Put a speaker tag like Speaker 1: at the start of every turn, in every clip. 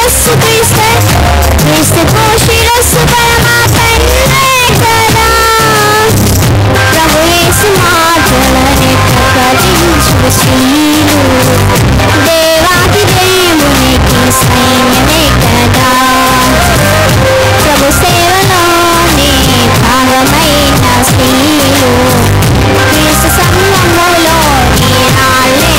Speaker 1: శిరస్సు క్రీస్తే క్రీస్తుకు శిరస్సు పరమా తండ్రే కదా ప్రభు యేసు మాటలనే ప్రకటించు స్త్రీలు దేవాది దేవునికి సైన్యమే కదా ప్రభు సేవలోనే భాగమైన స్త్రీలు క్రీస్తు సంఘములో నీరాళ్ళే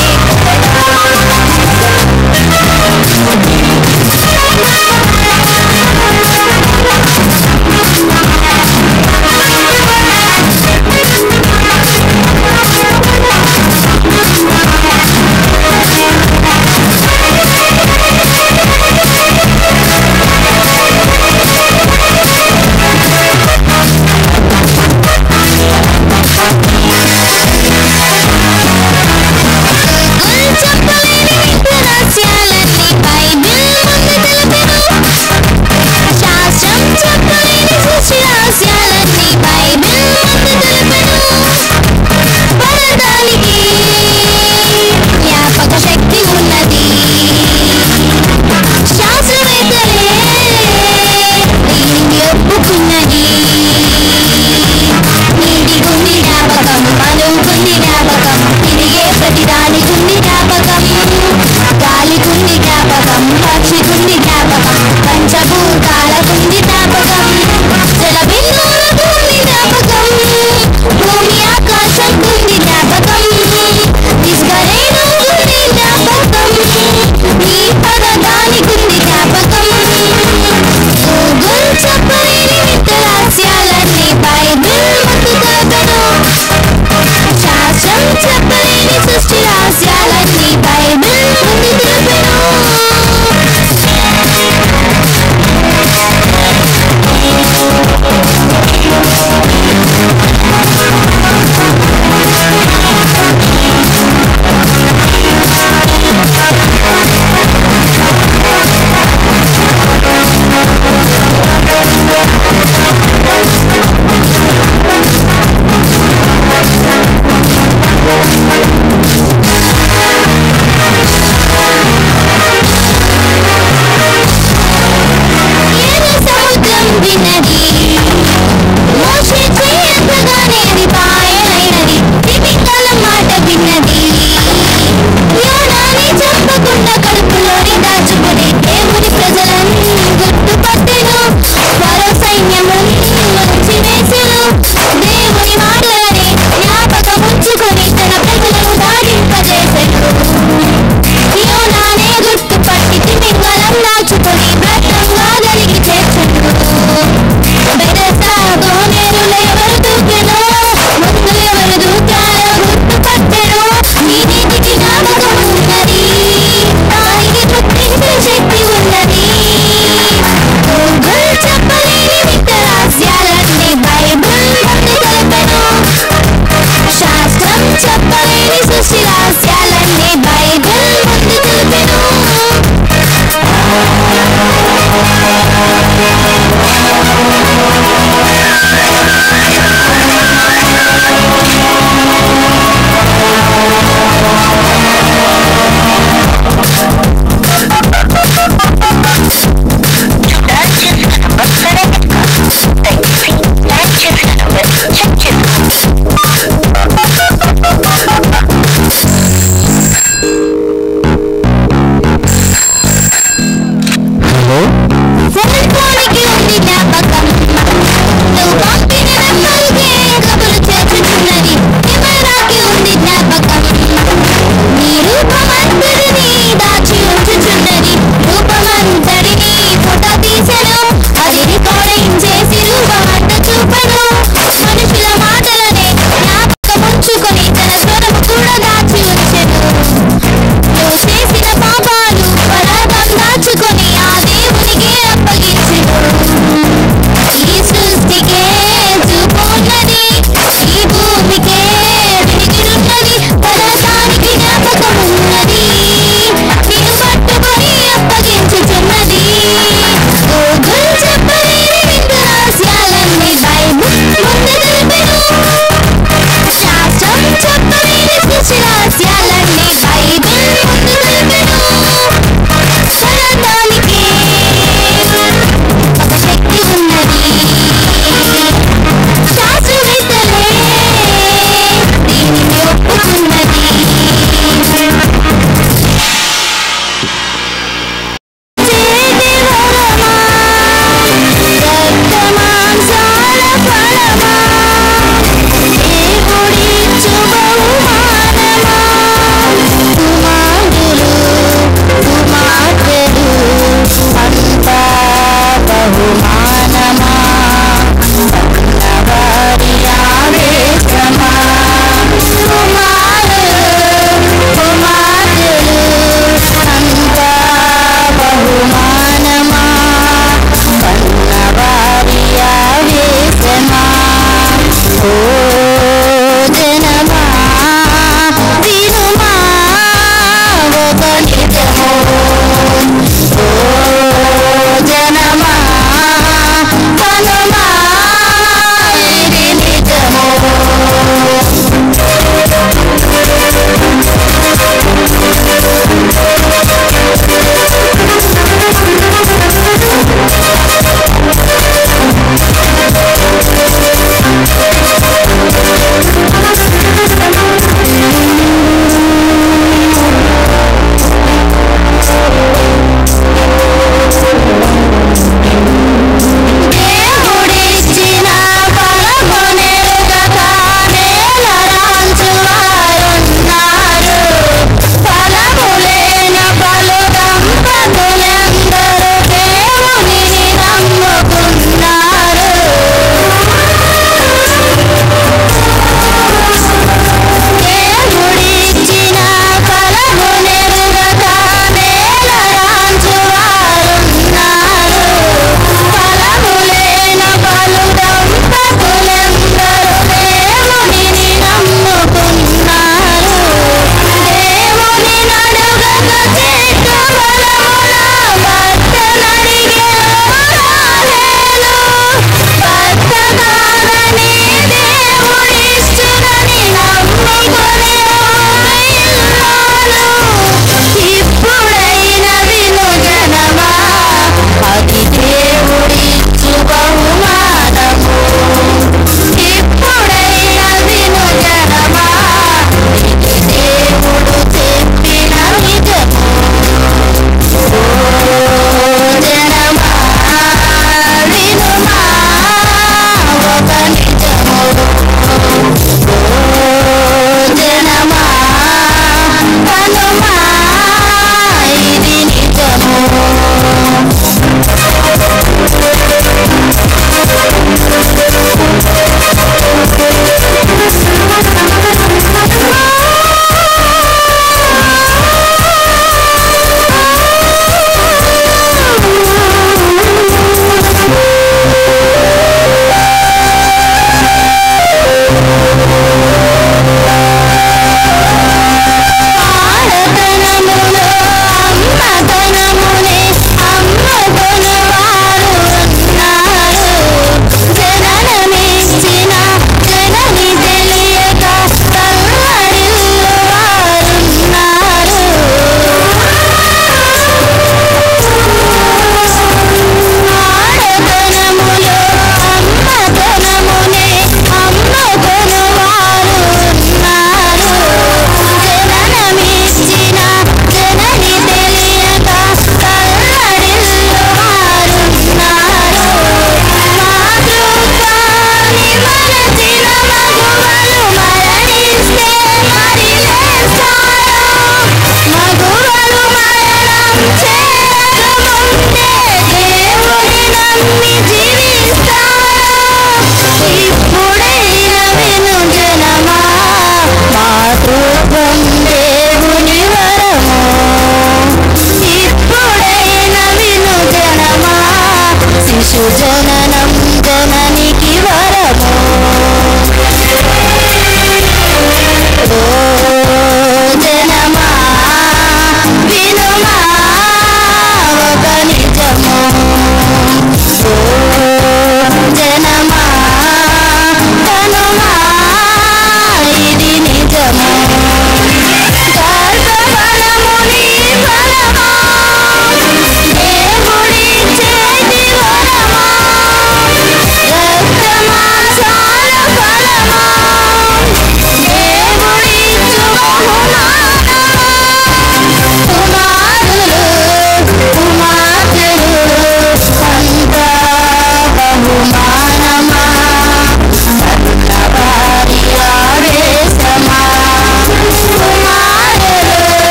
Speaker 1: కదా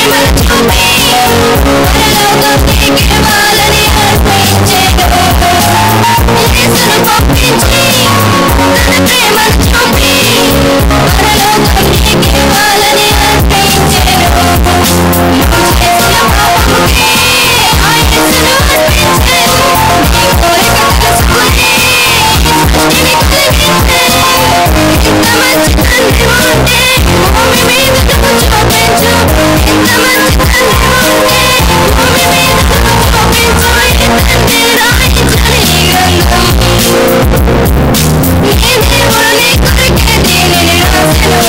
Speaker 1: ప్రేమను చూపి పరలోకంకి గెలవాలని అర్పించెను యేసును పంపించి తన ప్రేమను చూపి పరలోకంకి గెలవాలని అర్పించెను నువ్వు చేసిన పాపముకే ఆ యేసును అర్పించెను నీ కోరిక తెలుసుకుని సృష్టిని కలిగించెను ఇంత మంచి తండ్రి ఉంటే భూమి మీద నువ్వు చూపించు ఇంత మంచి తండ్రి ఉంటే భూమి మీద నువ్వు చూపించు ఈ తండ్రి రాయించని గంధం నీ దేవుడు నీ కొరకే దీనిని రాసెను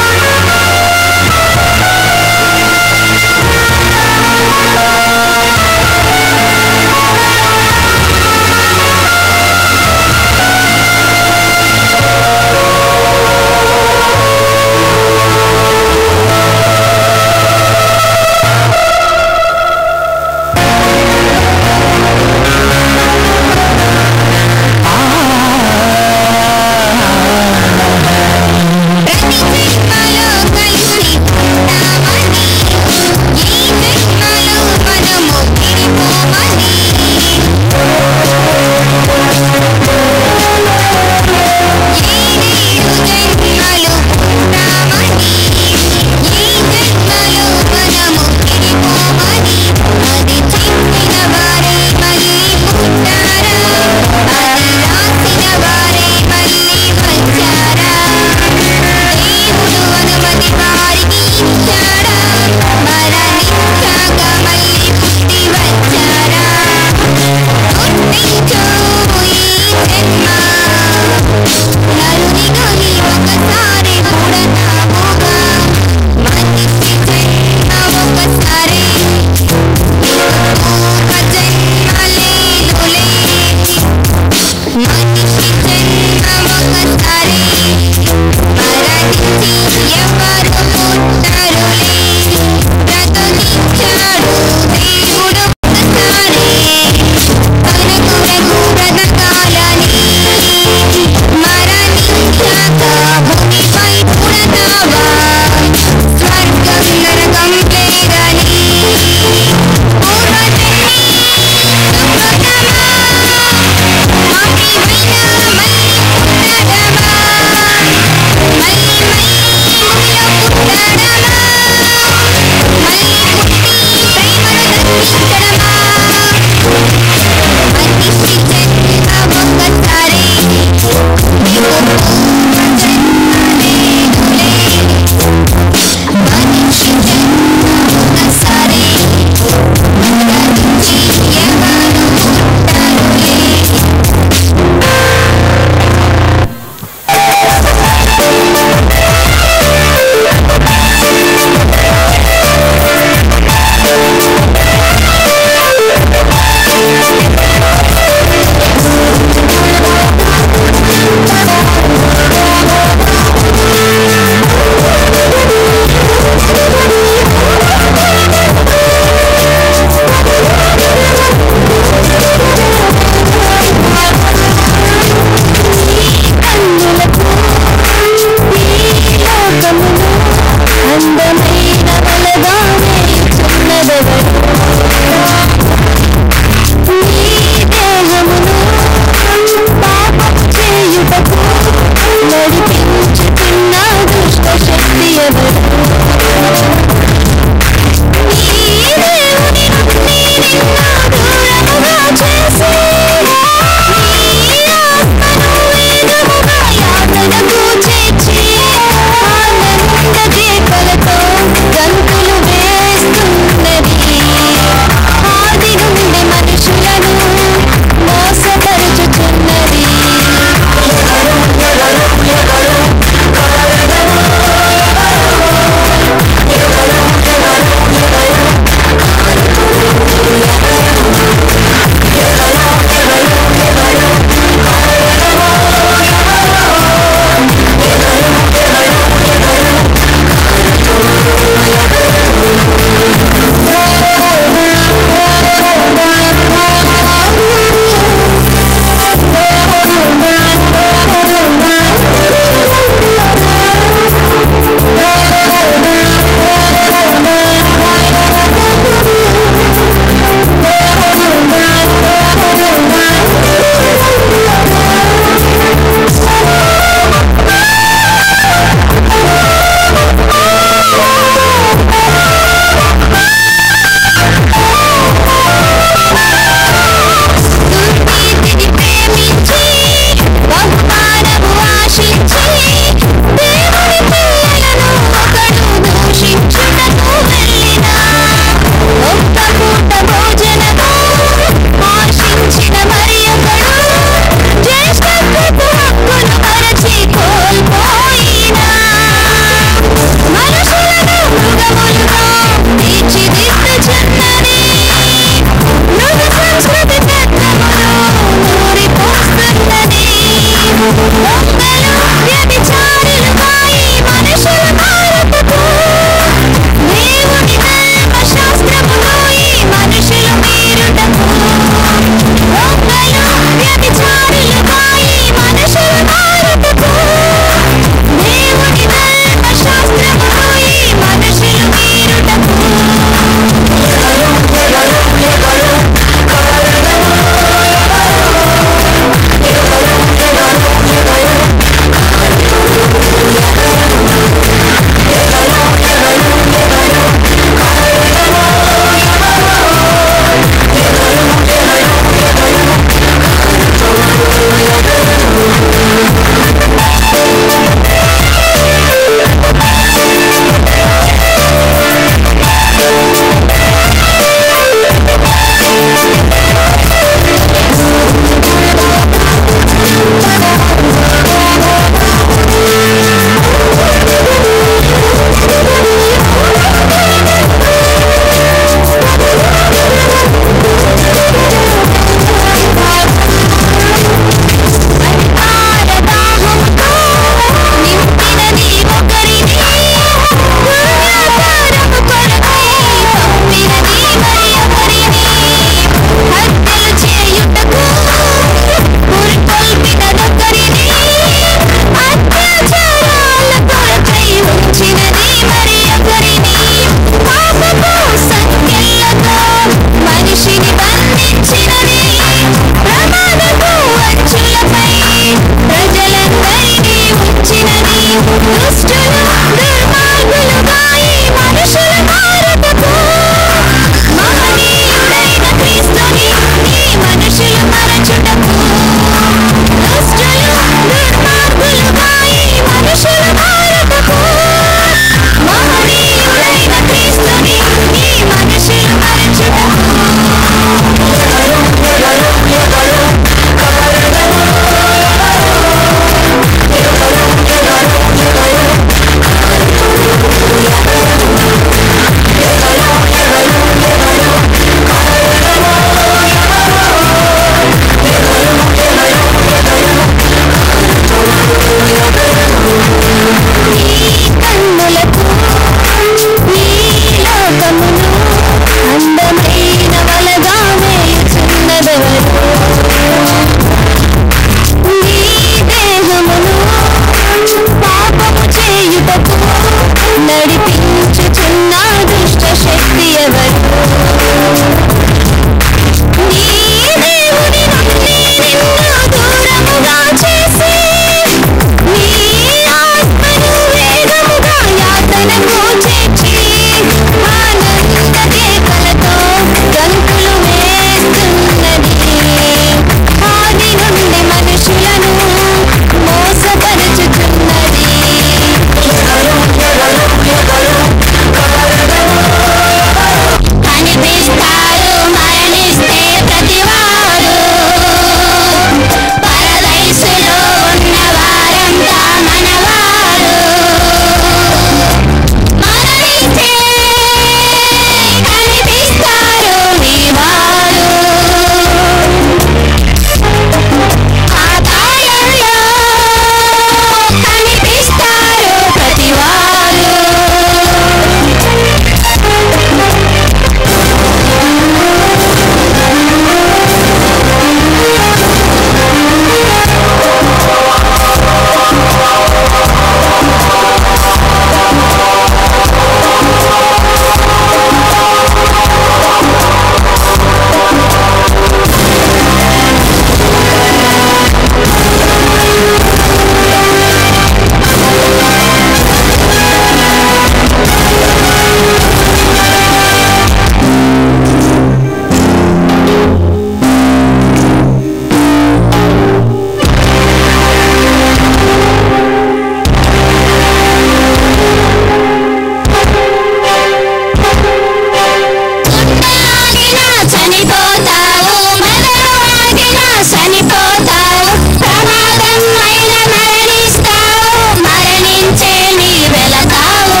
Speaker 1: చనిపోతావు ప్రమాదం అయిన మరణిస్తావు మరణించే నీ వెళతావు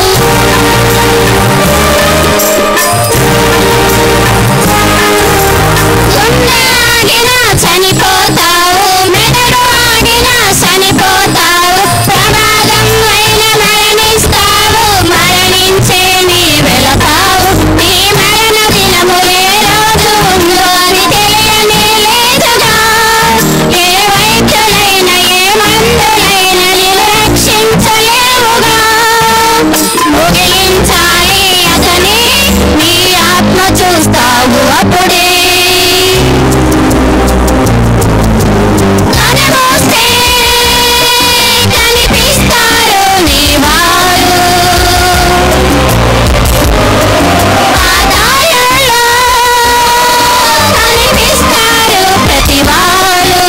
Speaker 1: గుండాగిన చనిపోతావు మెదడు ఆగిన చనిపోతావు ప్రమాదం అయిన మరణిస్తావు మరణించే నీ వెళతావు నీ మరణ దినము ఏ రోజు ఉందో అది తెలియనే లేదుగా ఏ వైద్యులైన ఏ మందులైన నిన్ను రక్షించలేవుగా ముగిలించాలి అతని నీ ఆత్మ చూస్తావు అప్పుడే కనమోస్తే కనిపిస్తారు నీ వారు ఆదాయంలో కనిపిస్తారు ప్రతివారు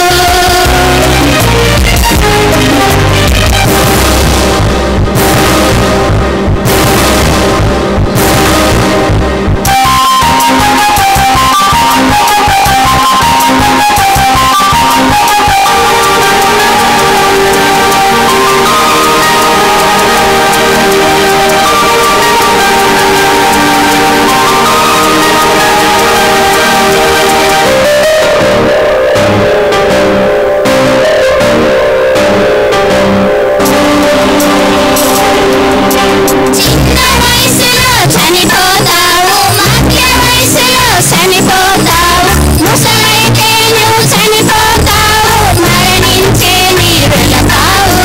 Speaker 1: చిన్న వయసులో చనిపోతావు మధ్య వయసులో చనిపోతావు ముసలైతే నువ్వు చనిపోతావు మరణించే నీ వెళతావు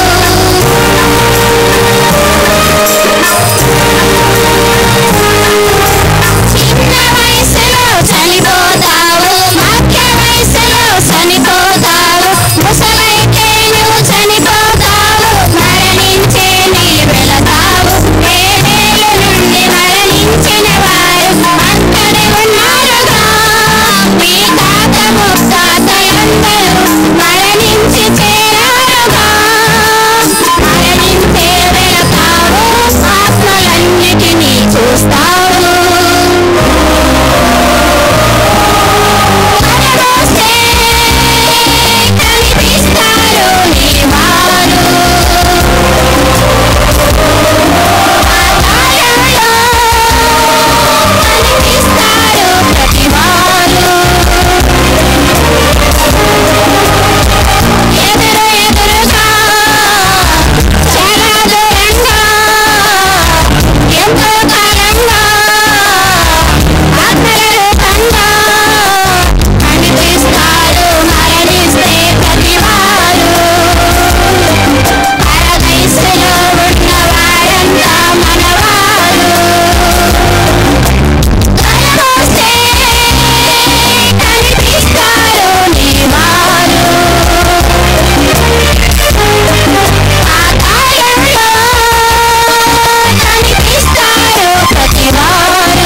Speaker 1: చిన్న వయసులో చనిపోతావు మధ్య వయసులో చనిపోతావు ముసలైతే నువ్వు చనిపోతావు మరణించే నీ వెళతావు ఏడేళ్ళ నుండి మరణించిన వారు అక్కడే ఉన్నారుగా మీ తాత ముత్తాతలందరూ మరణించి చేరారుగా మరణించే వెళతావు ఆత్మలన్నిటినీ చూస్తావు కనబోస్తే కనిపిస్తారు నీ వారు ఆకాశంలో కనిపిస్తారు ప్రతివారు ఎదురు ఎదురుగా చాలా దూరంగా ఎంతో కాలంగా ఆత్మల రూపంగా కనిపిస్తారు మరణిస్తే ప్రతివారు పరదైసులో ఉన్న వారంతా మనవారు కలమోస్తే కనిపిస్తారు నీ వారు ఆకాశంలో కనిపిస్తారు ప్రతివారు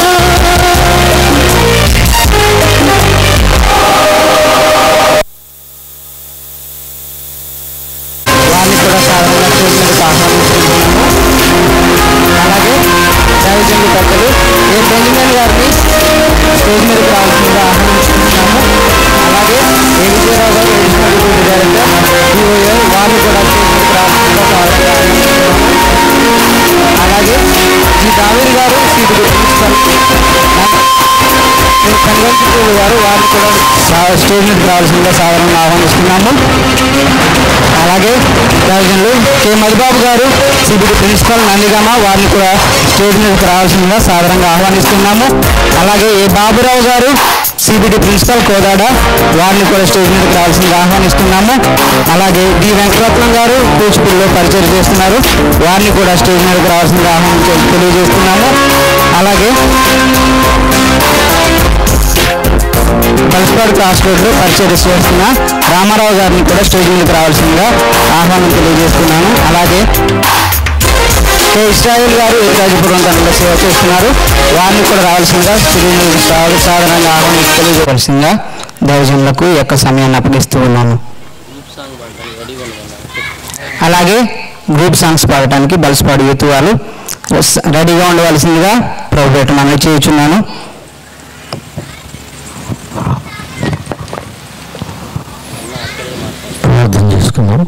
Speaker 2: వారిని కూడా సాధారణంగా స్టేజ్ మీదకి ఆహ్వానిస్తున్నాము అలాగే దైవజనులు పెద్దలు ఏ బెంజమిన్ గారిని స్టేజ్ మీదకి రావాల్సిందిగా ఆహ్వానిస్తున్నాము అలాగే ఏ విజయరావు గారు ఎడిషనల్ డైరెక్టర్ డిఓఏ వారిని కూడా స్టేజ్ మీదకి రావాల్సిందిగా సాధారణంగా ఆహ్వానిస్తున్నాము అలాగే జి దావీర్ గారు సిబిడి ప్రిన్సిపల్ కన్వెన్షన్ గారు వారిని కూడా సా- స్టేజ్ మీదకి రావాల్సిందిగా సాధారణంగా ఆహ్వానిస్తున్నాము అలాగే రాజన్లు కె మధుబాబు గారు సిబిడి ప్రిన్సిపల్ నందిగామ వారిని కూడా స్టేజ్ మీదకి రావాల్సిందిగా సాధారణంగా ఆహ్వానిస్తున్నాము అలాగే ఏ బాబురావు గారు సిబిడి ప్రిన్సిపల్ కోదాడ వారిని కూడా స్టేజ్ మీదకి రావాల్సిందిగా ఆహ్వానిస్తున్నాము అలాగే డి వెంకటరత్నం గారు కూచిపూడిలో పరిచయం చేస్తున్నారు వారిని కూడా స్టేజ్ మీదకి రావాల్సిందిగా ఆహ్వానించ తెలియజేస్తున్నాము అలాగే పల్స్పాడు క్రాస్ రోడ్లో పరిచయం చేస్తున్న రామారావు గారిని కూడా స్టేజ్ మీదకి రావాల్సిందిగా ఆహ్వానం తెలియజేస్తున్నాను అలాగే కె ఇస్రాయిల్ గారు రాజపురం తనలో సేవ చేస్తున్నారు వారిని కూడా రావాల్సిందిగా స్టేజ్ మీదకి సాగ- సాధారణంగా ఆహ్వానించి తెలియజేయవలసిందిగా దైవజనులకు ఈ యొక్క సమయాన్ని అప్పగిస్తూ ఉన్నాను అలాగే గ్రూప్ సాంగ్స్ పాడటానికి బల్స్పాడు యూత్ వాళ్ళు రెడీగా ఉండవలసిందిగా ప్రభుత్వం మనవి చేయుచున్నాను
Speaker 3: ప్రార్థన చేసుకుందాం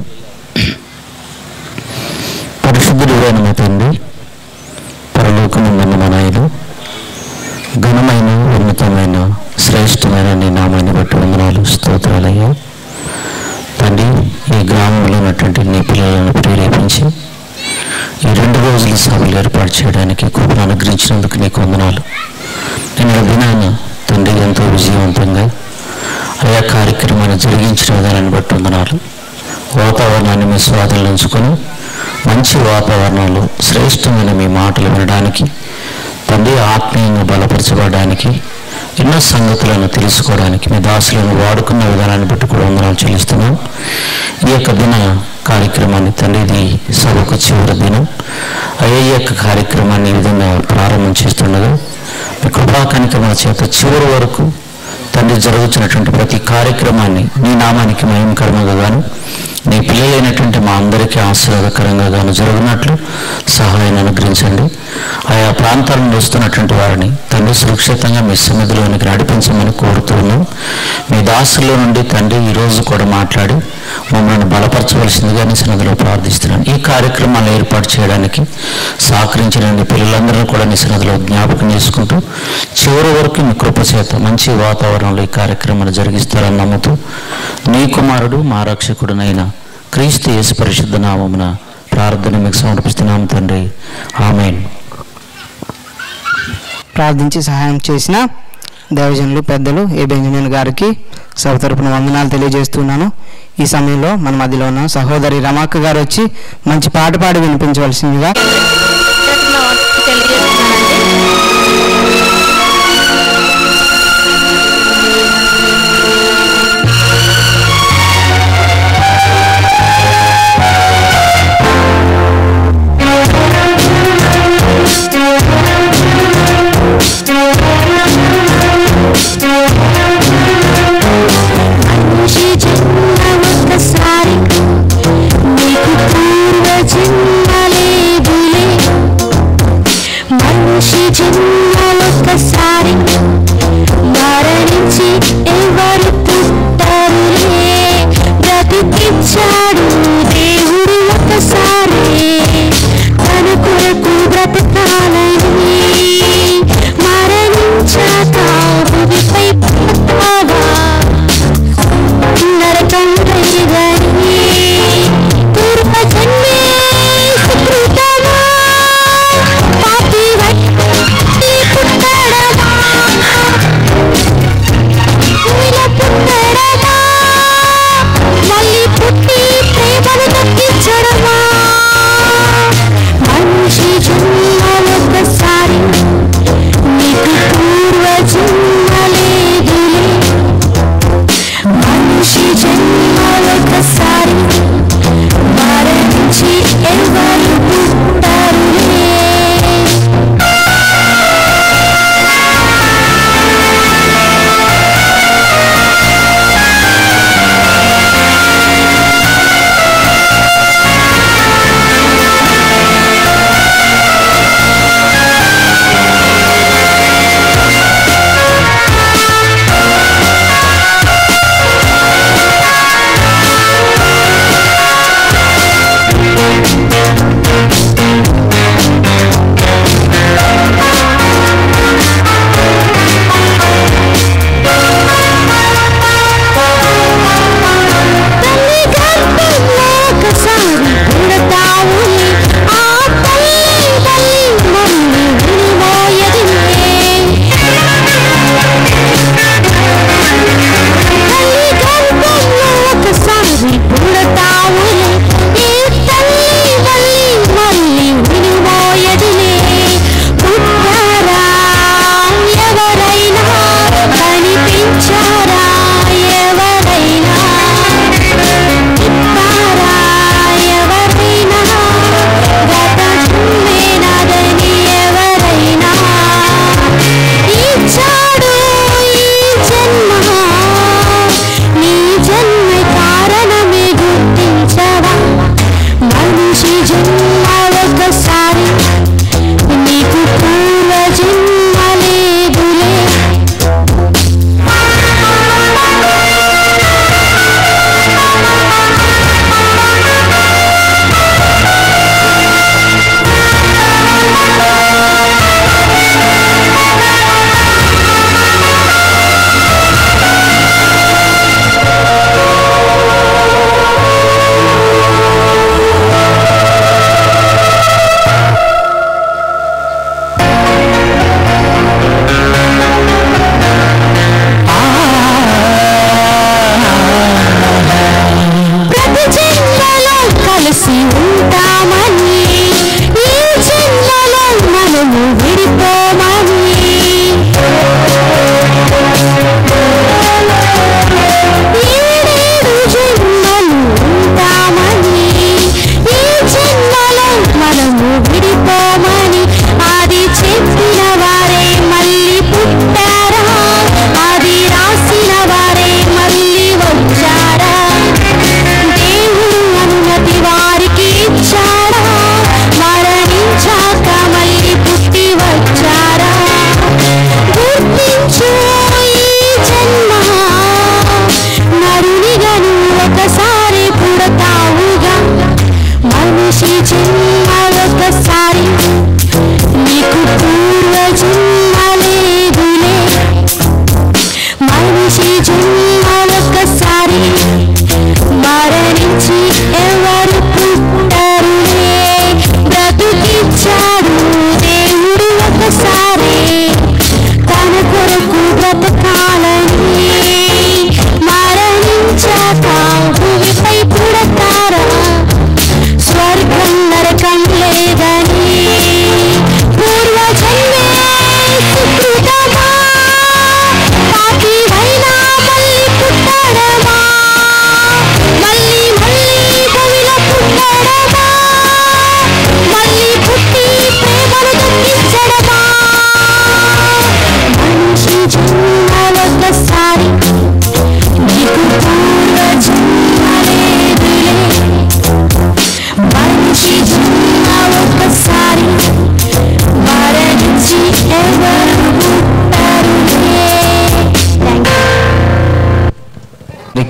Speaker 3: పరిశుద్ధుడు మా తండ్రి పరలోకముందున్న మా నాయన ఘనమైన ఉన్నతమైన శ్రేష్టమైన నీ నామాన్ని బట్టి వందనాలు స్తోత్రాలయ్యా తండ్రి ఈ గ్రామంలో ఉన్నటువంటి నీ పిల్లలను ప్రేరేపించి ఈ రెండు రోజుల సభలు ఏర్పాటు చేయడానికి కృపను అనుగ్రహించినందుకు నీకు వందనాలు నేను దినాన తండ్రి ఎంతో విజయవంతంగా ఆయా కార్యక్రమాన్ని జరిగించిన విధానాన్ని బట్టి వందనాలు వాతావరణాన్ని మీ స్వాధీనంలో ఉంచుకొని మంచి వాతావరణంలో శ్రేష్టమైన మీ మాటలు వినడానికి తండ్రి ఆత్మీయంగా బలపరచబడడానికి ఎన్నో సంగతులను తెలుసుకోవడానికి మీ దాసులను వాడుకున్న విధానాన్ని బట్టి కూడా వందనాలు చెల్లిస్తున్నాం ఈ యొక్క దిన కార్యక్రమాన్ని తండ్రి ఇది సభకు చివరి దినం అయ్యే ఈ యొక్క కార్యక్రమాన్ని ఈ విధంగా ప్రారంభం చేస్తుండగా మీ కృపాకనికమైన చేత చివరి వరకు తండ్రి జరుగుతున్నటువంటి ప్రతి కార్యక్రమాన్ని నీ నామానికి మహిమకరంగా గాను నీ పిల్లలైనటువంటి మా అందరికీ ఆశీర్వాదకరంగా గాను జరుగునట్లు సహాయాన్ని అనుగ్రహించండి ఆయా ప్రాంతాలను వస్తున్నటువంటి వారిని తండ్రి సురక్షితంగా మీ సన్నిధిలోనికి నడిపించమని కోరుతున్నాం మీ దాసుల్లో నుండి తండ్రి ఈరోజు కూడా మాట్లాడి మమ్మల్ని బలపరచవలసిందిగా నీ సన్నిధిలో ప్రార్థిస్తున్నాను ఈ కార్యక్రమాలు ఏర్పాటు చేయడానికి సహకరించిన నీ పిల్లలందరినీ కూడా నీ సన్నిధిలో జ్ఞాపకం చేసుకుంటూ చివరి వరకు మీ కృప చేత మంచి వాతావరణంలో ఈ కార్యక్రమాన్ని జరిగిస్తారని నమ్ముతూ నీ కుమారుడు మా రక్షకుడునైన క్రీస్తు యేసు పరిశుద్ధ నామమున ప్రార్థన మీకు సమర్పిస్తున్నాం తండ్రి ఆమెన్
Speaker 2: ప్రార్థించి సహాయం చేసిన దేవజనులు పెద్దలు ఏ బెంజమిన్ గారికి సభ తరపున వందనాలు తెలియజేస్తున్నాను ఈ సమయంలో మన మధ్యలో ఉన్న సహోదరి రమాక్క గారు వచ్చి మంచి పాట పాడి వినిపించవలసిందిగా
Speaker 1: తెలియజేస్తున్నానండి మనిషి జన్మ ఒక్కసారి నీకు పూర్వ జన్మ లేదులే మనిషి జన్మలొక్కసారి మరణించి ఎవరు పుట్టరులే బ్రతికిచ్చాడు దేవుడు ఒకసారి తన కొరకు బ్రతకాలని మరణించాక భూమిపై పుట్టావా నరకం లేదని పూర్వ జన్మే సుకృతమా పాపి వట్టి పుట్టడమా భూమిలో పుట్టడమా మళ్ళీ పుట్టి ప్రేమను దక్కించడమా మనిషి జన్మలొక్కసారి నీకు పూర్వ జన్మ లేదులే మనిషి జన్మలొకసారి మరణించి ఎవరు పుట్టారులే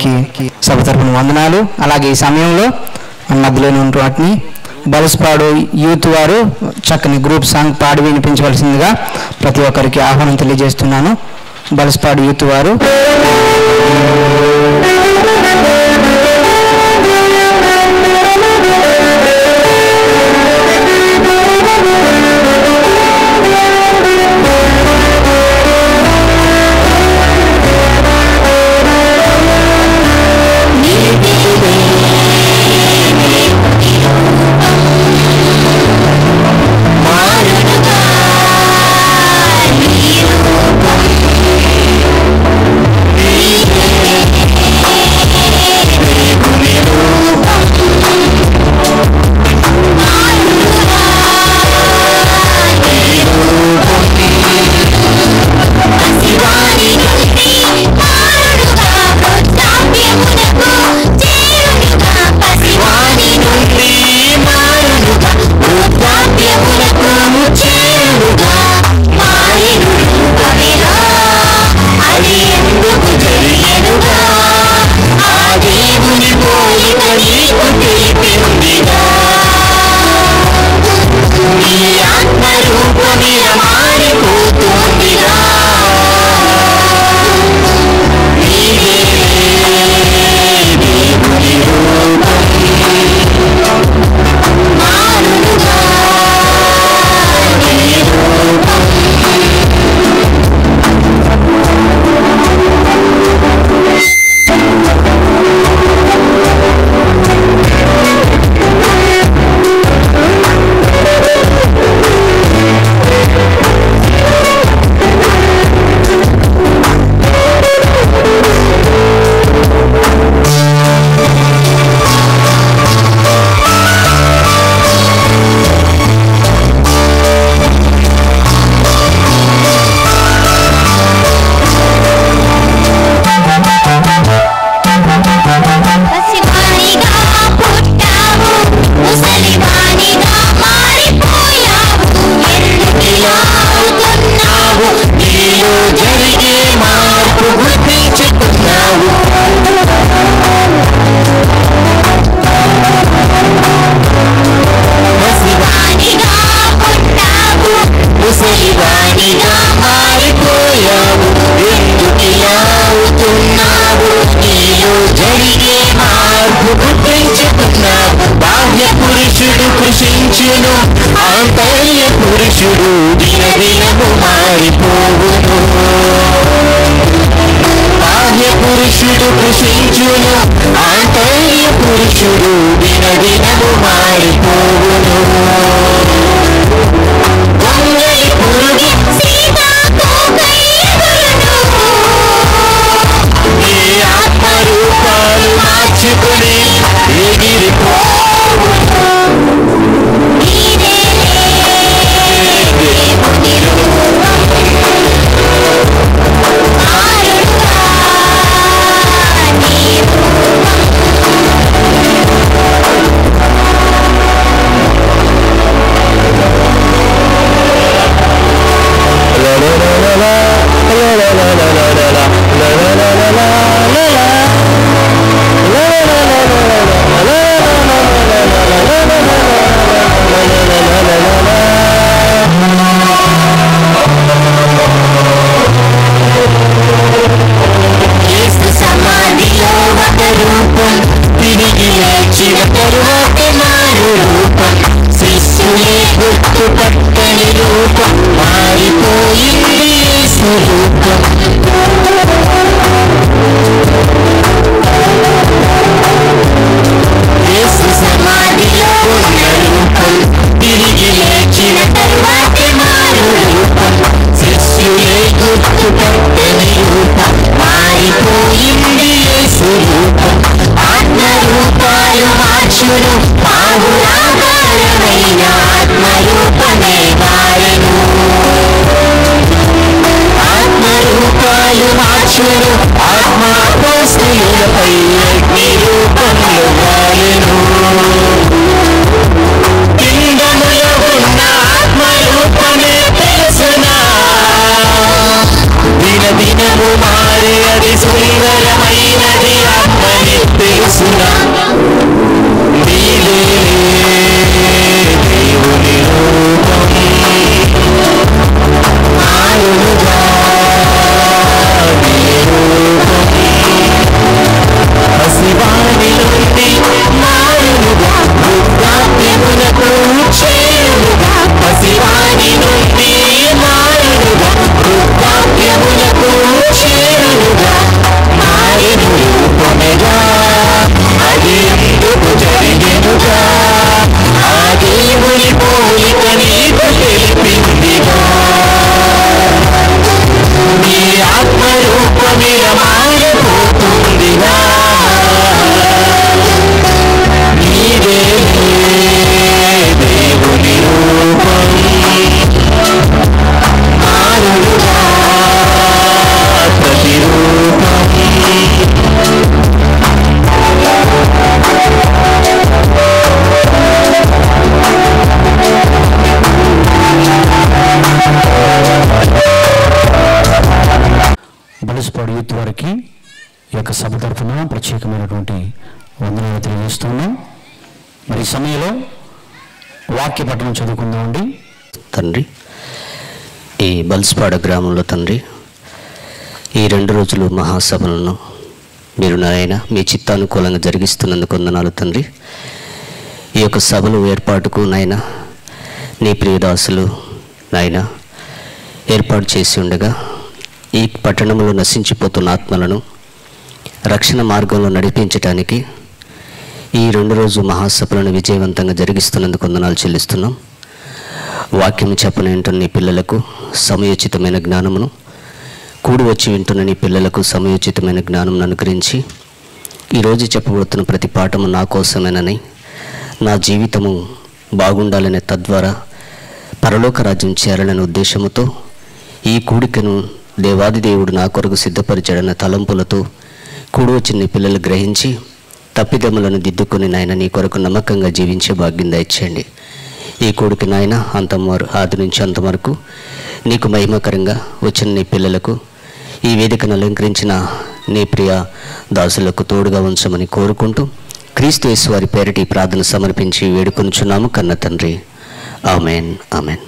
Speaker 2: వారికి సభ తరపున వందనాలు అలాగే ఈ సమయంలో మన మధ్యలో ఉన్న వాటిని బలస్పాడు యూత్ వారు చక్కని గ్రూప్ సాంగ్ పాడి వినిపించవలసిందిగా ప్రతి ఒక్కరికి ఆహ్వానం తెలియజేస్తున్నాను బలస్పాడు యూత్ వారు
Speaker 1: పసివానిగా పుట్టావు ముసలివానిగా మారిపోయావు ఎందుకిలా అవుతున్నావు నీలో జరిగే మార్పు గుర్తించుకున్నావు పసివానిగా పుట్టావు ముసలివానిగా మారిపోయావు ఎందుకిలా అవుతున్నావు నీలో జరిగే మార్పు గుర్తించుకున్నావు బాహ్య పురుషుడు కృషించును ఆంతర్య పురుషుడు దినదినము మారిపోవును బాహ్య పురుషుడు కృషించును ఆంతర్య పురుషుడు దినదినము మారిపోవును గొంగళి పురుగు సీతాకోకై ఎగురును. ఈ ఆత్మరూపాలు మార్చుకుని ఎగిరిపోవును. నీవేలే దేవుని రూపం. మారుడుగా నీ రూపం. యేసు సమాధిలో ఒక రూపం తిరిగి లేచిన తరువాత మారు రూపం శిష్యులే గుర్తుపట్టని రూపం మారిపోయింది యేసు రూపం యేసు సమాధిలో ఉన్న రూపం తిరిగి లేచిన తరువాత మారు రూపం శిష్యులే గుర్తుపట్టని రూపం మారిపోయింది యేసు రూపం ఆత్మ రూపాలు మార్చును బాహురాకారమైన ఆత్మ రూపమే మారెను ఆత్మ రూపాలు మార్చును ఆత్మ
Speaker 3: తరఫున ప్రత్యేకమైనటువంటి వందనాలు తెలియజేస్తున్నాం మరి ఈ సమయంలో వాక్య పట్టణం చదువుకుందామండి
Speaker 4: తండ్రి ఈ బల్స్పాడ గ్రామంలో తండ్రి ఈ రెండు రోజులు మహాసభలను మీరు నాయన మీ చిత్తానుకూలంగా జరిగిస్తున్నందుకు వందనాలు తండ్రి ఈ యొక్క సభలు ఏర్పాటుకు నాయన నీ ప్రియదాసులు నాయన ఏర్పాటు చేసి ఉండగా ఈ పట్టణంలో నశించిపోతున్న ఆత్మలను రక్షణ మార్గంలో నడిపించటానికి ఈ రెండు రోజు మహాసభలను విజయవంతంగా జరిగిస్తున్నందుకు వందనాలు చెల్లిస్తున్నాం వాక్యం చెప్పనేంటున్న నీ పిల్లలకు సమయోచితమైన జ్ఞానమును కూడి వచ్చి వింటున్న నీ పిల్లలకు సమయోచితమైన జ్ఞానం అనుగ్రహించి ఈరోజు చెప్పబడుతున్న ప్రతి పాఠము నా కోసమేనని నా జీవితము బాగుండాలనే తద్వారా పరలోక రాజ్యం చేరాలనే ఉద్దేశముతో ఈ కూడికను దేవాది దేవుడు నా కొరకు సిద్ధపరిచాడన్న తలంపులతో కూడి వచ్చిన నీ పిల్లలు గ్రహించి తప్పిదములను దిద్దుకొని నాయన నీ కొరకు నమ్మకంగా జీవించే భాగ్యం దయచేయండి ఈ కొడుకు నాయన అంతమరు ఆది నుంచి అంత వరకు నీకు మహిమకరంగా వచ్చిన నీ పిల్లలకు ఈ వేదికను అలంకరించిన నీ ప్రియ దాసులకు తోడుగా ఉంచమని కోరుకుంటూ క్రీస్తు యేసు వారి పేరిటి ప్రార్థన సమర్పించి వేడుకొనుచున్నాము కన్న తండ్రి ఆమెన్ ఆమెన్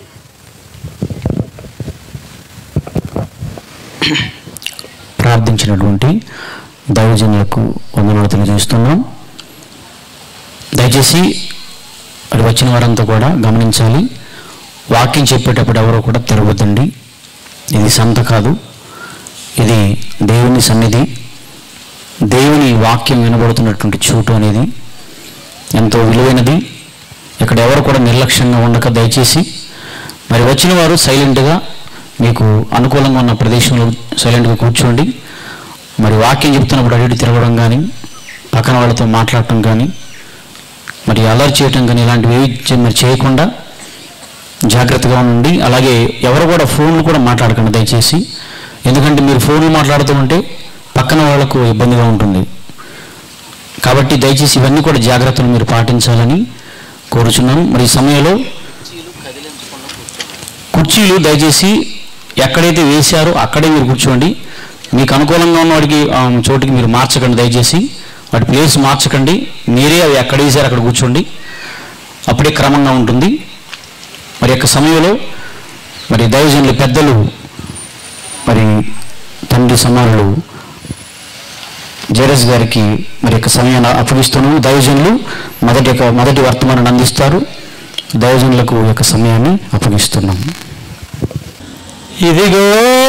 Speaker 3: ప్రార్థించినటువంటి దైవజనులకు వందనాలు తెలియజేస్తున్నాం దయచేసి అది వచ్చిన వారంతా కూడా గమనించాలి వాక్యం చెప్పేటప్పుడు ఎవరో కూడా తెరవద్దండి ఇది సంత కాదు ఇది దేవుని సన్నిధి దేవుని వాక్యం వినబడుతున్నటువంటి చోటు అనేది ఎంతో విలువైనది ఇక్కడ ఎవరు కూడా నిర్లక్ష్యంగా ఉండక దయచేసి మరి వచ్చిన వారు సైలెంట్గా మీకు అనుకూలంగా ఉన్న ప్రదేశంలో సైలెంట్గా కూర్చోండి మరి వాక్యం చెప్తున్నప్పుడు అడిగి తిరగడం కానీ పక్కన వాళ్ళతో మాట్లాడటం కానీ మరి అలర్ట్ చేయటం కానీ ఇలాంటివి ఏవి చే- మరి చేయకుండా జాగ్రత్తగా ఉండండి అలాగే ఎవరు కూడా ఫోన్లు కూడా మాట్లాడకండి దయచేసి ఎందుకంటే మీరు ఫోన్లు మాట్లాడుతూ ఉంటే పక్కన వాళ్ళకు ఇబ్బందిగా ఉంటుంది కాబట్టి దయచేసి ఇవన్నీ కూడా జాగ్రత్తలు మీరు పాటించాలని కోరుచున్నాను మరి ఈ సమయంలో కుర్చీలు దయచేసి ఎక్కడైతే వేశారో అక్కడే మీరు కూర్చోండి మీకు అనుకూలంగా ఉన్న వాడికి ఆ, చోటికి మీరు మార్చకండి దయచేసి వాటి ప్లేస్ మార్చకండి మీరే అవి ఎక్కడ వేసారు అక్కడ కూర్చోండి అప్పుడే క్రమంగా ఉంటుంది మరి యొక్క సమయంలో మరి దైవజనులు పెద్దలు మరి తండ్రి సమానులు జేరస్ గారికి మరి యొక్క సమయాన్ని అప్పగిస్తున్నాము దైవజనులు మొదటి యొక్క మొదటి వర్తమానాన్ని అందిస్తారు దైవజనులకు ఈ యొక్క సమయాన్ని అప్పగిస్తున్నాము
Speaker 2: ఇదిగో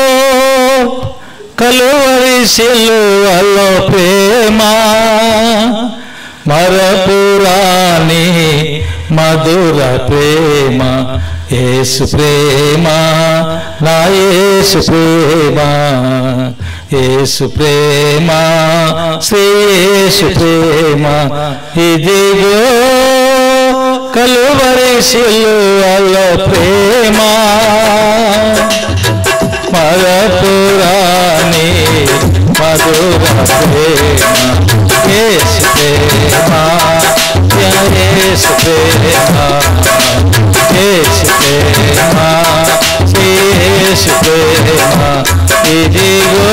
Speaker 2: కలువరి సిలువలో ప్రేమ మరపురాని మధుర ప్రేమ యేసు ప్రేమ నా యేసు ప్రేమ యేసు ప్రేమ శ్రీ యేసు ప్రేమ ఇదిగో కలువరి సిలువలో ప్రేమ మరపురాని మధుర ప్రేమ యేసు ప్రేమ యేసు ప్రేమ యేసు ప్రేమ యేసు ప్రేమ ఇదిగో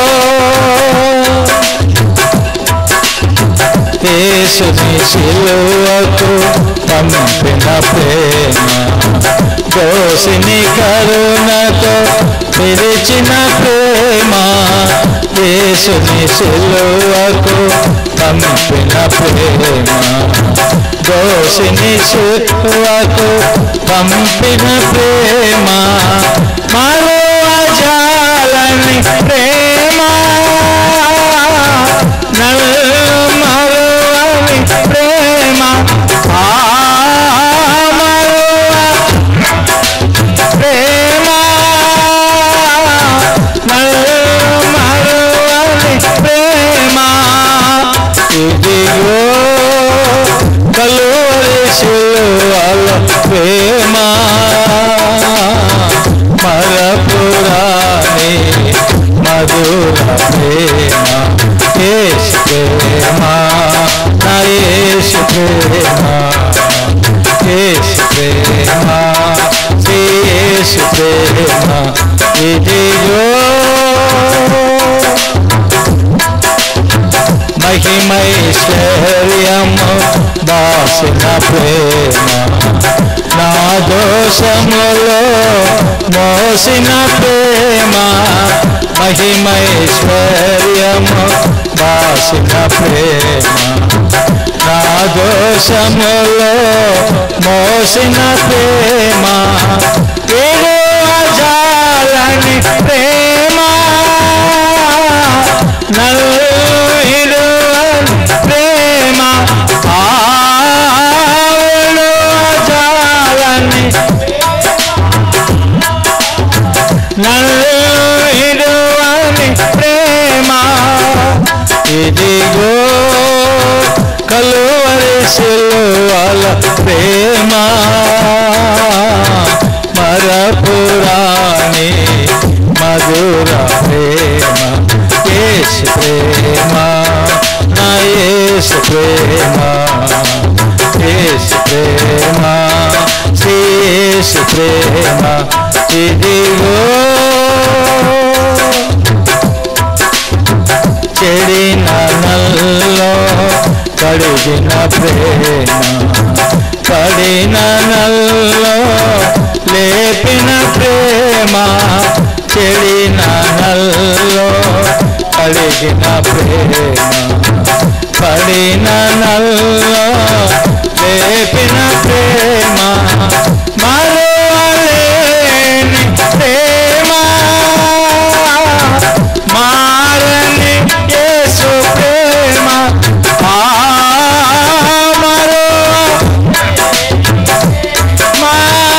Speaker 2: యేసుని శిలువకు పంపిన ప్రేమ దోసిని కరుణతో పిలిచిన ప్రేమ యేసుని శిలువకు పంపిన ప్రేమ దోసిని శిలువకు పంపిన ప్రేమ మరో అజాలని ప్రేమ నన్ను మరువని ప్రేమ ఆ మరువ ప్రేమ నన్ను మరువని ప్రేమ ఇదిగో కలువరి శిలువల ప్రేమ మరపురాని మధుర ప్రేమ యేసు ప్రేమ నా యేసు ప్రేమ యేసు ప్రేమ శ్రీ యేసు ప్రేమ ఇదిగో
Speaker 5: మహిమైశ్వర్యము దాసిన ప్రేమ నా దోషములో మోసిన ప్రేమ మహిమైశ్వర్యము దాసిన ప్రేమ నా దోషములో మోసిన ప్రేమ జాలని ప్రేమ నల్లుహిరువని ప్రేమ ఆవులు జాలని నల్లుహిరువని ప్రేమ ఇదిగో కలువరి సిలువల ప్రేమ మరపురాణి మధుర ప్రేమ యేసు ప్రేమ నా యేసు ప్రేమ యేసు ప్రేమ శ్రీ యేసు ప్రేమ ఇదిగో చెడిన నల్లో కడిగిన ప్రేమ పడిన నల్లో లేపిన ప్రేమ చెడిన నల్లో కడిగిన ప్రేమ పడిన నల్లో లేపిన ప్రేమ మరువలేని ప్రేమ మారని యేసు ప్రేమ ఆ మరో మా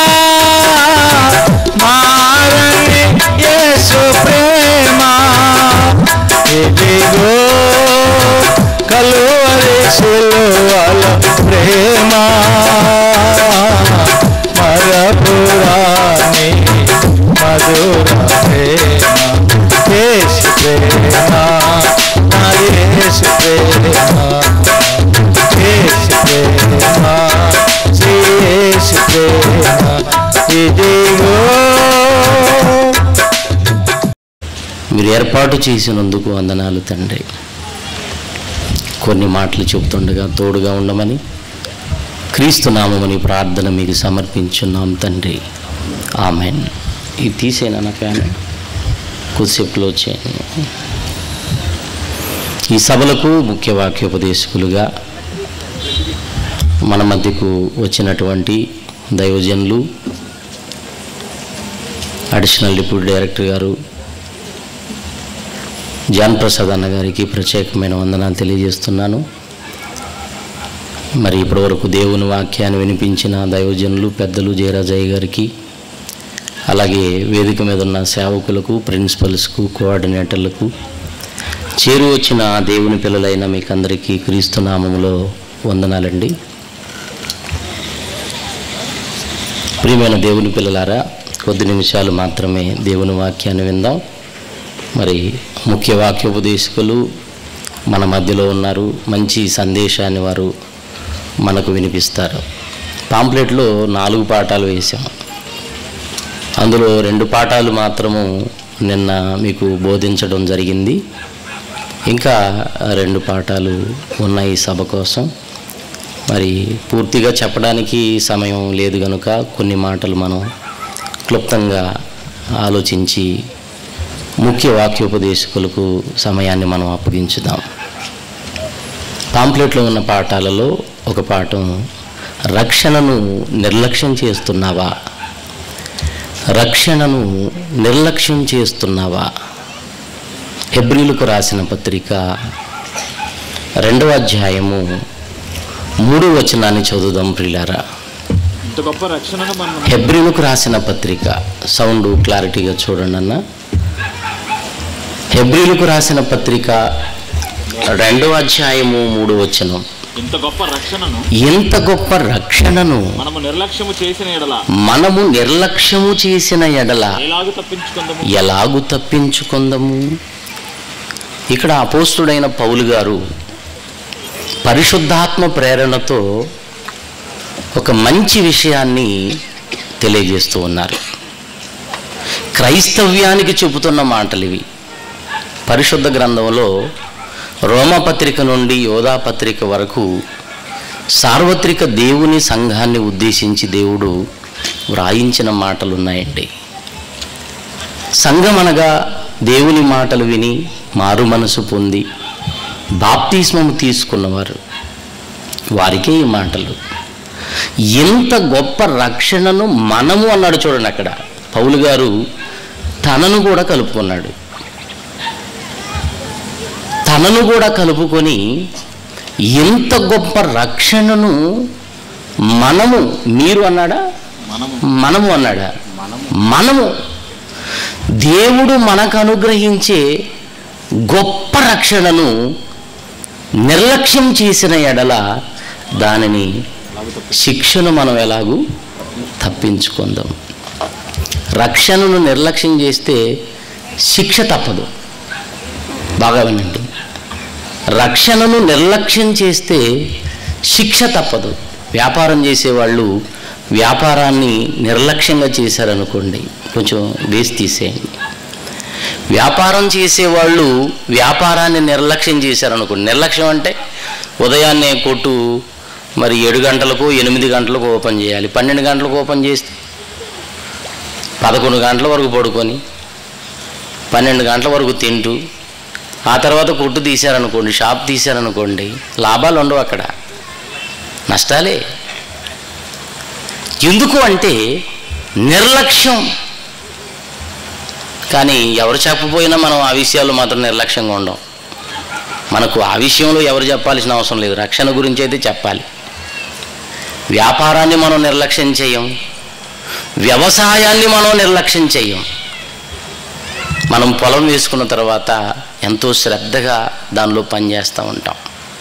Speaker 5: మారని యేసు ప్రేమ ఇదిగో కలువరి సిలువల ప్రేమ మరపురాని మధుర ప్రేమ యేసు ప్రేమ నా యేసు ప్రేమ యేసు ప్రేమ శ్రీ యేసు ప్రేమ ఇదిగో
Speaker 3: మీరు ఏర్పాటు చేసినందుకు వందనాలు తండ్రి కొన్ని మాటలు చెబుతుండగా తోడుగా ఉండమని క్రీస్తు నామమని ప్రార్థన మీకు సమర్పించున్నాం తండ్రి ఆమెన్ ఇది తీసేనా నా ఫ్యాన్ కొద్దిసేపులో వచ్చాను ఈ సభలకు ముఖ్య వాక్యోపదేశకులుగా మన మధ్యకు వచ్చినటువంటి దైవజనులు అడిషనల్ డిప్యూటీ డైరెక్టర్ గారు జాన్ ప్రసాద్ అన్న గారికి ప్రత్యేకమైన వందనాలు తెలియజేస్తున్నాను మరి ఇప్పటివరకు దేవుని వాక్యాన్ని వినిపించిన దైవజనులు పెద్దలు జయరాజయ్య గారికి అలాగే వేదిక మీద ఉన్న సేవకులకు ప్రిన్సిపల్స్కు కోఆర్డినేటర్లకు చేరు వచ్చిన దేవుని పిల్లలైన మీకు అందరికీ క్రీస్తు నామములో వందనాలండి ప్రియమైన దేవుని పిల్లలారా కొద్ది నిమిషాలు మాత్రమే దేవుని వాక్యాన్ని విందాం మరి ముఖ్య వాక్యోపదేశకులు మన మధ్యలో ఉన్నారు మంచి సందేశాన్ని వారు మనకు వినిపిస్తారు పాంప్లెట్లో నాలుగు పాఠాలు వేశాం అందులో రెండు పాఠాలు మాత్రము నిన్న మీకు బోధించడం జరిగింది ఇంకా రెండు పాఠాలు ఉన్నాయి ఈ సభ కోసం మరి పూర్తిగా చెప్పడానికి సమయం లేదు కనుక కొన్ని మాటలు మనం క్లుప్తంగా ఆలోచించి ముఖ్య వాక్యోపదేశకులకు సమయాన్ని మనం అప్పగించుదాం పాంప్లెట్లో ఉన్న పాఠాలలో ఒక పాఠం రక్షణను నిర్లక్ష్యం చేస్తున్నావా రక్షణను నిర్లక్ష్యం చేస్తున్నావా హెబ్రిలకు రాసిన పత్రిక రెండవ అధ్యాయము మూడు వచనాన్ని చదువుదాం ప్రిలారా
Speaker 6: ఇంత గొప్ప రక్షణను మనం
Speaker 3: హెబ్రిలకు రాసిన పత్రిక సౌండ్ క్లారిటీగా చూడండి అన్న హెబ్రిలకు రాసిన పత్రిక రెండవ అధ్యాయము మూడు వచనం
Speaker 6: ఇంత గొప్ప రక్షణను
Speaker 3: ఎంత గొప్ప రక్షణను
Speaker 6: మనము నిర్లక్ష్యము చేసిన ఎడల
Speaker 3: మనము నిర్లక్ష్యము చేసిన ఎడల
Speaker 6: ఎలాగ తప్పించుకుందాము
Speaker 3: ఎలాగు తప్పించుకుందము ఇక్కడ అపోస్తుడైన పౌలు గారు పరిశుద్ధాత్మ ప్రేరణతో ఒక మంచి విషయాన్ని తెలియజేస్తూ ఉన్నారు క్రైస్తవ్యానికి చెబుతున్న మాటలు ఇవి పరిశుద్ధ గ్రంథంలో
Speaker 7: రోమపత్రిక నుండి యోధాపత్రిక వరకు సార్వత్రిక దేవుని సంఘాన్ని ఉద్దేశించి దేవుడు వ్రాయించిన మాటలు ఉన్నాయండి సంఘం అనగా దేవుని మాటలు విని మారు మనసు పొంది బాప్తిస్మము తీసుకున్నవారు వారికే ఈ మాటలు ఎంత గొప్ప రక్షణను మనము అన్నాడు చూడండి అక్కడ పౌలు గారు తనను కూడా కలుపుకున్నాడు తనను కూడా కలుపుకొని ఎంత గొప్ప రక్షణను మనము మీరు అన్నాడా
Speaker 6: మనము
Speaker 7: మనము అన్నాడా మనము దేవుడు మనకు అనుగ్రహించే గొప్ప రక్షణను నిర్లక్ష్యం చేసిన ఎడల దానిని శిక్షను మనం ఎలాగూ తప్పించుకుందాం రక్షణను నిర్లక్ష్యం చేస్తే శిక్ష తప్పదు బాగా వినండి రక్షణను నిర్లక్ష్యం చేస్తే శిక్ష తప్పదు వ్యాపారం చేసేవాళ్ళు వ్యాపారాన్ని నిర్లక్ష్యంగా చేశారనుకోండి కొంచెం వేసి తీసేయండి వ్యాపారం చేసేవాళ్ళు వ్యాపారాన్ని నిర్లక్ష్యం చేశారనుకోండి నిర్లక్ష్యం అంటే ఉదయాన్నే కొట్టు మరి ఏడు గంటలకు ఎనిమిది గంటలకు ఓపెన్ చేయాలి పన్నెండు గంటలకు ఓపెన్ చేస్తే పదకొండు గంటల వరకు పడుకొని పన్నెండు గంటల వరకు తింటూ ఆ తర్వాత కొట్టు తీశారనుకోండి షాప్ తీశారనుకోండి లాభాలు ఉండవు అక్కడ నష్టాలే ఎందుకు అంటే నిర్లక్ష్యం కానీ ఎవరు చెప్పపోయినా మనం ఆ విషయాల్లో మాత్రం నిర్లక్ష్యంగా ఉండం మనకు ఆ విషయంలో ఎవరు చెప్పాల్సిన అవసరం లేదు రక్షణ గురించి అయితే చెప్పాలి వ్యాపారాన్ని మనం నిర్లక్ష్యం చేయం వ్యవసాయాన్ని మనం నిర్లక్ష్యం చేయం మనం పొలం వేసుకున్న తర్వాత ఎంతో శ్రద్ధగా దానిలో పనిచేస్తూ ఉంటాం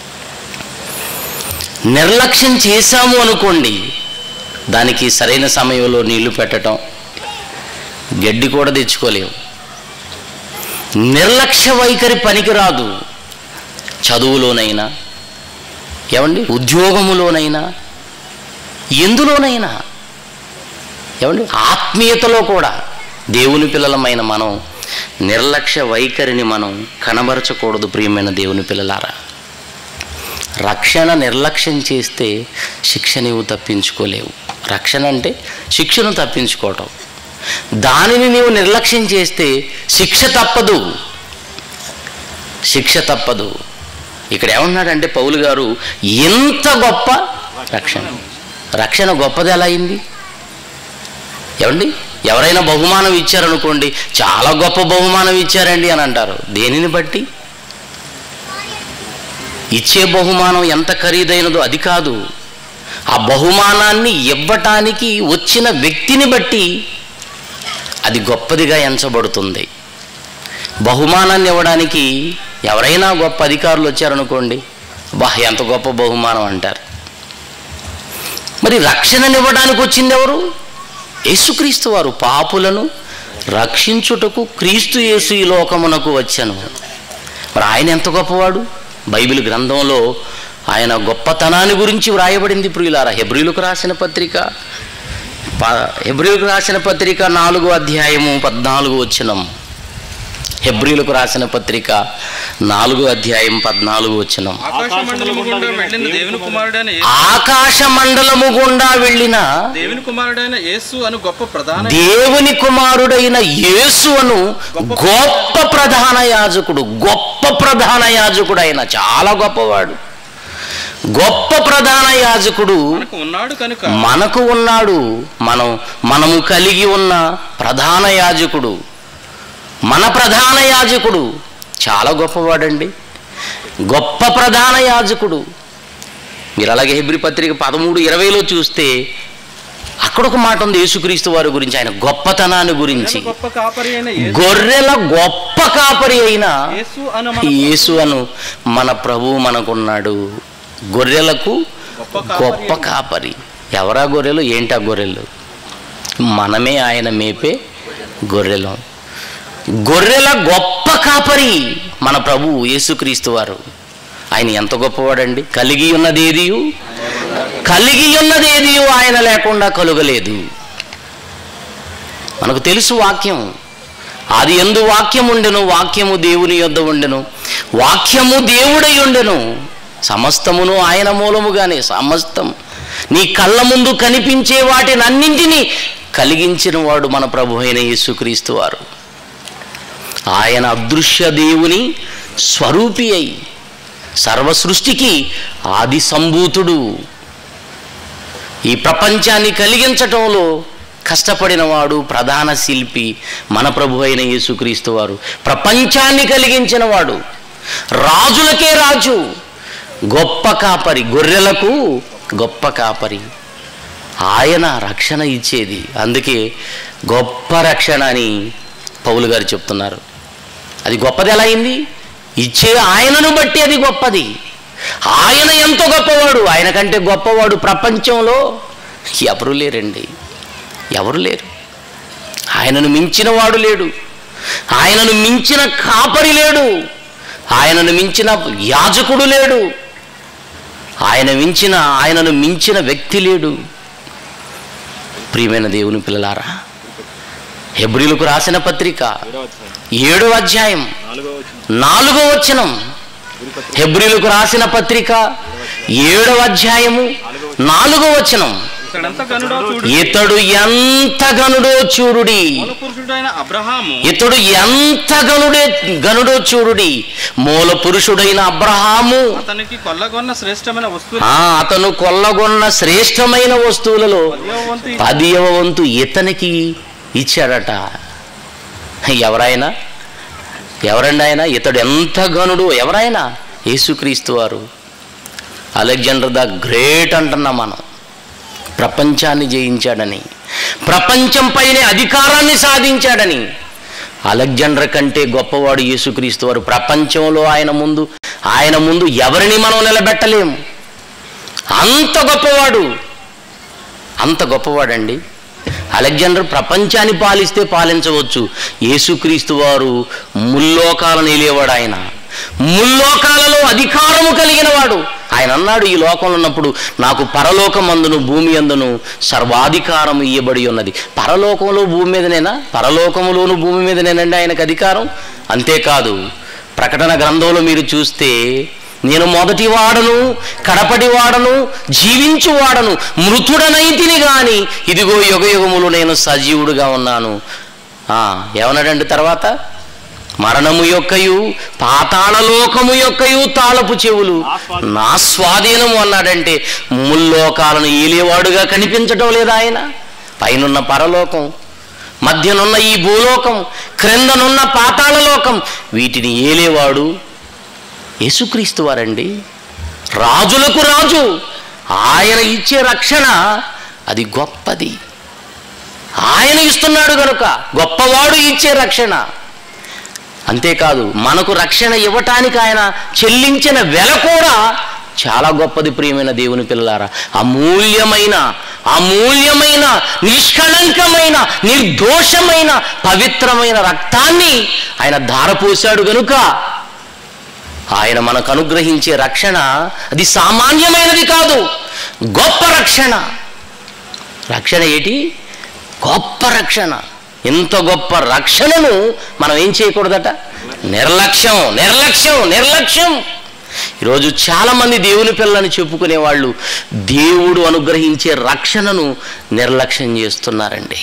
Speaker 7: నిర్లక్ష్యం చేశాము అనుకోండి దానికి సరైన సమయంలో నీళ్లు పెట్టడం గడ్డి కూడా తెచ్చుకోలేము నిర్లక్ష్య వైఖరి పనికిరాదు చదువులోనైనా ఏమండి ఉద్యోగములోనైనా ఎందులోనైనా ఏమండి ఆత్మీయతలో కూడా దేవుని పిల్లలమైన మనం నిర్లక్ష్య వైఖరిని మనం కనబరచకూడదు ప్రియమైన దేవుని పిల్లలారా రక్షణ నిర్లక్ష్యం చేస్తే శిక్ష నీవు తప్పించుకోలేవు రక్షణ అంటే శిక్షను తప్పించుకోవటం దానిని నీవు నిర్లక్ష్యం చేస్తే శిక్ష తప్పదు శిక్ష తప్పదు ఇక్కడ ఏమన్నాడంటే పౌలు గారు ఎంత గొప్ప రక్షణ రక్షణ గొప్పది ఎలా అయింది ఏమండి ఎవరైనా బహుమానం ఇచ్చారనుకోండి చాలా గొప్ప బహుమానం ఇచ్చారండి అని అంటారు దేనిని బట్టి ఇచ్చే బహుమానం ఎంత ఖరీదైనదో అది కాదు ఆ బహుమానాన్ని ఇవ్వటానికి వచ్చిన వ్యక్తిని బట్టి అది గొప్పదిగా ఎంచబడుతుంది బహుమానాన్ని ఇవ్వడానికి ఎవరైనా గొప్ప అధికారులు వచ్చారనుకోండి బా ఎంత గొప్ప బహుమానం అంటారు మరి రక్షణనివ్వడానికి వచ్చింది ఎవరు యేసుక్రీస్తు వారు పాపులను రక్షించుటకు క్రీస్తు యేసు ఈ లోకమునకు వచ్చాను మరి ఆయన ఎంత గొప్పవాడు బైబిల్ గ్రంథంలో ఆయన గొప్పతనాన్ని గురించి వ్రాయబడింది ప్రియులారా హెబ్రిలకు రాసిన పత్రిక ప- హెబ్రిలకు రాసిన పత్రిక నాలుగో అధ్యాయము పద్నాలుగు వచ్చినం హెబ్రిలకు రాసిన పత్రిక నాలుగో అధ్యాయం పద్నాలుగు వచ్చినం
Speaker 8: ఆకాశ మండలము గుండా వెళ్ళిన దేవుని కుమారుడైన యేసు-
Speaker 7: ఆకాశ మండలము గుండా వెళ్ళిన
Speaker 8: దేవుని కుమారుడైన యేసు అను గొప్ప ప్రధాన
Speaker 7: దేవుని కుమారుడైన యేసు అను గొప్ప ప్రధాన యాజకుడు గొప్ప ప్రధాన యాజకుడు ఆయన చాలా గొప్పవాడు గొప్ప ప్రధాన యాజకుడు
Speaker 8: మనకు ఉన్నాడు కనుక
Speaker 7: మనకు ఉన్నాడు మనం మనము కలిగి ఉన్న ప్రధాన యాజకుడు మన ప్రధాన యాజకుడు చాలా గొప్పవాడండి గొప్ప ప్రధాన యాజకుడు మీరు అలాగే హెబ్రి పత్రిక పదమూడు ఇరవైలో చూస్తే అక్కడ ఒక మాట ఉంది యేసుక్రీస్తు వారి గురించి ఆయన గొప్పతనాన్ని గురించి
Speaker 8: గొప్ప కాపరి అయిన యేసు-
Speaker 7: గొర్రెల గొప్ప కాపరి అయిన
Speaker 8: యేసు అను మన
Speaker 7: యేసు అను మన ప్రభువు మనకున్నాడు గొర్రెలకు
Speaker 8: గొప్ప కాపరి
Speaker 7: గొప్ప కాపరి ఎవరా గొర్రెలు ఏంటా గొర్రెలు మనమే ఆయన మేపే గొర్రెలం గొర్రెల గొప్ప కాపరి మన ప్రభు యేసుక్రీస్తు వారు ఆయన ఎంత గొప్పవాడండి కలిగి ఉన్నదేదియు కలిగి ఉన్నదేదియు ఆయన లేకుండా కలుగలేదు మనకు తెలుసు వాక్యం అది ఎందు వాక్యం ఉండెను వాక్యము దేవుని యొద్ద ఉండెను వాక్యము దేవుడై ఉండెను సమస్తమును ఆయన మూలముగానే సమస్తం నీ కళ్ళ ముందు కనిపించే వాటిని అన్నింటినీ కలిగించిన వాడు మన ప్రభు అయిన యేసుక్రీస్తు వారు ఆయన అదృశ్య దేవుని స్వరూపి అయి సర్వ సృష్టికి ఆది సంభూతుడు ఈ ప్రపంచాన్ని కలిగించటంలో కష్టపడిన వాడు ప్రధాన శిల్పి మన ప్రభు అయిన యేసుక్రీస్తు వారు ప్రపంచాన్ని కలిగించిన వాడు రాజులకే రాజు గొప్ప కాపరి గొర్రెలకు గొప్ప కాపరి ఆయన రక్షణ ఇచ్చేది అందుకే గొప్ప రక్షణ అని పౌలు గారు చెప్తున్నారు అది గొప్పది ఎలా అయింది ఇచ్చే ఆయనను బట్టి అది గొప్పది ఆయన ఎంతో గొప్పవాడు ఆయన కంటే గొప్పవాడు ప్రపంచంలో ఎవరు లేరండి ఎవరు లేరు ఆయనను మించిన వాడు లేడు ఆయనను మించిన కాపరి లేడు ఆయనను మించిన యాజకుడు లేడు ఆయన మించిన ఆయనను మించిన వ్యక్తి లేడు ప్రియమైన దేవుని పిల్లలారా హెబ్రిలకు రాసిన పత్రిక ఏడో అధ్యాయం నాలుగో వచనం హెబ్రిలకు రాసిన పత్రిక ఏడవ అధ్యాయము నాలుగో వచనం
Speaker 8: ఇక్కడంతా గనుడో చూడు
Speaker 7: ఇతడు ఎంత గనుడో చూరుడి
Speaker 8: మూల పురుషుడైన అబ్రహాము
Speaker 7: ఇతడు ఎంత గనుడే గనుడో చూరుడి మూల పురుషుడైన అబ్రహాము
Speaker 8: అతనికి కొల్లగొన్న శ్రేష్టమైన వస్తువు
Speaker 7: ఆ అతను కొల్లగొన్న శ్రేష్టమైన వస్తువులలో
Speaker 8: వంతు
Speaker 7: పదియవ వంతు ఇతనికి ఇచ్చాడట ఎవరైనా ఎవరండి ఆయన ఇతడు ఎంత గనుడు ఎవరైనా యేసుక్రీస్తు వారు అలెగ్జాండర్ ద గ్రేట్ అంటున్నాం మనం ప్రపంచాన్ని జయించాడని ప్రపంచం పైన అధికారాన్ని సాధించాడని అలెగ్జాండర్ కంటే గొప్పవాడు యేసుక్రీస్తు వారు ప్రపంచంలో ఆయన ముందు ఆయన ముందు ఎవరిని మనం నిలబెట్టలేము అంత గొప్పవాడు అంత గొప్పవాడండి అలెగ్జాండర్ ప్రపంచాన్ని పాలిస్తే పాలించవచ్చు యేసుక్రీస్తు వారు ముల్లోకాలను ఏలేవాడు ఆయన ముల్లోకాలలో అధికారము కలిగిన వాడు ఆయన అన్నాడు ఈ లోకంలో ఉన్నప్పుడు నాకు పరలోకమందును భూమి అందును సర్వాధికారం ఇయ్యబడి ఉన్నది పరలోకంలో భూమి మీదనేనా పరలోకములోను భూమి మీదనేనండి ఆయనకు అధికారం అంతేకాదు ప్రకటన గ్రంథంలో మీరు చూస్తే నేను మొదటి వాడను కడపటి వాడను జీవించు వాడను మృతుడనైతిని గాని ఇదిగో యుగయుగములు నేను సజీవుడుగా ఉన్నాను ఆ, ఏమన్నాడండి తర్వాత మరణము యొక్కయు పాతాళలోకము యొక్కయు తాళపు చెవులు నా స్వాధీనము అన్నాడంటే ముల్లోకాలను ఏలేవాడుగా కనిపించటం లేదా ఆయన పైనున్న పరలోకం మధ్యనున్న ఈ భూలోకం క్రిందనున్న పాతాళలోకం వీటిని ఏలేవాడు యేసుక్రీస్తు వారండి రాజులకు రాజు ఆయన ఇచ్చే రక్షణ అది గొప్పది ఆయన ఇస్తున్నాడు గనుక గొప్పవాడు ఇచ్చే రక్షణ అంతేకాదు మనకు రక్షణ ఇవ్వటానికి ఆయన చెల్లించిన వెల కూడా చాలా గొప్పది ప్రియమైన దేవుని పిల్లలారా అమూల్యమైన అమూల్యమైన నిష్కళంకమైన నిర్దోషమైన పవిత్రమైన రక్తాన్ని ఆయన ధారపోశాడు గనుక ఆయన మనకు అనుగ్రహించే రక్షణ అది సామాన్యమైనది కాదు గొప్ప రక్షణ రక్షణ ఏంటి గొప్ప రక్షణ ఇంత గొప్ప రక్షణను మనం ఏం చేయకూడదట నిర్లక్ష్యం నిర్లక్ష్యం నిర్లక్ష్యం ఈరోజు చాలామంది దేవుని పిల్లని చెప్పుకునే వాళ్ళు దేవుడు అనుగ్రహించే రక్షణను నిర్లక్ష్యం చేస్తున్నారండి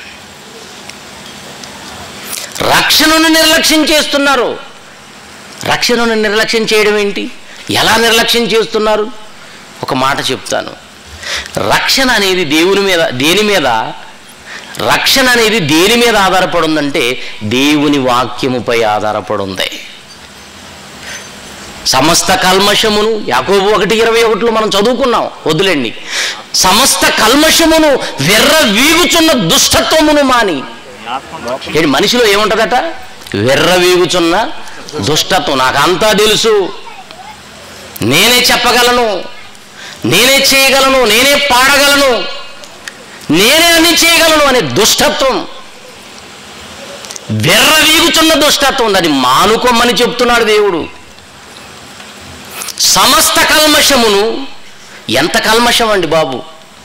Speaker 7: రక్షణను నిర్లక్ష్యం చేస్తున్నారు రక్షణను నిర్లక్ష్యం చేయడం ఏంటి ఎలా నిర్లక్ష్యం చేస్తున్నారు ఒక మాట చెప్తాను రక్షణ అనేది దేవుని మీద దేని మీద రక్షణ అనేది దేని మీద ఆధారపడి ఉందంటే దేవుని వాక్యముపై ఆధారపడి ఉంది సమస్త కల్మషమును యాకోబు ఒకటి ఇరవై ఒకటిలో మనం చదువుకున్నాం వదిలేండి సమస్త కల్మషమును వెర్ర వీగుచున్న దుష్టత్వమును మాని ఏంటి మనిషిలో ఏముంటుందట వెర్ర వీగుచున్న దుష్టత్వం నాకంతా తెలుసు నేనే చెప్పగలను నేనే చేయగలను నేనే పాడగలను నేనే అన్ని చేయగలను అనే దుష్టత్వం వెర్ర వీగుచున్న దుష్టత్వం దాన్ని మానుకోమని చెప్తున్నాడు దేవుడు సమస్త కల్మషమును ఎంత కల్మషం అండి బాబు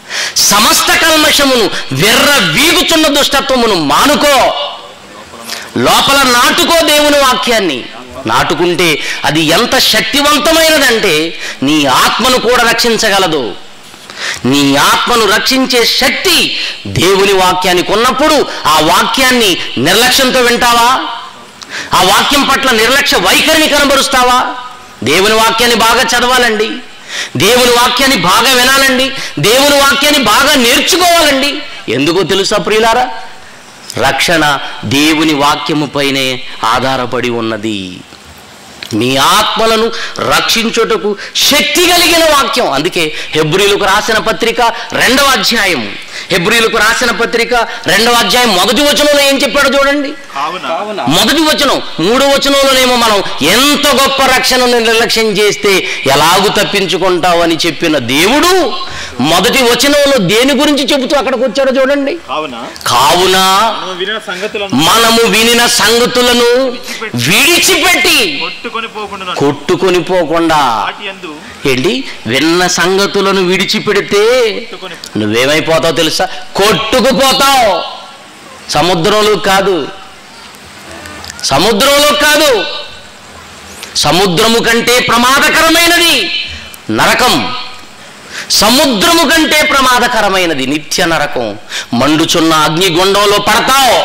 Speaker 7: సమస్త కల్మషమును వెర్ర వీగుచున్న దుష్టత్వమును మానుకో లోపల నాటుకో దేవుని వాక్యాన్ని నాటుకుంటే అది ఎంత శక్తివంతమైనదంటే నీ ఆత్మను కూడా రక్షించగలదు నీ ఆత్మను రక్షించే శక్తి దేవుని వాక్యానికి ఉన్నప్పుడు ఆ వాక్యాన్ని నిర్లక్ష్యంతో వింటావా ఆ వాక్యం పట్ల నిర్లక్ష్య వైఖరిని కనబరుస్తావా దేవుని వాక్యాన్ని బాగా చదవాలండి దేవుని వాక్యాన్ని బాగా వినాలండి దేవుని వాక్యాన్ని బాగా నేర్చుకోవాలండి ఎందుకో తెలుసా ప్రియులారా రక్షణ దేవుని వాక్యముపైనే ఆధారపడి ఉన్నది మీ ఆత్మలను రక్షించుటకు శక్తి కలిగిన వాక్యం అందుకే హెబ్రిలకు రాసిన పత్రిక రెండవ అధ్యాయం హెబ్రిలకు రాసిన పత్రిక రెండవ అధ్యాయం మొదటి వచనంలో ఏం చెప్పాడో చూడండి
Speaker 6: కావున
Speaker 7: మొదటి వచనం మూడో వచనంలోనేమో మనం ఎంత గొప్ప రక్షణను నిర్లక్ష్యం చేస్తే ఎలాగు తప్పించుకుంటావు అని చెప్పిన దేవుడు మొదటి వచనంలో దేని గురించి చెబుతూ అక్కడికి వచ్చాడో చూడండి
Speaker 6: కావున
Speaker 7: కావున
Speaker 6: మనం వినిన సంగతులను
Speaker 7: మనము వినిన సంగతులను విడిచిపెట్టి
Speaker 6: కొట్టుకొని పోకుండా
Speaker 7: కొట్టుకొని పోకుండా
Speaker 6: వాటి యందు
Speaker 7: ఏంటి విన్న సంగతులను విడిచిపెడితే
Speaker 6: కొట్టుకొని
Speaker 7: నువ్వేమైపోతావు తెలుసా కొట్టుకుపోతావు సముద్రంలో కాదు సముద్రంలో కాదు సముద్రము కంటే ప్రమాదకరమైనది నరకం సముద్రము కంటే ప్రమాదకరమైనది నిత్య నరకం మండుచున్న అగ్నిగుండంలో పడతావు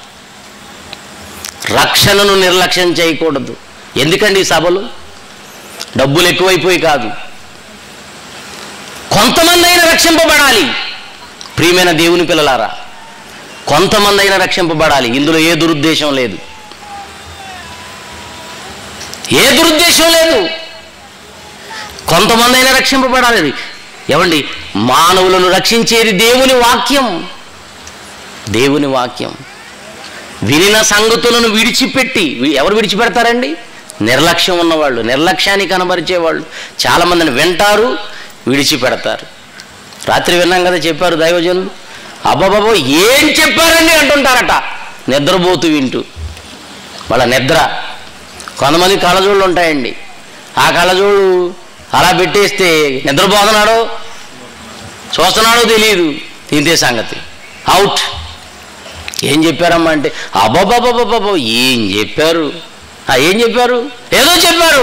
Speaker 7: రక్షణను నిర్లక్ష్యం చేయకూడదు ఎందుకండి ఈ సభలు డబ్బులు ఎక్కువైపోయి కాదు కొంతమంది అయినా రక్షింపబడాలి ప్రియమైన దేవుని పిల్లలారా కొంతమంది అయినా రక్షింపబడాలి ఇందులో ఏ దురుద్దేశం లేదు ఏ దురుద్దేశం లేదు కొంతమంది అయినా రక్షింపబడాలి ఏమండి మానవులను రక్షించేది దేవుని వాక్యం దేవుని వాక్యం వినిన సంగతులను విడిచిపెట్టి వి- ఎవరు విడిచిపెడతారండి నిర్లక్ష్యం ఉన్నవాళ్ళు నిర్లక్ష్యాన్ని కనబరిచేవాళ్ళు చాలామందిని వింటారు విడిచిపెడతారు రాత్రి విన్నాం కదా చెప్పారు దైవజనులు అబ్బాబాబో ఏం చెప్పారండి అంటుంటారట నిద్రపోతూ వింటూ వాళ్ళ నిద్ర కొంతమంది కళ్ళజోళ్ళు ఉంటాయండి ఆ కళ్ళజోడు అలా పెట్టేస్తే నిద్రపోతున్నాడో చూస్తున్నాడో తెలియదు ఇంతే సంగతి అవుట్ ఏం చెప్పారమ్మా అంటే అబ్బాబాబాబాబా ఏం చెప్పారు ఆ, ఏం చెప్పారు ఏదో చెప్పారు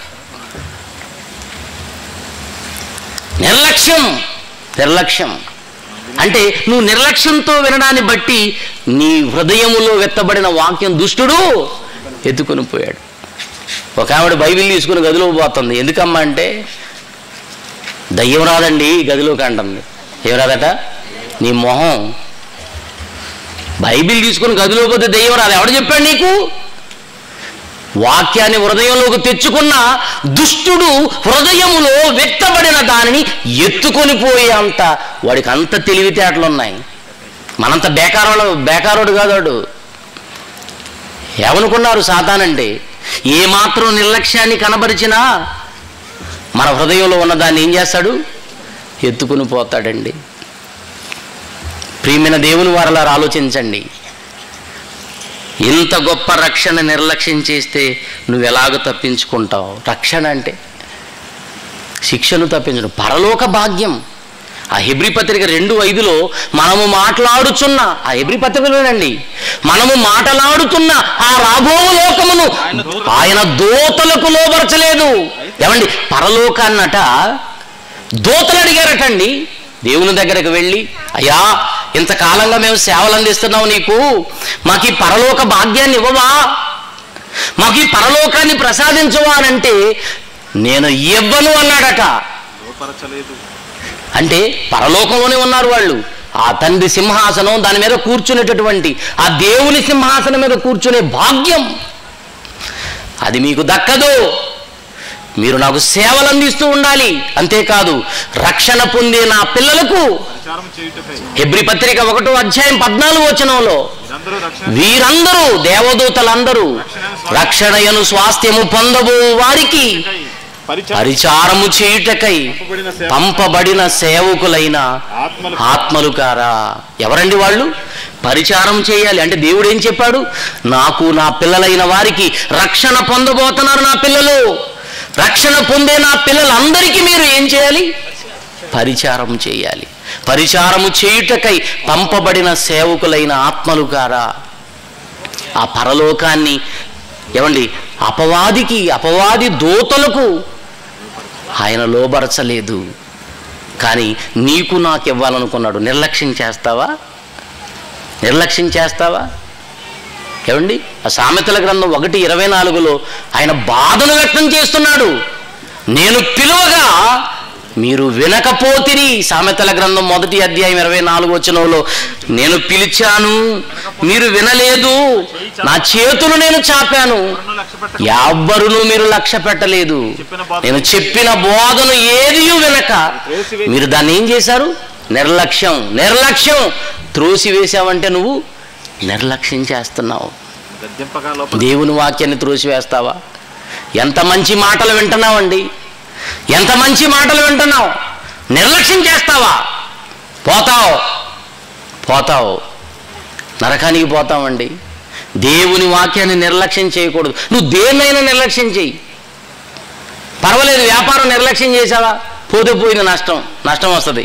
Speaker 7: నిర్లక్ష్యం నిర్లక్ష్యం అంటే నువ్వు నిర్లక్ష్యంతో వినడాన్ని బట్టి నీ హృదయములో వెత్తబడిన వాక్యం దుష్టుడు ఎత్తుకొని పోయాడు ఒక ఆవిడ బైబిల్ తీసుకుని గదిలో పోతుంది ఎందుకమ్మా అంటే దయ్యం రాదండి గదిలోకి అంటుంది ఏం రాదట నీ మొహం బైబిల్ తీసుకుని గదిలో పోతే దెయ్యం రాదు ఎవడు చెప్పాడు నీకు వాక్యాన్ని హృదయంలోకి తెచ్చుకున్న దుష్టుడు హృదయములో వ్యక్తపడిన దానిని ఎత్తుకొని పోయే అంత వాడికి అంత తెలివితేటలు ఉన్నాయి మనంత బేకారోడు బేకారోడు కాదు వాడు ఏమనుకున్నారు సాతానంటే ఏమాత్రం నిర్లక్ష్యాన్ని కనబరిచినా మన హృదయంలో ఉన్నదాన్ని ఏం చేస్తాడు ఎత్తుకుని పోతాడండి ప్రియమైన దేవుని వారలారు ఆలోచించండి ఇంత గొప్ప రక్షణ నిర్లక్ష్యం చేస్తే నువ్వు ఎలాగ తప్పించుకుంటావు రక్షణ అంటే శిక్షను తప్పించడం పరలోక భాగ్యం ఆ హెబ్రి పత్రిక రెండు ఐదులో మనము మాట్లాడుచున్న ఆ హెబ్రి పత్రికలోనండి మనము మాట్లాడుతున్న ఆ రాబో లోకమును ఆయన దూతలకు లోపరచలేదు ఏమండి పరలోకాన్నట దూతలు అడిగారటండి దేవుని దగ్గరకు వెళ్ళి అయ్యా ఇంతకాలంగా మేము సేవలు అందిస్తున్నావు నీకు మాకు ఈ పరలోక భాగ్యాన్ని ఇవ్వవా మాకు ఈ పరలోకాన్ని ప్రసాదించవా అని అంటే నేను ఇవ్వను అన్నాడట
Speaker 6: లోపరచలేదు
Speaker 7: అంటే పరలోకంలోనే ఉన్నారు వాళ్ళు ఆ తండ్రి సింహాసనం దాని మీద కూర్చునేటటువంటి ఆ దేవుని సింహాసనం మీద కూర్చునే భాగ్యం అది మీకు దక్కదు మీరు నాకు సేవలు అందిస్తూ ఉండాలి అంతేకాదు రక్షణ పొందే నా పిల్లలకు
Speaker 6: ప్రచారం చేయుటకై
Speaker 7: హెబ్రి పత్రిక ఒకటో అధ్యాయం పద్నాలుగు వచనంలో
Speaker 6: మీరందరూ రక్షణ
Speaker 7: వీరందరూ దేవదూతలందరూ రక్షణయను స్వాస్థ్యము పొందబో వారికి
Speaker 6: పరిచారం
Speaker 7: పరిచారము చేయుటకై
Speaker 6: పంపబడిన సేవ
Speaker 7: పంపబడిన సేవకులైన
Speaker 6: ఆత్మలు
Speaker 7: ఆత్మలు కారా ఎవరండి వాళ్ళు పరిచారం చేయాలి అంటే దేవుడు ఏం చెప్పాడు నాకు నా పిల్లలైన వారికి రక్షణ పొందబోతున్నారు నా పిల్లలు రక్షణ పొందే నా పిల్లలందరికీ మీరు ఏం చేయాలి పరిచారం చేయాలి పరిచారము చేయుటకై పంపబడిన సేవకులైన ఆత్మలు కారా ఆ పరలోకాన్ని ఏమండి అపవాదికి అపవాది దూతలకు ఆయన లోబరచలేదు కానీ నీకు నాకు ఇవ్వాలనుకున్నాడు నిర్లక్ష్యం చేస్తావా నిర్లక్ష్యం చేస్తావా ఏమండి ఆ సామెతల గ్రంథం ఒకటి ఇరవై నాలుగులో ఆయన బాధను వ్యక్తం చేస్తున్నాడు నేను పిలువగా మీరు వినకపోతిరి సామెతల గ్రంథం మొదటి అధ్యాయం ఇరవై నాలుగు వచనంలో నేను పిలిచాను మీరు వినలేదు నా చేతులు నేను చాపాను ఎవ్వరును మీరు లక్ష్య పెట్టలేదు నేను చెప్పిన బోధను ఏది వినక మీరు దాన్ని ఏం చేశారు నిర్లక్ష్యం నిర్లక్ష్యం త్రోసి వేసావంటే నువ్వు నిర్లక్ష్యం చేస్తున్నావు
Speaker 6: గద్దెంపగా లోపల
Speaker 7: దేవుని వాక్యాన్ని త్రోసివేస్తావా ఎంత మంచి మాటలు వింటున్నావండి ఎంత మంచి మాటలు వింటున్నావు నిర్లక్ష్యం చేస్తావా పోతావు పోతావు నరకానికి పోతావండి దేవుని వాక్యాన్ని నిర్లక్ష్యం చేయకూడదు నువ్వు దేన్నైనా నిర్లక్ష్యం చేయి పర్వాలేదు వ్యాపారం నిర్లక్ష్యం చేసావా పోతే పోయిన నష్టం నష్టం వస్తుంది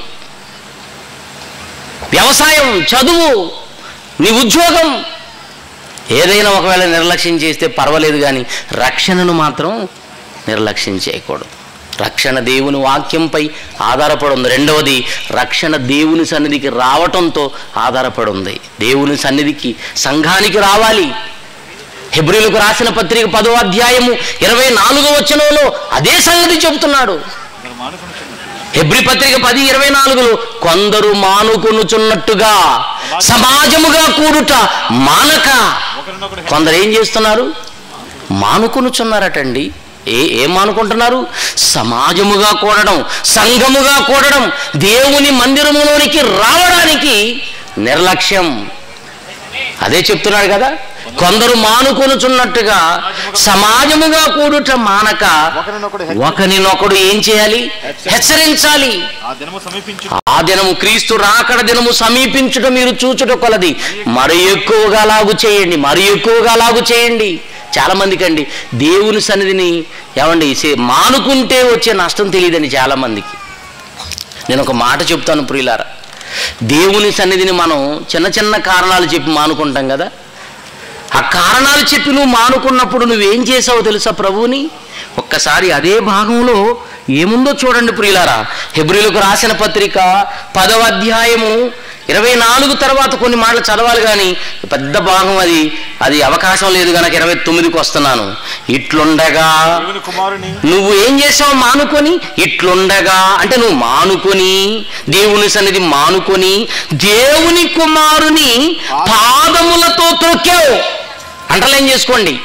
Speaker 7: వ్యవసాయం చదువు నీ ఉద్యోగం ఏదైనా ఒకవేళ నిర్లక్ష్యం చేస్తే పర్వాలేదు కానీ రక్షణను మాత్రం నిర్లక్ష్యం చేయకూడదు రక్షణ దేవుని వాక్యంపై ఆధారపడి ఉంది రెండవది రక్షణ దేవుని సన్నిధికి రావటంతో ఆధారపడి ఉంది దేవుని సన్నిధికి సంఘానికి రావాలి హెబ్రిలకు రాసిన పత్రిక పదో అధ్యాయము ఇరవై నాలుగో వచనంలో అదే సంగతి చెబుతున్నాడు
Speaker 6: మరి మానుకుని
Speaker 7: హెబ్రి పత్రిక పది ఇరవై నాలుగులో కొందరు మానుకొనుచున్నట్టుగా సమాజముగా కూడుట మానక
Speaker 6: ఒకరినొకడు
Speaker 7: కొందరు ఏం చేస్తున్నారు మానుకొనుచున్నారటండి ఏ ఏం మానుకుంటున్నారు సమాజముగా కూడడం సంఘముగా కూడడం దేవుని మందిరములోనికి రావడానికి నిర్లక్ష్యం అదే చెప్తున్నాడు కదా కొందరు మానుకొనుచున్నట్టుగా సమాజముగా కూడుట మానక
Speaker 6: ఒకరినొకడు
Speaker 7: ఒకరినొకడు ఏం చేయాలి హెచ్చరించాలి
Speaker 6: ఆ దినము సమీపించు
Speaker 7: ఆ దినము క్రీస్తు రాకడ దినము సమీపించుట మీరు చూచుట కొలది మరి ఎక్కువగా లాగు చేయండి మరి ఎక్కువగా లాగు చేయండి చాలా మందికి అండి దేవుని సన్నిధిని ఏమండి సే- మానుకుంటే వచ్చే నష్టం తెలియదండి చాలా మందికి నేను ఒక మాట చెప్తాను ప్రియులారా దేవుని సన్నిధిని మనం చిన్న చిన్న కారణాలు చెప్పి మానుకుంటాం కదా ఆ కారణాలు చెప్పి నువ్వు మానుకున్నప్పుడు నువ్వేం చేసావో తెలుసా ప్రభువుని ఒక్కసారి అదే భాగంలో ఏముందో చూడండి ప్రియులారా హెబ్రిలకు రాసిన పత్రిక పదవ అధ్యాయము ఇరవై నాలుగు తర్వాత కొన్ని మాటలు చదవాలి కానీ పెద్ద భాగం అది అది అవకాశం లేదు కనుక ఇరవై తొమ్మిదికి వస్తున్నాను ఇట్లుండగా
Speaker 6: దేవుని కుమారుని
Speaker 7: నువ్వు ఏం చేసావు మానుకొని ఇట్లుండగా అంటే నువ్వు మానుకొని దేవుని సన్నిధి మానుకొని దేవుని కుమారుని పాదములతో త్రొక్కావు అంటలేం చేసుకోండి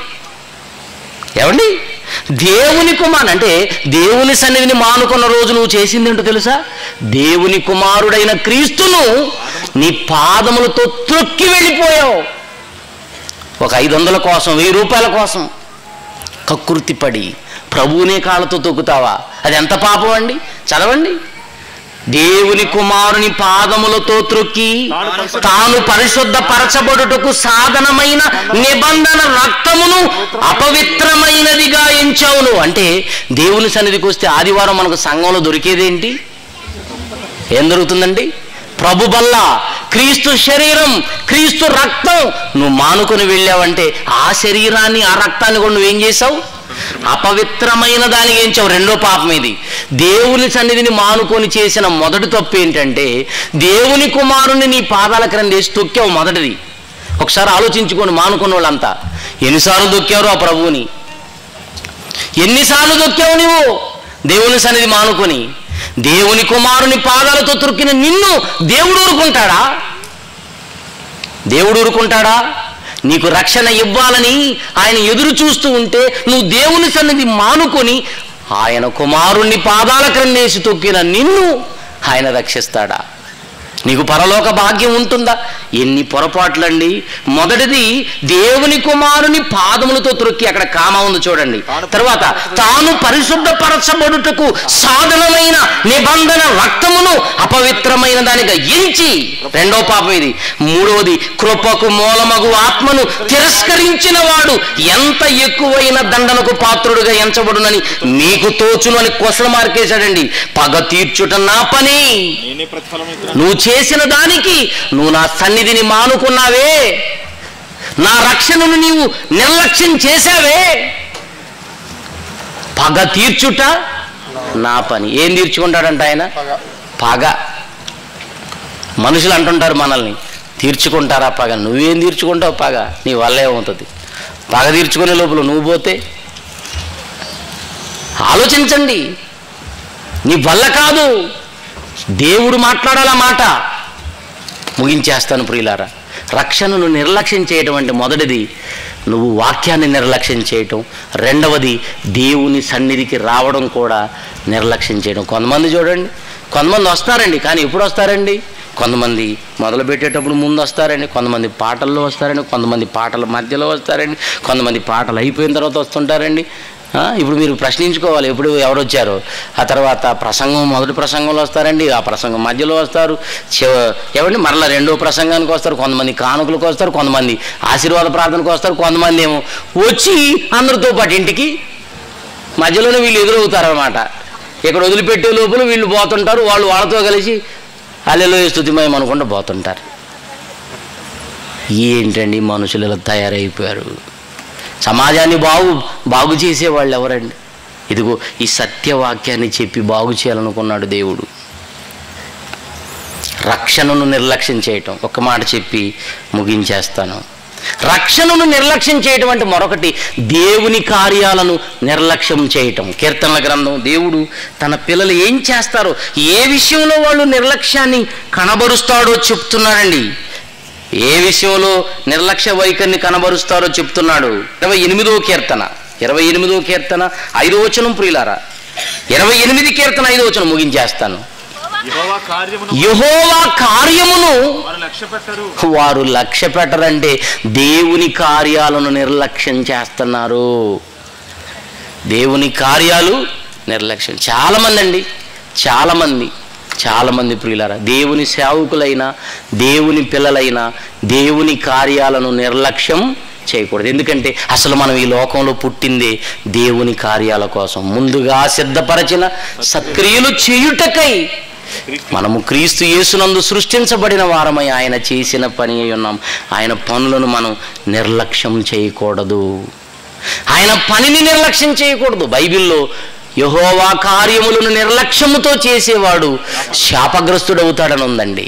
Speaker 7: ఏమండి దేవుని కుమారు అంటే దేవుని సన్నిధిని మానుకున్న రోజు నువ్వు చేసింది ఏంటో తెలుసా దేవుని కుమారుడైన క్రీస్తును నీ పాదములతో త్రొక్కి వెళ్ళిపోయావు ఒక ఐదు వందల కోసం వెయ్యి రూపాయల కోసం కక్కుర్తిపడి ప్రభువునే కాళ్ళతో తొక్కుతావా అది ఎంత పాపం అండి చదవండి దేవుని కుమారుని పాదములతో త్రొక్కి తాను పరిశుద్ధ పరచబడుటకు సాధనమైన నిబంధన రక్తమును అపవిత్రమైనదిగా ఎంచావును అంటే దేవుని సన్నిధికి వస్తే ఆదివారం మనకు సంఘంలో దొరికేదేంటి ఏం దొరుకుతుందండి ప్రభు బల్ల క్రీస్తు శరీరం క్రీస్తు రక్తం నువ్వు మానుకొని వెళ్ళావంటే ఆ శరీరాన్ని ఆ రక్తాన్ని కూడా నువ్వేం చేసావు అపవిత్రమైన దానికి ఏంచావు రెండో పాపం ఇది దేవుని సన్నిధిని మానుకొని చేసిన మొదటి తప్పు ఏంటంటే దేవుని కుమారుని నీ పాదాల క్రింద వేసి తొక్కావు మొదటిది ఒకసారి ఆలోచించుకోండి మానుకున్న వాళ్ళంతా ఎన్నిసార్లు దొక్కారు ఆ ప్రభువుని ఎన్నిసార్లు దొక్కావు నువ్వు దేవుని సన్నిధి మానుకొని దేవుని కుమారుని పాదాలతో తొక్కిన నిన్ను దేవుడు ఊరుకుంటాడా దేవుడు ఊరుకుంటాడా నీకు రక్షణ ఇవ్వాలని ఆయన ఎదురు చూస్తూ ఉంటే నువ్వు దేవుని సన్నిధి మానుకొని ఆయన కుమారుణ్ణి పాదాల క్రిందేసి తొక్కిన నిన్ను ఆయన రక్షిస్తాడా నీకు పరలోక భాగ్యం ఉంటుందా ఎన్ని పొరపాట్లండి మొదటిది దేవుని కుమారుని పాదములతో త్రొక్కి అక్కడ కామ ఉంది చూడండి తర్వాత తాను పరిశుద్ధపరచబడుటకు సాధనమైన నిబంధన రక్తమును అపవిత్రమైన దానిగా ఎంచి రెండో పాపం ఇది మూడవది కృపకు మూలమగు ఆత్మను తిరస్కరించిన వాడు ఎంత ఎక్కువైన దండనకు పాత్రుడుగా ఎంచబడునని మీకు తోచును అని క్వశ్చన్ మార్కేశాడండి పగ తీర్చుట నా పని
Speaker 6: నేనే ప్రతిఫలం ఇస్తున్నాను.
Speaker 7: నువ్వు చేసిన దానికి నువ్వు నా సన్నిధిని మానుకున్నావే నా రక్షణను నీవు నిర్లక్ష్యం చేశావే పగ తీర్చుట నా పని ఏం తీర్చుకుంటాడంట ఆయన పగ మనుషులు అంటుంటారు మనల్ని తీర్చుకుంటారా పగ నువ్వేం తీర్చుకుంటావు పగ నీ వల్ల ఏమవుతుంది పగ తీర్చుకునే లోపల నువ్వు పోతే ఆలోచించండి నీ వల్ల కాదు దేవుడు మాట్లాడాల మాట ముగించేస్తాను ప్రియులారా రక్షణను నిర్లక్ష్యం చేయటం అంటే మొదటిది నువ్వు వాక్యాన్ని నిర్లక్ష్యం చేయటం రెండవది దేవుని సన్నిధికి రావడం కూడా నిర్లక్ష్యం చేయడం కొంతమంది చూడండి కొంతమంది వస్తారండి కానీ ఎప్పుడు వస్తారండి కొంతమంది మొదలు పెట్టేటప్పుడు ముందు వస్తారండి కొంతమంది పాటల్లో వస్తారండి కొంతమంది పాటల మధ్యలో వస్తారండి కొంతమంది పాటలు అయిపోయిన తర్వాత వస్తుంటారండి ఆ, ఇప్పుడు మీరు ప్రశ్నించుకోవాలి ఎప్పుడు ఎవరు వచ్చారు ఆ తర్వాత ప్రసంగం మొదటి ప్రసంగంలో వస్తారండి ఆ ప్రసంగం మధ్యలో వస్తారు చివ ఏమండి మరలా రెండో ప్రసంగానికి వస్తారు కొంతమంది కానుకలకు వస్తారు కొంతమంది ఆశీర్వాద ప్రార్థనకు వస్తారు కొంతమంది ఏమో వచ్చి అందరితో పాటు ఇంటికి మధ్యలోనే వీళ్ళు ఎదురవుతారనమాట ఇక్కడ వదిలిపెట్టే లోపల వీళ్ళు పోతుంటారు వాళ్ళు వాళ్ళతో కలిసి అల్లెలో స్థుతిమయం అనుకుంటూ పోతుంటారు ఏంటండి మనుషులు ఇలా తయారైపోయారు సమాజాన్ని బాగు బాగు చేసేవాళ్ళు ఎవరండి ఇదిగో ఈ సత్యవాక్యాన్ని చెప్పి బాగు చేయాలనుకున్నాడు దేవుడు రక్షణను నిర్లక్ష్యం చేయటం ఒక మాట చెప్పి ముగించేస్తాను రక్షణను నిర్లక్ష్యం చేయటం అంటే మరొకటి దేవుని కార్యాలను నిర్లక్ష్యం చేయటం కీర్తనల గ్రంథం దేవుడు తన పిల్లలు ఏం చేస్తారో ఏ విషయంలో వాళ్ళు నిర్లక్ష్యాన్ని కనబరుస్తాడో చెప్తున్నారండి ఏ విషయంలో నిర్లక్ష్య వైఖరిని కనబరుస్తారో చెప్తున్నాడు ఇరవై ఎనిమిదో కీర్తన ఇరవై ఎనిమిదో కీర్తన ఐదో వచనం ప్రియులారా ఇరవై ఎనిమిది కీర్తన ఐదో వచనం ముగించేస్తాను
Speaker 6: యెహోవా కార్యమును
Speaker 7: యహోవా కార్యమును
Speaker 6: వారు లక్ష్య పెట్టరు
Speaker 7: వారు లక్ష్య పెట్టరంటే దేవుని కార్యాలను నిర్లక్ష్యం చేస్తున్నారు దేవుని కార్యాలు నిర్లక్ష్యం చాలామంది అండి చాలామంది చాలామంది ప్రియులారా దేవుని సేవకులైన దేవుని పిల్లలైన దేవుని కార్యాలను నిర్లక్ష్యం చేయకూడదు ఎందుకంటే అసలు మనం ఈ లోకంలో పుట్టిందే దేవుని కార్యాల కోసం ముందుగా సిద్ధపరచిన సత్క్రియలు చేయుటకై మనము క్రీస్తు యేసునందు సృష్టించబడిన వారమై ఆయన చేసిన పని అయి ఉన్నాం ఆయన పనులను మనం నిర్లక్ష్యం చేయకూడదు ఆయన పనిని నిర్లక్ష్యం చేయకూడదు బైబిల్లో యహోవా కార్యములను నిర్లక్ష్యముతో చేసేవాడు శాపగ్రస్తుడవుతాడని ఉందండి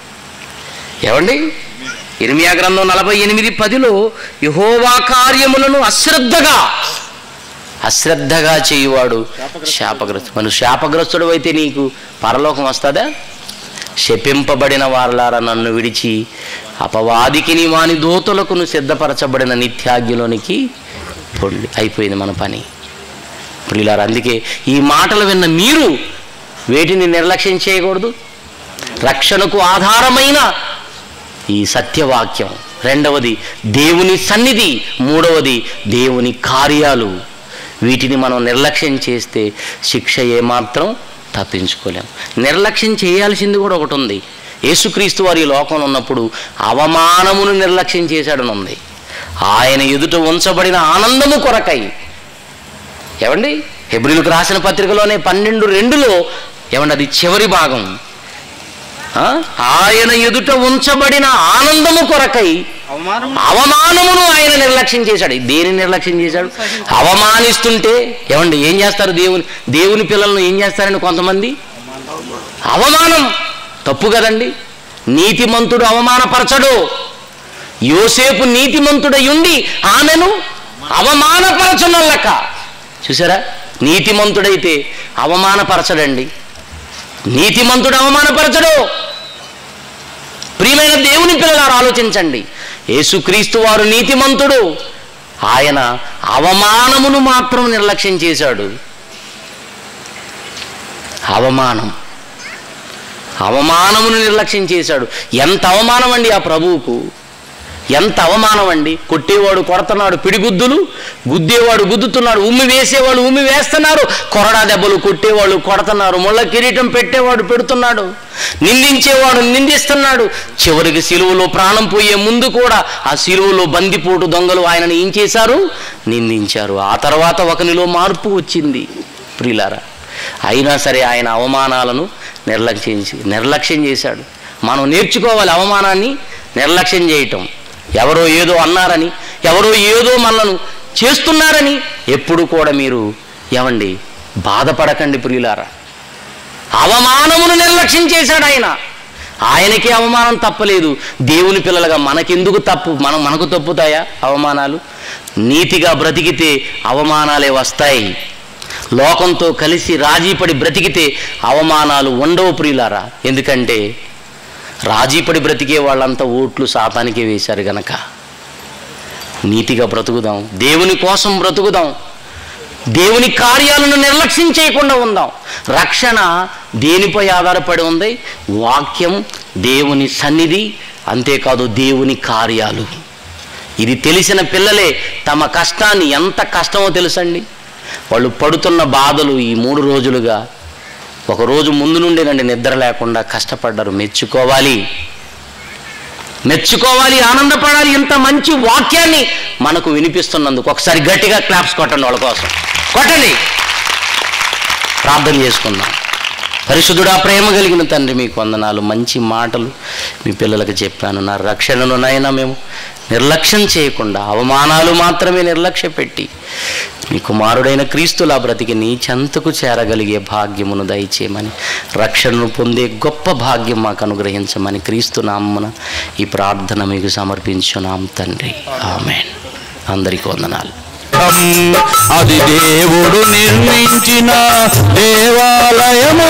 Speaker 7: ఏమండి ఇర్మియా గ్రంథం నలభై ఎనిమిది పదిలో యహోవా కార్యములను అశ్రద్ధగా అశ్రద్ధగా చేయువాడు శాపగ్రస్తు మనం శాపగ్రస్తుడు అయితే నీకు పరలోకం వస్తుందా శపింపబడిన వారలారా నన్ను విడిచి అపవాదికి నీ వాని దూతలకును సిద్ధపరచబడిన నిత్యాగ్నిలోనికి పొండి అయిపోయింది మన పని ప్రియులారా అందుకే ఈ మాటలు విన్న మీరు వేటిని నిర్లక్ష్యం చేయకూడదు రక్షణకు ఆధారమైన ఈ సత్యవాక్యం రెండవది దేవుని సన్నిధి మూడవది దేవుని కార్యాలు వీటిని మనం నిర్లక్ష్యం చేస్తే శిక్ష ఏమాత్రం తప్పించుకోలేం నిర్లక్ష్యం చేయాల్సింది కూడా ఒకటి ఉంది యేసుక్రీస్తు వారి ఈ లోకంలో ఉన్నప్పుడు అవమానమును నిర్లక్ష్యం చేశాడని ఉంది ఆయన ఎదుట ఉంచబడిన ఆనందము కొరకై ఏమండి హెబ్రిలకు రాసిన పత్రికలోనే పన్నెండు రెండులో ఏమండి అది చివరి భాగం ఆ? ఆయన ఎదుట ఉంచబడిన ఆనందము కొరకై
Speaker 8: అవమానం
Speaker 7: అవమానమును ఆయన నిర్లక్ష్యం చేశాడు దేని నిర్లక్ష్యం చేశాడు అవమానిస్తుంటే ఏమండి ఏం చేస్తారు దేవుని దేవుని పిల్లలను ఏం చేస్తారండి కొంతమంది అవమానం తప్పు కదండి నీతిమంతుడు అవమానపరచడు యోసేపు నీతిమంతుడై ఉండి ఆమెను అవమానపరచనల్లక చూసారా నీతిమంతుడైతే అవమానపరచడండి నీతిమంతుడు అవమానపరచడు ప్రియమైన దేవుని పిల్లలారు ఆలోచించండి యేసుక్రీస్తు వారు నీతిమంతుడు ఆయన అవమానమును మాత్రం నిర్లక్ష్యం చేశాడు అవమానం అవమానమును నిర్లక్ష్యం చేశాడు ఎంత అవమానం అండి ఆ ప్రభువుకు ఎంత అవమానం అండి కొట్టేవాడు కొడుతున్నాడు పిడిగుద్దులు గుద్దేవాడు గుద్దుతున్నాడు ఉమ్మి వేసేవాడు ఉమ్మి వేస్తున్నారు కొరడా దెబ్బలు కొట్టేవాడు కొడుతున్నారు ముళ్ళ కిరీటం పెట్టేవాడు పెడుతున్నాడు నిందించేవాడు నిందిస్తున్నాడు చివరికి సిలువలో ప్రాణం పోయే ముందు కూడా ఆ సిలువలో బందిపోటు దొంగలు ఆయనను ఏం చేశారు నిందించారు ఆ తర్వాత ఒకనిలో మార్పు వచ్చింది ప్రియులారా అయినా సరే ఆయన అవమానాలను నిర్లక్ష్యం చే- నిర్లక్ష్యం చేశాడు మనం నేర్చుకోవాలి అవమానాన్ని నిర్లక్ష్యం చేయటం ఎవరో ఏదో అన్నారని ఎవరో ఏదో మనను చేస్తున్నారని ఎప్పుడు కూడా మీరు ఏమండి బాధపడకండి ప్రియులారా అవమానమును నిర్లక్ష్యం చేశాడు ఆయన ఆయనకే అవమానం తప్పలేదు దేవుని పిల్లలుగా మనకెందుకు తప్పు మనం మనకు తప్పుతాయా అవమానాలు నీతిగా బ్రతికితే అవమానాలే వస్తాయి లోకంతో కలిసి రాజీపడి బ్రతికితే అవమానాలు ఉండవు ప్రియులారా ఎందుకంటే రాజీపడి బ్రతికే వాళ్ళంతా ఓట్లు శాతానికే వేశారు గనక నీతిగా బ్రతుకుదాం దేవుని కోసం బ్రతుకుదాం దేవుని కార్యాలను నిర్లక్ష్యం చేయకుండా ఉందాం రక్షణ దేనిపై ఆధారపడి ఉంది వాక్యం దేవుని సన్నిధి అంతేకాదు దేవుని కార్యాలు ఇది తెలిసిన పిల్లలే తమ కష్టాన్ని ఎంత కష్టమో తెలుసండి వాళ్ళు పడుతున్న బాధలు ఈ మూడు రోజులుగా ఒక రోజు ముందు నుండేనండి నిద్ర లేకుండా కష్టపడ్డారు మెచ్చుకోవాలి మెచ్చుకోవాలి ఆనందపడాలి ఇంత మంచి వాక్యాన్ని మనకు వినిపిస్తున్నందుకు ఒకసారి గట్టిగా క్లాప్స్ కొట్టండి వాళ్ళ కోసం కొట్టండి ప్రార్థన చేసుకుందాం పరిశుద్ధుడా ప్రేమ కలిగిన తండ్రి మీకు వందనాలు మంచి మాటలు మీ పిల్లలకు చెప్పాను నా రక్షణను నైనా మేము నిర్లక్ష్యం చేయకుండా అవమానాలు మాత్రమే నిర్లక్ష్య పెట్టి మీ కుమారుడైన క్రీస్తులా బ్రతికి నీ చెంతకు చేరగలిగే భాగ్యమును దయచేయమని రక్షణను పొందే గొప్ప భాగ్యం మాకు అనుగ్రహించమని క్రీస్తు నామమున ఈ ప్రార్థన మీకు సమర్పించున్నాం తండ్రి ఆమెన్ అందరికీ వందనాలు
Speaker 5: అది దేవుడు నిర్మించిన దేవాలయము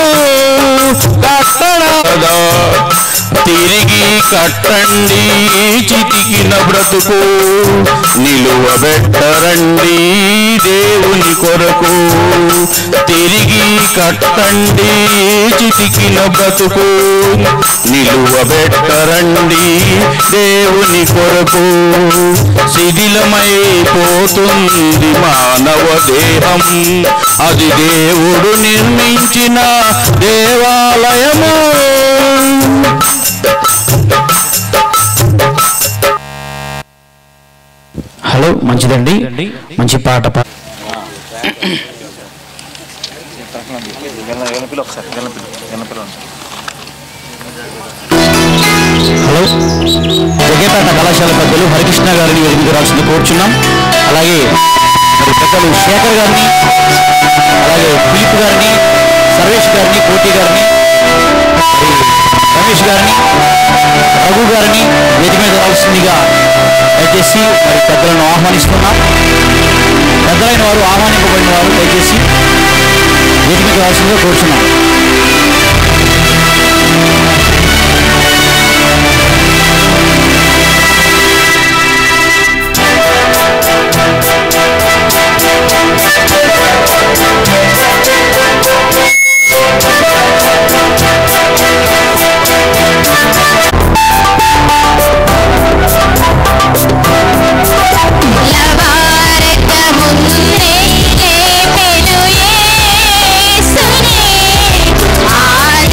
Speaker 5: కట్టడా తిరిగి కట్టండి చితికిన బ్రతుకు నిలువబెట్టరండి దేవుని కొరకు తిరిగి కట్టండి చితికిన బ్రతుకు నిలువబెట్టరండి దేవుని కొరకు శిథిలమైపోతుంది మానవ దేహం అది దేవుడు నిర్మించిన దేవాలయము
Speaker 2: హలో మంచిదండి మంచి పాట పా హలో జగ్గేపేట కళాశాల పెద్దలు హరికృష్ణ గారిని వేదిక రాల్సింది కోరుచున్నాం అలాగే మరి పెద్దలు శేఖర్ గారిని అలాగే ఫిలిప్ గారిని సర్వేష్ గారిని కోటి గారిని మరి రమేష్ గారిని రఘు గారిని వేదిక మీద రావాల్సిందిగా దయచేసి మరి పెద్దలను ఆహ్వానిస్తున్నాం పెద్దలైన వారు ఆహ్వానింపబడిన వారు దయచేసి వేదిక మీద రావాల్సిందిగా కోరుచున్నాం
Speaker 1: లవారకమున్నే లేపెను యేసునే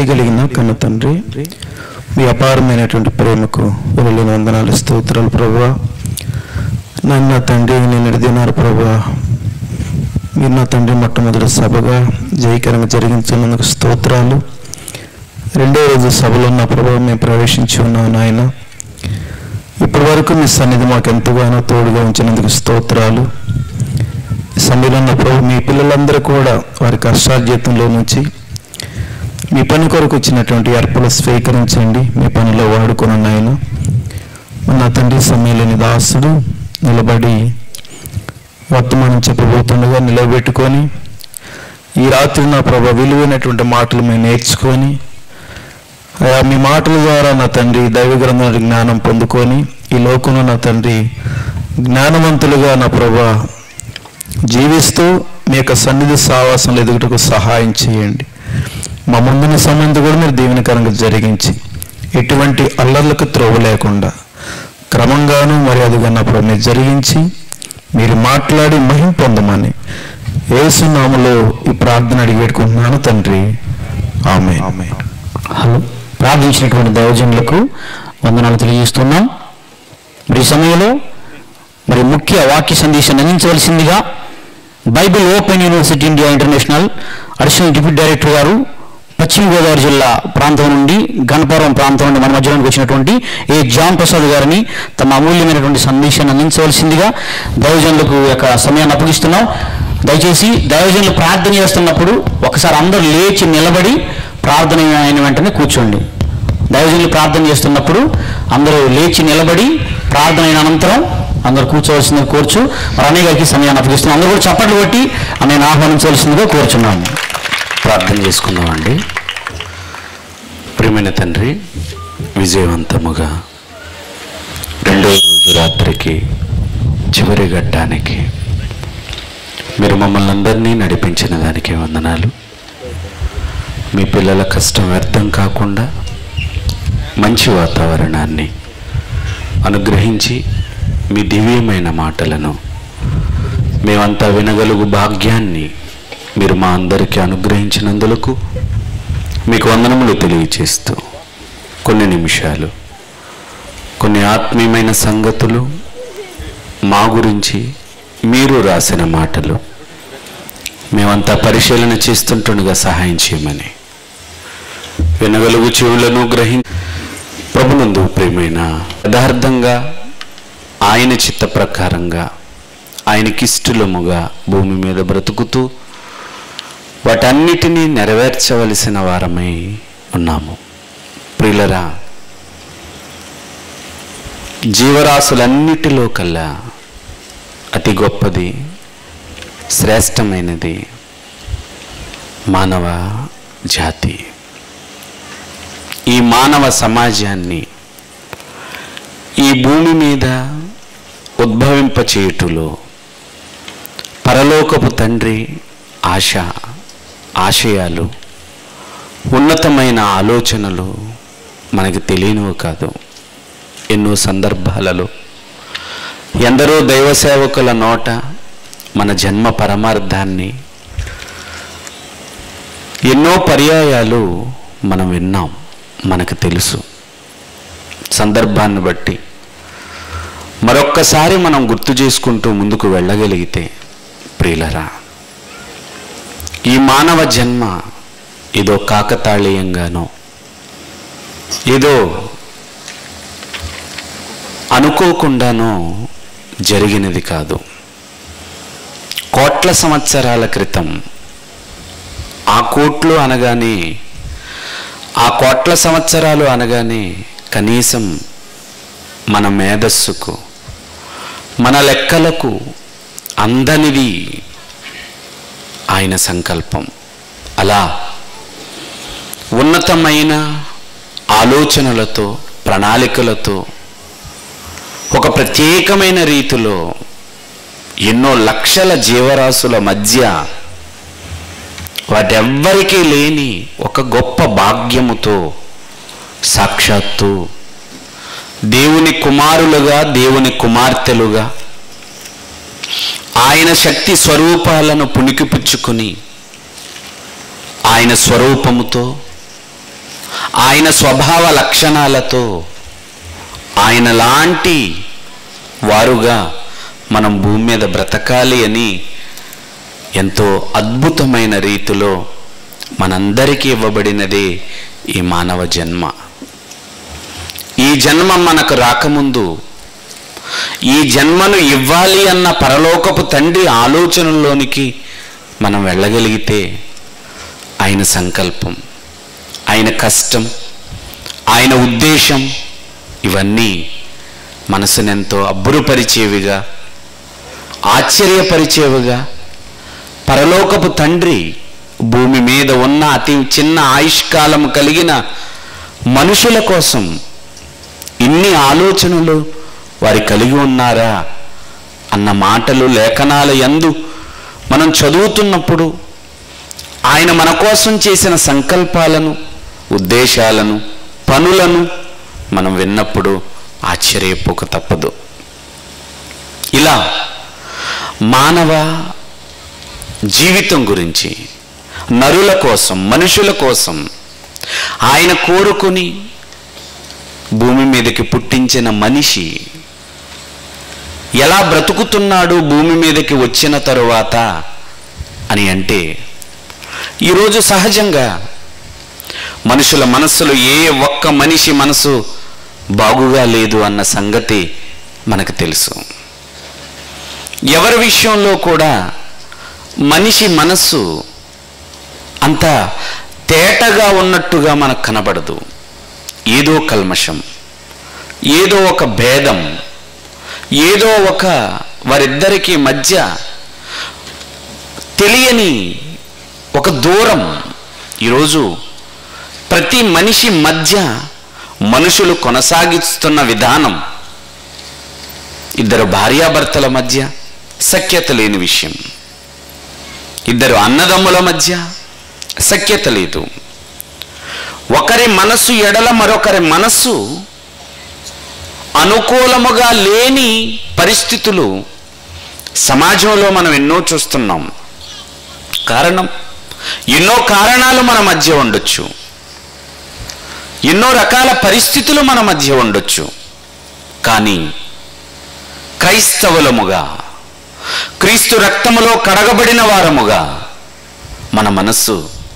Speaker 9: దయగలిగిన కన్న తండ్రి మీ అపారమైనటువంటి ప్రేమకు వెళ్ళిన వందనాలు స్తోత్రాలు ప్రభువా నన్ను తండ్రి నేను ఎడిదినారు ప్రభువా మీరు నా తండ్రి మొట్టమొదటి సభగా జయకరంగా జరిగించినందుకు స్తోత్రాలు రెండో రోజు సభలో నా ప్రభావం మేము ప్రవేశించి ఉన్నాం నాయన ఇప్పటి వరకు మీ సన్నిధి మాకు ఎంతగానో తోడుగా ఉంచినందుకు స్తోత్రాలు ఈ సన్నిధిలో ఉన్న ప్రభు మీ పిల్లలందరూ కూడా వారి కష్టార్జితంలో నుంచి మీ పని కొరకు ఇచ్చినటువంటి అర్పలు స్వీకరించండి మీ పనిలో వాడుకున్న నాయన నా తండ్రి సమయంలోని దాసుడు నిలబడి వర్తమానం చెప్పబోతుండగా నిలబెట్టుకొని ఈ రాత్రి నా ప్రభా విలువైనటువంటి మాటలు మేము నేర్చుకొని అయా మీ మాటల ద్వారా నా తండ్రి దైవ గ్రంథాల జ్ఞానం పొందుకొని ఈ లోకంలో నా తండ్రి జ్ఞానవంతులుగా నా ప్రభా జీవిస్తూ మీ యొక్క సన్నిధి సావాసంలో ఎదుగుటకు సహాయం చేయండి మా ముందున్న సమయంతో కూడా మీరు దీవెనకరంగా జరిగించి ఎటువంటి అల్లర్లకు త్రోవ లేకుండా క్రమంగాను మర్యాదగా నా ప్రభు మీరు జరిగించి మీరు మాట్లాడి మహిం పొందమని ఏసునామలో ఈ ప్రార్థన అడిగి పెట్టుకుంటున్నాను తండ్రి ఆమె ఆమె
Speaker 3: హలో ప్రార్థించినటువంటి దైవజనులకు వందనాలు తెలియజేస్తున్నాం మరి ఈ సమయంలో మరి ముఖ్య వాక్య సందేశాన్ని అందించవలసిందిగా Bible open university India international additional deputy director గారు పశ్చిమ గోదావరి జిల్లా ప్రాంతం నుండి గణపురం ప్రాంతం నుండి మన మధ్యలోకి వచ్చినటువంటి ఏ జాన్ ప్రసాద్ గారిని తమ అమూల్యమైనటువంటి సందేశాన్ని అందించవలసిందిగా దైవజనులకు ఈ యొక్క సమయాన్ని అప్పగిస్తున్నాం దయచేసి దైవజనులు ప్రార్థన చేస్తున్నప్పుడు ఒకసారి అందరూ లేచి నిలబడి ప్రార్థన అయిన వెంటనే కూర్చోండి దైవజనులు ప్రార్థన చేస్తున్నప్పుడు అందరూ లేచి నిలబడి ప్రార్థన అయిన అనంతరం అందరూ కూర్చోవలసిందిగా కోర్చు మరి అన్నయ్య గారికి సమయాన్ని అప్పగిస్తున్నాం అందరూ కూడా చప్పట్లు కొట్టి అన్నయ్యను ఆహ్వానించవలసిందిగా కోరుచున్నాము
Speaker 5: ప్రార్థన చేసుకుందామండి ప్రియమైన తండ్రి విజయవంతముగా రెండో రోజు రాత్రికి చివరి ఘట్టానికి మీరు మమ్మల్ని అందరినీ నడిపించిన దానికి వందనాలు మీ పిల్లల కష్టం వ్యర్థం కాకుండా మంచి వాతావరణాన్ని అనుగ్రహించి మీ దివ్యమైన మాటలను మేమంతా వినగలుగు భాగ్యాన్ని మీరు మా అందరికీ అనుగ్రహించినందులకు మీకు వందనములు తెలియచేస్తూ కొన్ని నిమిషాలు కొన్ని ఆత్మీయమైన సంగతులు మా గురించి మీరు రాసిన మాటలు మేమంతా పరిశీలన చేస్తుంటుండగా సహాయం చేయమని వినగలుగు చెవులను గ్రహి ప్రభునందు ప్రేమైన యథార్థంగా ఆయన చిత్త ప్రకారంగా ఆయనకిష్టలముగా భూమి మీద బ్రతుకుతూ వాటన్నిటినీ నెరవేర్చవలసిన వారమై ఉన్నాము ప్రియులరా జీవరాశులన్నిటిలో కల్లా అతి గొప్పది శ్రేష్టమైనది మానవ జాతి ఈ మానవ సమాజాన్ని ఈ భూమి మీద ఉద్భవింపచేయుటలో పరలోకపు తండ్రి ఆశ ఆశయాలు ఉన్నతమైన ఆలోచనలు మనకి తెలియనివి కాదు ఎన్నో సందర్భాలలో ఎందరో దైవ సేవకుల నోట మన జన్మ పరమార్థాన్ని ఎన్నో పర్యాయాలు మనం విన్నాం మనకు తెలుసు సందర్భాన్ని బట్టి మరొక్కసారి మనం గుర్తు చేసుకుంటూ ముందుకు వెళ్ళగలిగితే ప్రియులరా ఈ మానవ జన్మ ఏదో కాకతాళీయంగానో ఏదో అనుకోకుండానో జరిగినది కాదు కోట్ల సంవత్సరాల క్రితం ఆ కోట్లు అనగానే ఆ కోట్ల సంవత్సరాలు అనగానే కనీసం మన మేధస్సుకు మన లెక్కలకు అందనిది ఆయన సంకల్పం అలా ఉన్నతమైన ఆలోచనలతో ప్రణాళికలతో ఒక ప్రత్యేకమైన రీతిలో ఎన్నో లక్షల జీవరాశుల మధ్య వాటెవ్వరికీ లేని ఒక గొప్ప భాగ్యముతో సాక్షాత్తు దేవుని కుమారులుగా దేవుని కుమార్తెలుగా ఆయన శక్తి స్వరూపాలను పుణికిపుచ్చుకుని ఆయన స్వరూపముతో ఆయన స్వభావ లక్షణాలతో ఆయన లాంటి వారుగా మనం భూమి మీద బ్రతకాలి అని ఎంతో అద్భుతమైన రీతిలో మనందరికీ ఇవ్వబడినదే ఈ మానవ జన్మ ఈ జన్మ మనకు రాకముందు ఈ జన్మను ఇవ్వాలి అన్న పరలోకపు తండ్రి ఆలోచనలోనికి మనం వెళ్ళగలిగితే ఆయన సంకల్పం ఆయన కష్టం ఆయన ఉద్దేశం ఇవన్నీ మనసునెంతో అబ్బురుపరిచేవిగా ఆశ్చర్యపరిచేవిగా పరలోకపు తండ్రి భూమి మీద ఉన్న అతి చిన్న ఆయుష్కాలం కలిగిన మనుషుల కోసం ఇన్ని ఆలోచనలు వారి కలిగి ఉన్నారా అన్న మాటలు లేఖనాల యందు మనం చదువుతున్నప్పుడు ఆయన మన కోసం చేసిన సంకల్పాలను ఉద్దేశాలను పనులను మనం విన్నప్పుడు ఆశ్చర్యపోక తప్పదు ఇలా మానవ జీవితం గురించి నరుల కోసం మనుషుల కోసం ఆయన కోరుకుని భూమి మీదకి పుట్టించిన మనిషి ఎలా బ్రతుకుతున్నాడు భూమి మీదకి వచ్చిన తరువాత అని అంటే ఈరోజు సహజంగా మనుషుల మనస్సులో ఏ ఒక్క మనిషి మనసు బాగుగా లేదు అన్న సంగతి మనకు తెలుసు ఎవరి విషయంలో కూడా మనిషి మనస్సు అంత తేటగా ఉన్నట్టుగా మనకు కనబడదు ఏదో కల్మషం ఏదో ఒక భేదం ఏదో ఒక వారిద్దరికి మధ్య తెలియని ఒక దూరం ఈరోజు ప్రతి మనిషి మధ్య మనుషులు కొనసాగిస్తున్న విధానం ఇద్దరు భార్యాభర్తల మధ్య సఖ్యత లేని విషయం ఇద్దరు అన్నదమ్ముల మధ్య సఖ్యత లేదు ఒకరి మనస్సు ఎడల మరొకరి మనస్సు అనుకూలముగా లేని పరిస్థితులు సమాజంలో మనం ఎన్నో చూస్తున్నాం కారణం ఎన్నో కారణాలు మన మధ్య ఉండొచ్చు ఎన్నో రకాల పరిస్థితులు మన మధ్య ఉండొచ్చు కానీ క్రైస్తవులముగా క్రీస్తు రక్తములో కడగబడిన వారముగా మన మనస్సు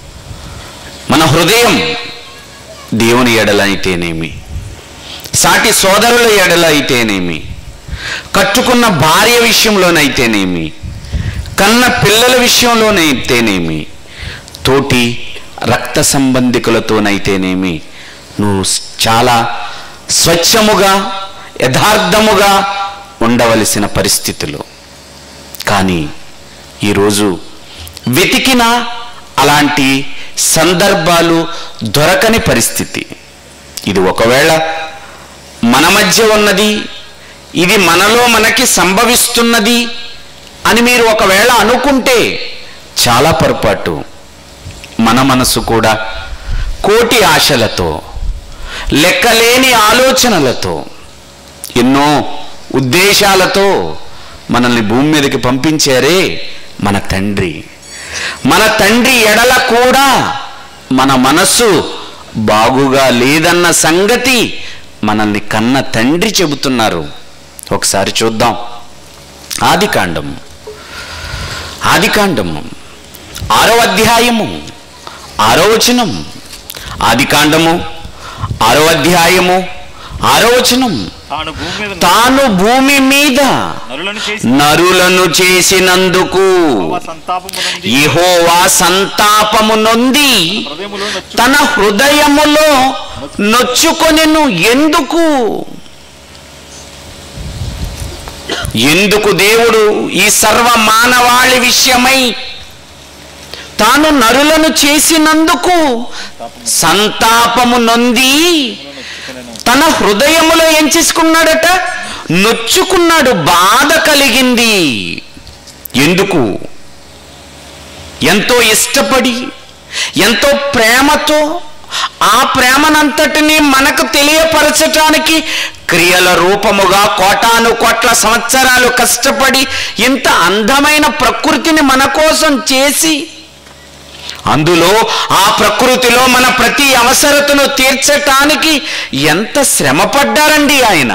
Speaker 5: మన హృదయం దేవుని ఎడల అయితేనేమి సాటి సోదరుల ఎడల అయితేనేమి కట్టుకున్న భార్య విషయంలోనైతేనేమి కన్న పిల్లల విషయంలోనైతేనేమి తోటి రక్త సంబంధికులతోనైతేనేమి నువ్వు చాలా స్వచ్ఛముగా యథార్థముగా ఉండవలసిన పరిస్థితులు కానీ ఈరోజు వెతికిన అలాంటి సందర్భాలు దొరకని పరిస్థితి ఇది ఒకవేళ మన మధ్య ఉన్నది ఇది మనలో మనకి సంభవిస్తున్నది అని మీరు ఒకవేళ అనుకుంటే చాలా పొరపాటు మన మనసు కూడా కోటి ఆశలతో లెక్కలేని ఆలోచనలతో ఎన్నో ఉద్దేశాలతో మనల్ని భూమి మీదకి పంపించారే మన తండ్రి మన తండ్రి ఎడల కూడా మన మనస్సు బాగుగా లేదన్న సంగతి మనల్ని కన్న తండ్రి చెబుతున్నారు ఒకసారి చూద్దాం ఆదికాండం ఆదికాండము ఆరో అధ్యాయము ఆరో వచనం ఆదికాండము ఆరో అధ్యాయము ఆరో వచనం
Speaker 6: తాను భూమి మీద
Speaker 5: తాను భూమి మీద
Speaker 6: నరులను చేసి
Speaker 5: నరులను చేసినందుకు
Speaker 6: యెహోవా సంతాపము నుండి
Speaker 5: యెహోవా సంతాపము నొంది
Speaker 6: హృదయములో నొచ్చు
Speaker 5: తన హృదయములో నొచ్చుకొనెను ఎందుకు ఎందుకు దేవుడు ఈ సర్వ మానవాళి విషయమై తాను నరులను చేసినందుకు సంతాపము నొంది తన హృదయములో ఏం చేసుకున్నాడట నొచ్చుకున్నాడు బాధ కలిగింది ఎందుకు ఎంతో ఇష్టపడి ఎంతో ప్రేమతో ఆ ప్రేమనంతటిని మనకు తెలియపరచటానికి క్రియల రూపముగా కోటాను కోట్ల సంవత్సరాలు కష్టపడి ఇంత అందమైన ప్రకృతిని మన కోసం చేసి అందులో ఆ ప్రకృతిలో మన ప్రతి అవసరతను తీర్చటానికి ఎంత శ్రమ పడ్డారండి ఆయన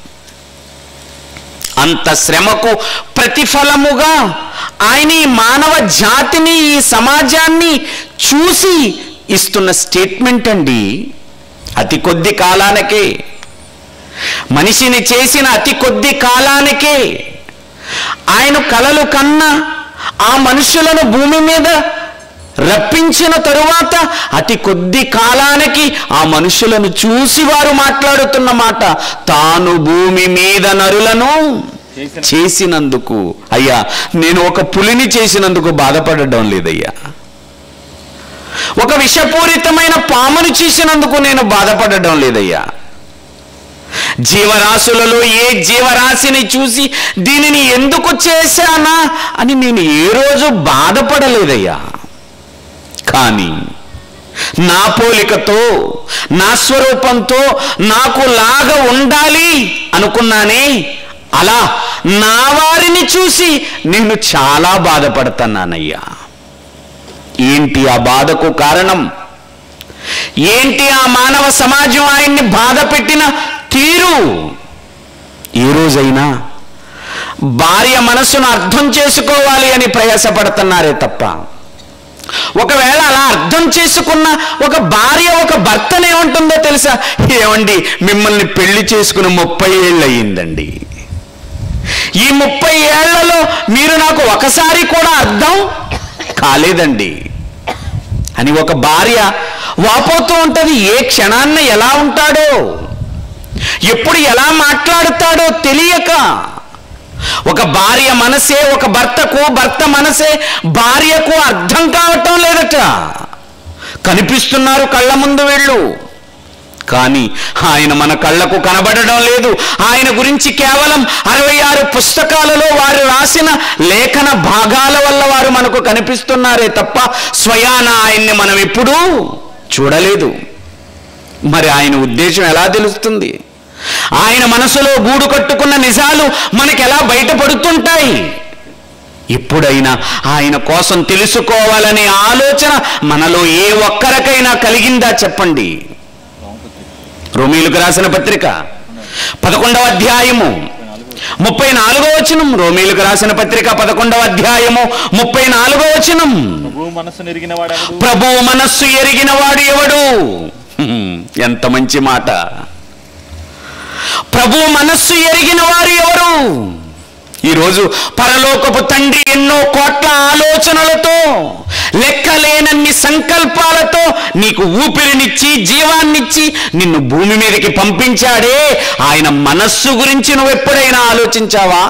Speaker 5: అంత శ్రమకు ప్రతిఫలముగా ఆయన ఈ మానవ జాతిని ఈ సమాజాన్ని చూసి ఇస్తున్న స్టేట్మెంట్ అండి అతి కొద్ది కాలానికే మనిషిని చేసిన అతి కొద్ది కాలానికే ఆయన కలలు కన్న ఆ మనుషులను భూమి మీద రప్పించిన తరువాత అతి కొద్ది కాలానికి ఆ మనుషులను చూసి వారు మాట్లాడుతున్న మాట తాను భూమి మీద నరులను చేసినందుకు అయ్యా నేను ఒక పులిని చేసినందుకు బాధపడడం లేదయ్యా ఒక విషపూరితమైన పామును చేసినందుకు నేను బాధపడడం లేదయ్యా జీవరాశులలో ఏ జీవరాశిని చూసి దీనిని ఎందుకు చేశానా అని నేను ఏ రోజు బాధపడలేదయ్యా కానీ నా పోలికతో నా స్వరూపంతో నాకు లాగా ఉండాలి అనుకున్నానే అలా నా వారిని చూసి నేను చాలా బాధపడుతున్నానయ్యా ఏంటి ఆ బాధకు కారణం ఏంటి ఆ మానవ సమాజం ఆయన్ని బాధ పెట్టిన తీరు ఏ రోజైనా భార్య మనస్సును అర్థం చేసుకోవాలి అని ప్రయాసపడుతున్నారే తప్ప ఒకవేళ అలా అర్థం చేసుకున్న ఒక భార్య ఒక భర్తనే ఉంటుందో తెలుసా ఏమండి మిమ్మల్ని పెళ్లి చేసుకుని ముప్పై ఏళ్ళు అయ్యిందండి ఈ ముప్పై ఏళ్లలో మీరు నాకు ఒకసారి కూడా అర్థం కాలేదండి అని ఒక భార్య వాపోతూ ఉంటది ఏ క్షణాన్న ఎలా ఉంటాడో ఎప్పుడు ఎలా మాట్లాడుతాడో తెలియక ఒక భార్య మనసే ఒక భర్తకు భర్త మనసే భార్యకు అర్థం కావటం లేదట కనిపిస్తున్నారు కళ్ళ ముందు వెళ్ళు కానీ ఆయన మన కళ్ళకు కనబడడం లేదు ఆయన గురించి కేవలం అరవై ఆరు పుస్తకాలలో వారు రాసిన లేఖన భాగాల వల్ల వారు మనకు కనిపిస్తున్నారే తప్ప స్వయాన ఆయన్ని మనం ఎప్పుడూ చూడలేదు మరి ఆయన ఉద్దేశం ఎలా తెలుస్తుంది ఆయన మనసులో గూడు కట్టుకున్న నిజాలు మనకు ఎలా బయటపడుతుంటాయి ఎప్పుడైనా ఆయన కోసం తెలుసుకోవాలనే ఆలోచన మనలో ఏ ఒక్కరికైనా కలిగిందా చెప్పండి రోమీలకు రాసిన పత్రిక పదకొండవ అధ్యాయము ముప్పై నాలుగో వచనం రోమీలకు రాసిన పత్రిక పదకొండవ అధ్యాయము ముప్పై నాలుగో వచనం
Speaker 6: ప్రభు మనస్సు నెరిగిన వాడెవడు
Speaker 5: ప్రభు మనస్సు ఎరిగిన వాడు ఎవడు హ్మ్, ఎంత మంచి మాట ప్రభు మనస్సు ఎరిగిన వారు ఎవరు ఈరోజు పరలోకపు తండ్రి ఎన్నో కోట్ల ఆలోచనలతో లెక్కలేనన్ని సంకల్పాలతో నీకు ఊపిరినిచ్చి జీవాన్నిచ్చి నిన్ను భూమి మీదకి పంపించాడే ఆయన మనస్సు గురించి నువ్వు ఎప్పుడైనా ఆలోచించావా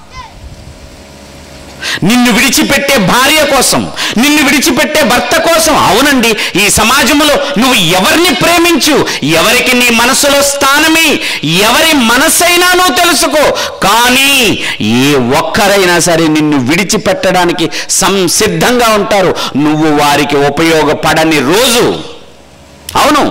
Speaker 5: నిన్ను విడిచిపెట్టే భార్య కోసం నిన్ను విడిచిపెట్టే భర్త కోసం అవునండి ఈ సమాజంలో నువ్వు ఎవరిని ప్రేమించు ఎవరికి నీ మనసులో స్థానమే ఎవరి మనసైనా నువ్వు తెలుసుకో కానీ ఏ ఒక్కరైనా సరే నిన్ను విడిచిపెట్టడానికి సంసిద్ధంగా ఉంటారు నువ్వు వారికి ఉపయోగపడని రోజు అవును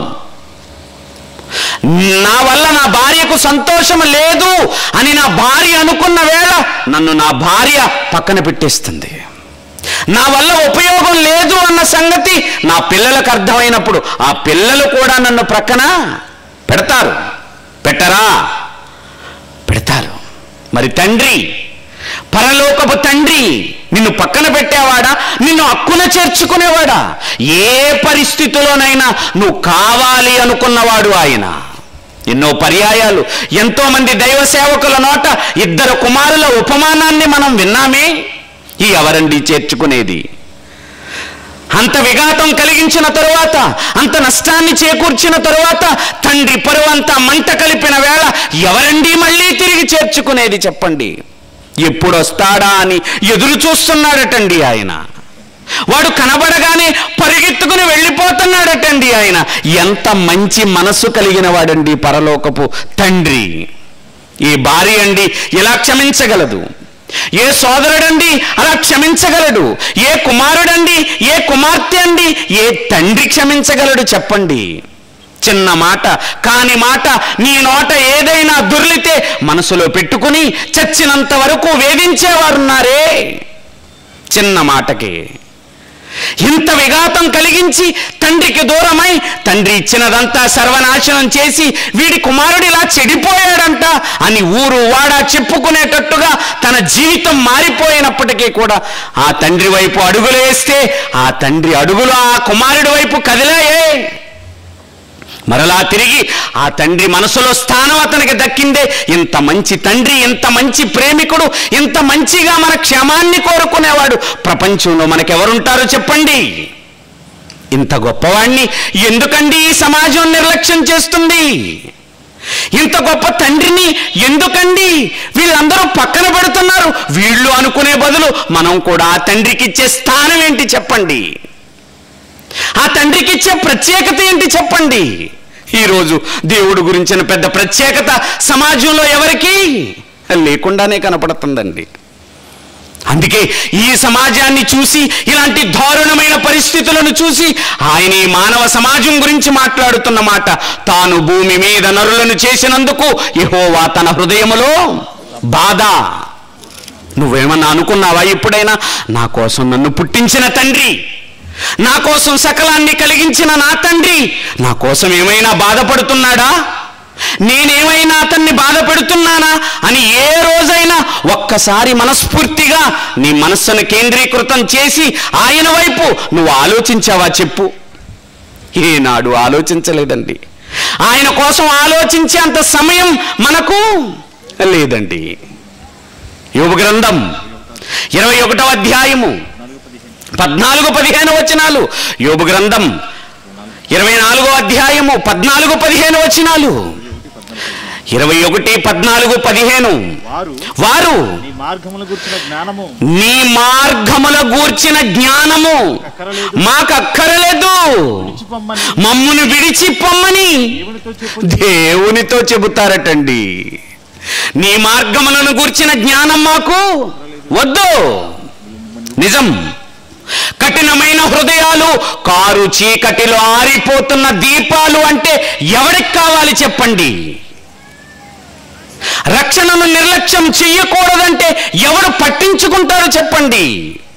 Speaker 5: నా వల్ల నా భార్యకు సంతోషం లేదు అని నా భార్య అనుకున్న వేళ నన్ను నా భార్య పక్కన పెట్టేస్తుంది నా వల్ల ఉపయోగం లేదు అన్న సంగతి నా పిల్లలకు అర్థమైనప్పుడు ఆ పిల్లలు కూడా నన్ను ప్రక్కన పెడతారు పెట్టరా పెడతారు మరి తండ్రి పరలోకపు తండ్రి నిన్ను పక్కన పెట్టేవాడా నిన్ను అక్కున చేర్చుకునేవాడా ఏ పరిస్థితిలోనైనా నువ్వు కావాలి అనుకున్నవాడు ఆయన ఎన్నో పర్యాయాలు ఎంతో మంది దైవ సేవకుల నోట ఇద్దరు కుమారుల ఉపమానాన్ని మనం విన్నామే ఈ ఎవరండి చేర్చుకునేది అంత విఘాతం కలిగించిన తరువాత అంత నష్టాన్ని చేకూర్చిన తరువాత తండ్రి పరువంతా మంట కలిపిన వేళ ఎవరండి మళ్ళీ తిరిగి చేర్చుకునేది చెప్పండి ఎప్పుడు వస్తాడా అని ఎదురు చూస్తున్నాడటండి ఆయన వాడు కనబడగానే పరిగెత్తుకుని వెళ్ళిపోతున్నాడటండి ఆయన ఎంత మంచి మనస్సు కలిగిన వాడండి పరలోకపు తండ్రి ఈ భార్య అండి ఇలా క్షమించగలదు ఏ సోదరుడండి అలా క్షమించగలడు ఏ కుమారుడండి ఏ కుమార్తె అండి ఏ తండ్రి క్షమించగలడు చెప్పండి చిన్న మాట కాని మాట నీ నోట ఏదైనా దుర్లితే మనసులో పెట్టుకుని చచ్చినంత వరకు వేధించేవారున్నారే చిన్న మాటకి ఇంత విఘాతం కలిగించి తండ్రికి దూరమై తండ్రి ఇచ్చినదంతా సర్వనాశనం చేసి వీడి కుమారుడు ఇలా చెడిపోయాడంట అని ఊరు వాడ చెప్పుకునేటట్టుగా తన జీవితం మారిపోయినప్పటికీ కూడా ఆ తండ్రి వైపు అడుగులు వేస్తే ఆ తండ్రి అడుగులు ఆ కుమారుడి వైపు కదిలాయే మరలా తిరిగి ఆ తండ్రి మనసులో స్థానం అతనికి దక్కిందే ఇంత మంచి తండ్రి ఇంత మంచి ప్రేమికుడు ఇంత మంచిగా మన క్షేమాన్ని కోరుకునేవాడు ప్రపంచంలో మనకెవరుంటారో చెప్పండి ఇంత గొప్పవాణ్ణి ఎందుకండి ఈ సమాజం నిర్లక్ష్యం చేస్తుంది ఇంత గొప్ప తండ్రిని ఎందుకండి వీళ్ళందరూ పక్కన పెడుతున్నారు వీళ్ళు అనుకునే బదులు మనం కూడా ఆ తండ్రికి ఇచ్చే స్థానం ఏంటి చెప్పండి ఆ తండ్రికి ఇచ్చే ప్రత్యేకత ఏంటి చెప్పండి ఈరోజు దేవుడు గురించిన పెద్ద ప్రత్యేకత సమాజంలో ఎవరికి లేకుండానే కనపడుతుందండి అందుకే ఈ సమాజాన్ని చూసి ఇలాంటి దారుణమైన పరిస్థితులను చూసి ఆయన ఈ మానవ సమాజం గురించి మాట్లాడుతున్న మాట తాను భూమి మీద నరులను చేసినందుకు యెహోవా తన హృదయములో బాధ నువ్వేమన్నా అనుకున్నావా ఎప్పుడైనా నా కోసం నన్ను పుట్టించిన తండ్రి నా కోసం సకలాన్ని కలిగించిన నా తండ్రి నా కోసం ఏమైనా బాధపడుతున్నాడా నేనేమైనా అతన్ని బాధ పెడుతున్నానా అని ఏ రోజైనా ఒక్కసారి మనస్ఫూర్తిగా నీ మనస్సును కేంద్రీకృతం చేసి ఆయన వైపు నువ్వు ఆలోచించావా చెప్పు ఏనాడు ఆలోచించలేదండి ఆయన కోసం ఆలోచించే అంత సమయం మనకు లేదండి యోగ గ్రంథం ఇరవై ఒకటవ అధ్యాయము పద్నాలుగు పదిహేను వచనాలు యోబు గ్రంథం ఇరవై నాలుగో అధ్యాయము పద్నాలుగు పదిహేను వచనాలు ఇరవై ఒకటి పద్నాలుగు పదిహేను
Speaker 6: వారు
Speaker 5: వారు
Speaker 6: నీ మార్గముల గురించిన జ్ఞానము
Speaker 5: నీ మార్గముల గూర్చిన జ్ఞానము మాకు అక్కరలేదు
Speaker 6: విడిచిపొమ్మని
Speaker 5: మమ్మును విడిచిపోమ్మని
Speaker 6: దేవునితో చెప్పు
Speaker 5: దేవునితో చెబుతారటండి నీ మార్గములను గూర్చిన జ్ఞానం మాకు వద్దు నిజం కఠినమైన హృదయాలు కారు చీకటిలో ఆరిపోతున్న దీపాలు అంటే ఎవరికి కావాలి చెప్పండి రక్షణను నిర్లక్ష్యం చెయ్యకూడదంటే ఎవరు పట్టించుకుంటారో చెప్పండి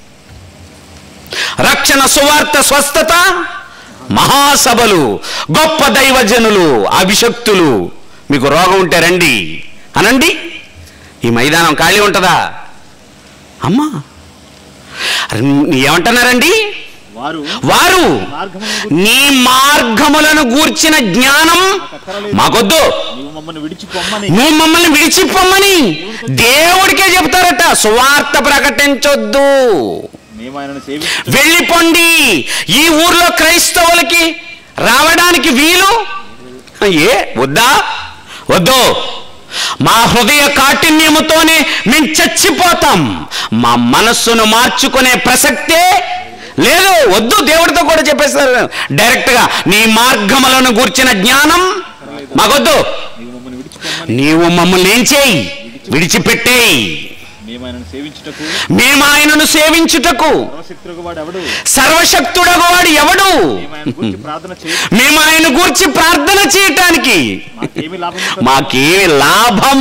Speaker 5: రక్షణ సువార్త స్వస్థత మహాసభలు గొప్ప దైవజనులు అభిషక్తులు మీకు రోగం ఉంటే రండి అనండి ఈ మైదానం ఖాళీ ఉంటుందా అమ్మా ఏమంటున్నారండి
Speaker 6: వారు
Speaker 5: వారు
Speaker 6: మార్గములను
Speaker 5: నీ మార్గములను గూర్చిన జ్ఞానం మాకొద్దు
Speaker 6: నీవు మమ్మల్ని విడిచిపొమ్మని
Speaker 5: నువ్వు మమ్మల్ని విడిచిపోమ్మని దేవుడికే చెప్తారట సువార్త ప్రకటించొద్దు
Speaker 6: మేము ఆయనను సేవి
Speaker 5: వెళ్ళిపోండి ఈ ఊర్లో క్రైస్తవులకి రావడానికి వీలు ఏ వద్దా వద్దు మా హృదయ కాఠిన్యముతోనే మేము చచ్చిపోతాం మా మనస్సును మార్చుకునే ప్రసక్తే లేదు వద్దు దేవుడితో కూడా చెప్పేస్తారు డైరెక్ట్గా నీ మార్గములను గూర్చిన జ్ఞానం మాకొద్దు
Speaker 6: నీవు మమ్మల్ని విడిచిపొమ్మని
Speaker 5: నీవు మమ్మల్ని ఏం చేయి విడిచిపెట్టేయి
Speaker 6: మేము ఆయనను సేవించుటకు
Speaker 5: మేము ఆయనను సేవించుటకు
Speaker 6: సర్వశక్తులకు వాడు ఎవడు
Speaker 5: సర్వశక్తుడగు వాడు ఎవడు
Speaker 6: మేము ఆయన గురించి ప్రార్థన చేయ
Speaker 5: మేము ఆయన గూర్చి ప్రార్థన చేయటానికి
Speaker 6: మాకేమి లాభం
Speaker 5: మాకేమి లాభం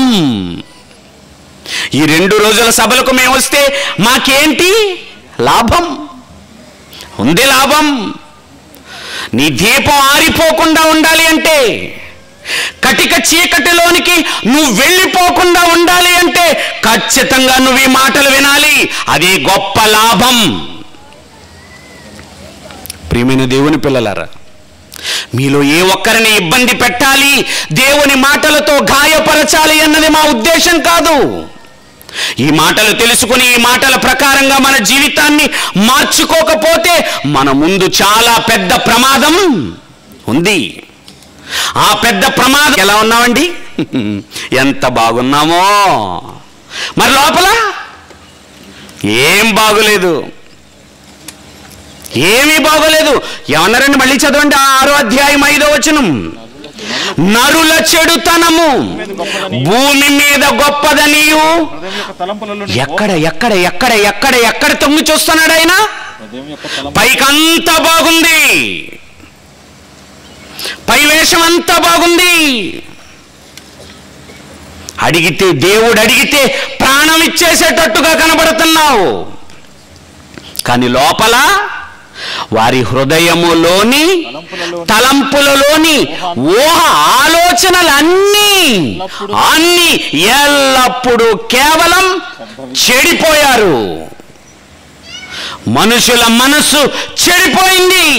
Speaker 5: ఈ రెండు రోజుల సభలకు మేము వస్తే మాకేంటి లాభం ఉంది లాభం నీ దీపం ఆరిపోకుండా ఉండాలి అంటే కటిక చీకటిలోనికి నువ్వు వెళ్ళిపోకుండా ఉండాలి అంటే ఖచ్చితంగా నువ్వు ఈ మాటలు వినాలి అది గొప్ప లాభం ప్రియమైన దేవుని పిల్లలారా మీలో ఏ ఒక్కరిని ఇబ్బంది పెట్టాలి దేవుని మాటలతో గాయపరచాలి అన్నది మా ఉద్దేశం కాదు ఈ మాటలు తెలుసుకుని ఈ మాటల ప్రకారంగా మన జీవితాన్ని మార్చుకోకపోతే మన ముందు చాలా పెద్ద ప్రమాదం ఉంది ఆ పెద్ద ప్రమాదం ఎలా ఉన్నామండి ఎంత బాగున్నామో మరి లోపల ఏం బాగులేదు ఏమీ బాగోలేదు ఏమన్నారండి మళ్ళీ చదవండి ఆ ఆరో అధ్యాయం ఐదో వచనం నరుల చెడుతనము భూమి మీద గొప్పదనియు
Speaker 6: హృదయం యొక్క తలంపులలో
Speaker 5: ఎక్కడ ఎక్కడ ఎక్కడ ఎక్కడ ఎక్కడ తొంగి చూస్తున్నాడు ఆయన
Speaker 6: హృదయం యొక్క తలం
Speaker 5: పైకంతా బాగుంది పై వేషం అంతా బాగుంది అడిగితే దేవుడు అడిగితే ప్రాణం ఇచ్చేసేటట్టుగా కనబడుతున్నావు కానీ లోపల వారి హృదయములోని తలంపులలోని ఊహ ఆలోచనలన్నీ అన్ని ఎల్లప్పుడూ కేవలం చెడిపోయారు మనుషుల మనస్సు చెడిపోయింది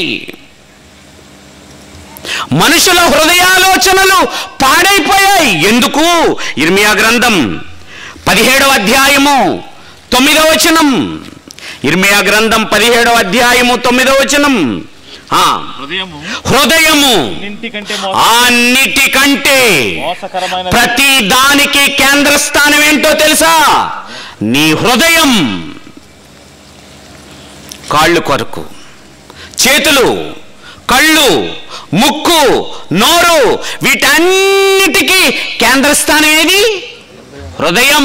Speaker 5: మనుషుల హృదయాలోచనలు పాడైపోయాయి ఎందుకు ఇర్మియా గ్రంథం పదిహేడవ అధ్యాయము తొమ్మిదవ వచనం ఇర్మియా గ్రంథం పదిహేడవ అధ్యాయము తొమ్మిదవ వచనం ఆ,
Speaker 6: హృదయము
Speaker 5: హృదయము
Speaker 6: ఇంటికంటే
Speaker 5: అన్నిటికంటే
Speaker 6: మోసకరమైన
Speaker 5: ప్రతి దానికి కేంద్ర స్థానం ఏంటో తెలుసా నీ హృదయం కాళ్ళు కొరకు చేతులు కళ్ళు ముక్కు నోరు వీటన్నిటికీ కేంద్ర స్థానం ఏది హృదయం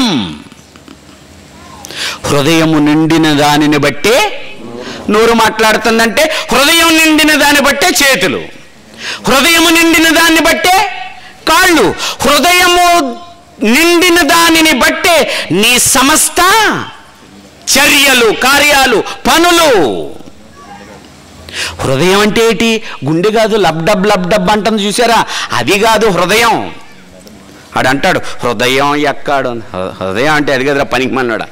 Speaker 5: హృదయము నిండిన దానిని బట్టే నోరు మాట్లాడుతుందంటే హృదయం నిండిన దాన్ని బట్టే చేతులు హృదయము నిండిన దాన్ని బట్టే కాళ్ళు హృదయము నిండిన దానిని బట్టే నీ సమస్త చర్యలు కార్యాలు పనులు హృదయం అంటే ఏంటి గుండె కాదు లబ్డబ్ లబ్డబ్ అంటుంది చూసారా అది కాదు హృదయం ఆడు అంటాడు హృదయం ఎక్కాడు అని. హృ- హృదయం అంటే అది కదరా పనికి మన్నాడా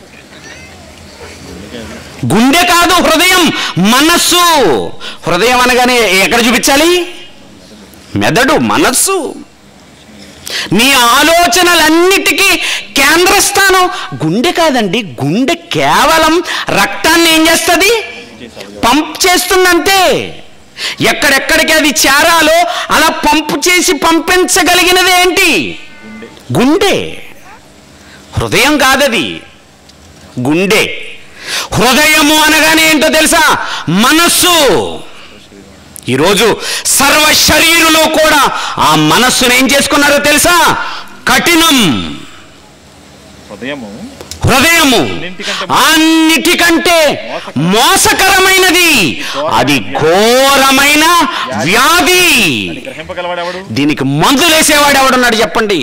Speaker 5: గుండె కాదు హృదయం మనస్సు హృదయం అనగానే ఎక్కడ చూపించాలి మెదడు మనస్సు నీ ఆలోచనలన్నిటికీ కేంద్ర స్థానం గుండె కాదండి గుండె కేవలం రక్తాన్ని ఏం చేస్తుంది పంప్ చేస్తుందంతే ఎక్కడెక్కడికి అది చేరాలో అలా పంపు చేసి పంపించగలిగినది ఏంటి గుండె హృదయం కాదది గుండె హృదయము అనగానే ఏంటో తెలుసా మనస్సు ఈరోజు సర్వ శరీరులు కూడా ఆ మనస్సును ఏం చేసుకున్నారో తెలుసా కఠినం
Speaker 6: హృదయము
Speaker 5: హృదయము అన్నిటికంటే మోసకరమైనది అది ఘోరమైన వ్యాధి
Speaker 6: గ్రహింపగలవాడెవడు
Speaker 5: దీనికి మందులు వేసేవాడు ఎవడున్నాడు చెప్పండి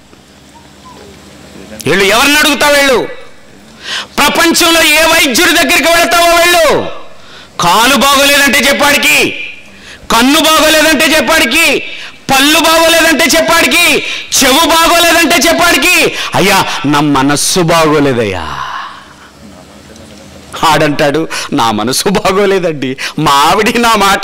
Speaker 5: వీళ్ళు ఎవరిని అడుగుతావు వెళ్ళు ప్రపంచంలో ఏ వైద్యుడి దగ్గరికి వెళతావో వెళ్ళు కాలు బాగోలేదంటే చెప్పాడికి కన్ను బాగోలేదంటే చెప్పాడికి పళ్ళు బాగోలేదంటే చెప్పాడికి చెవు బాగోలేదంటే చెప్పాడికి అయ్యా నా మనస్సు బాగోలేదయ్యా ఆడంటాడు నా మనసు బాగోలేదండి మా ఆవిడి నా మాట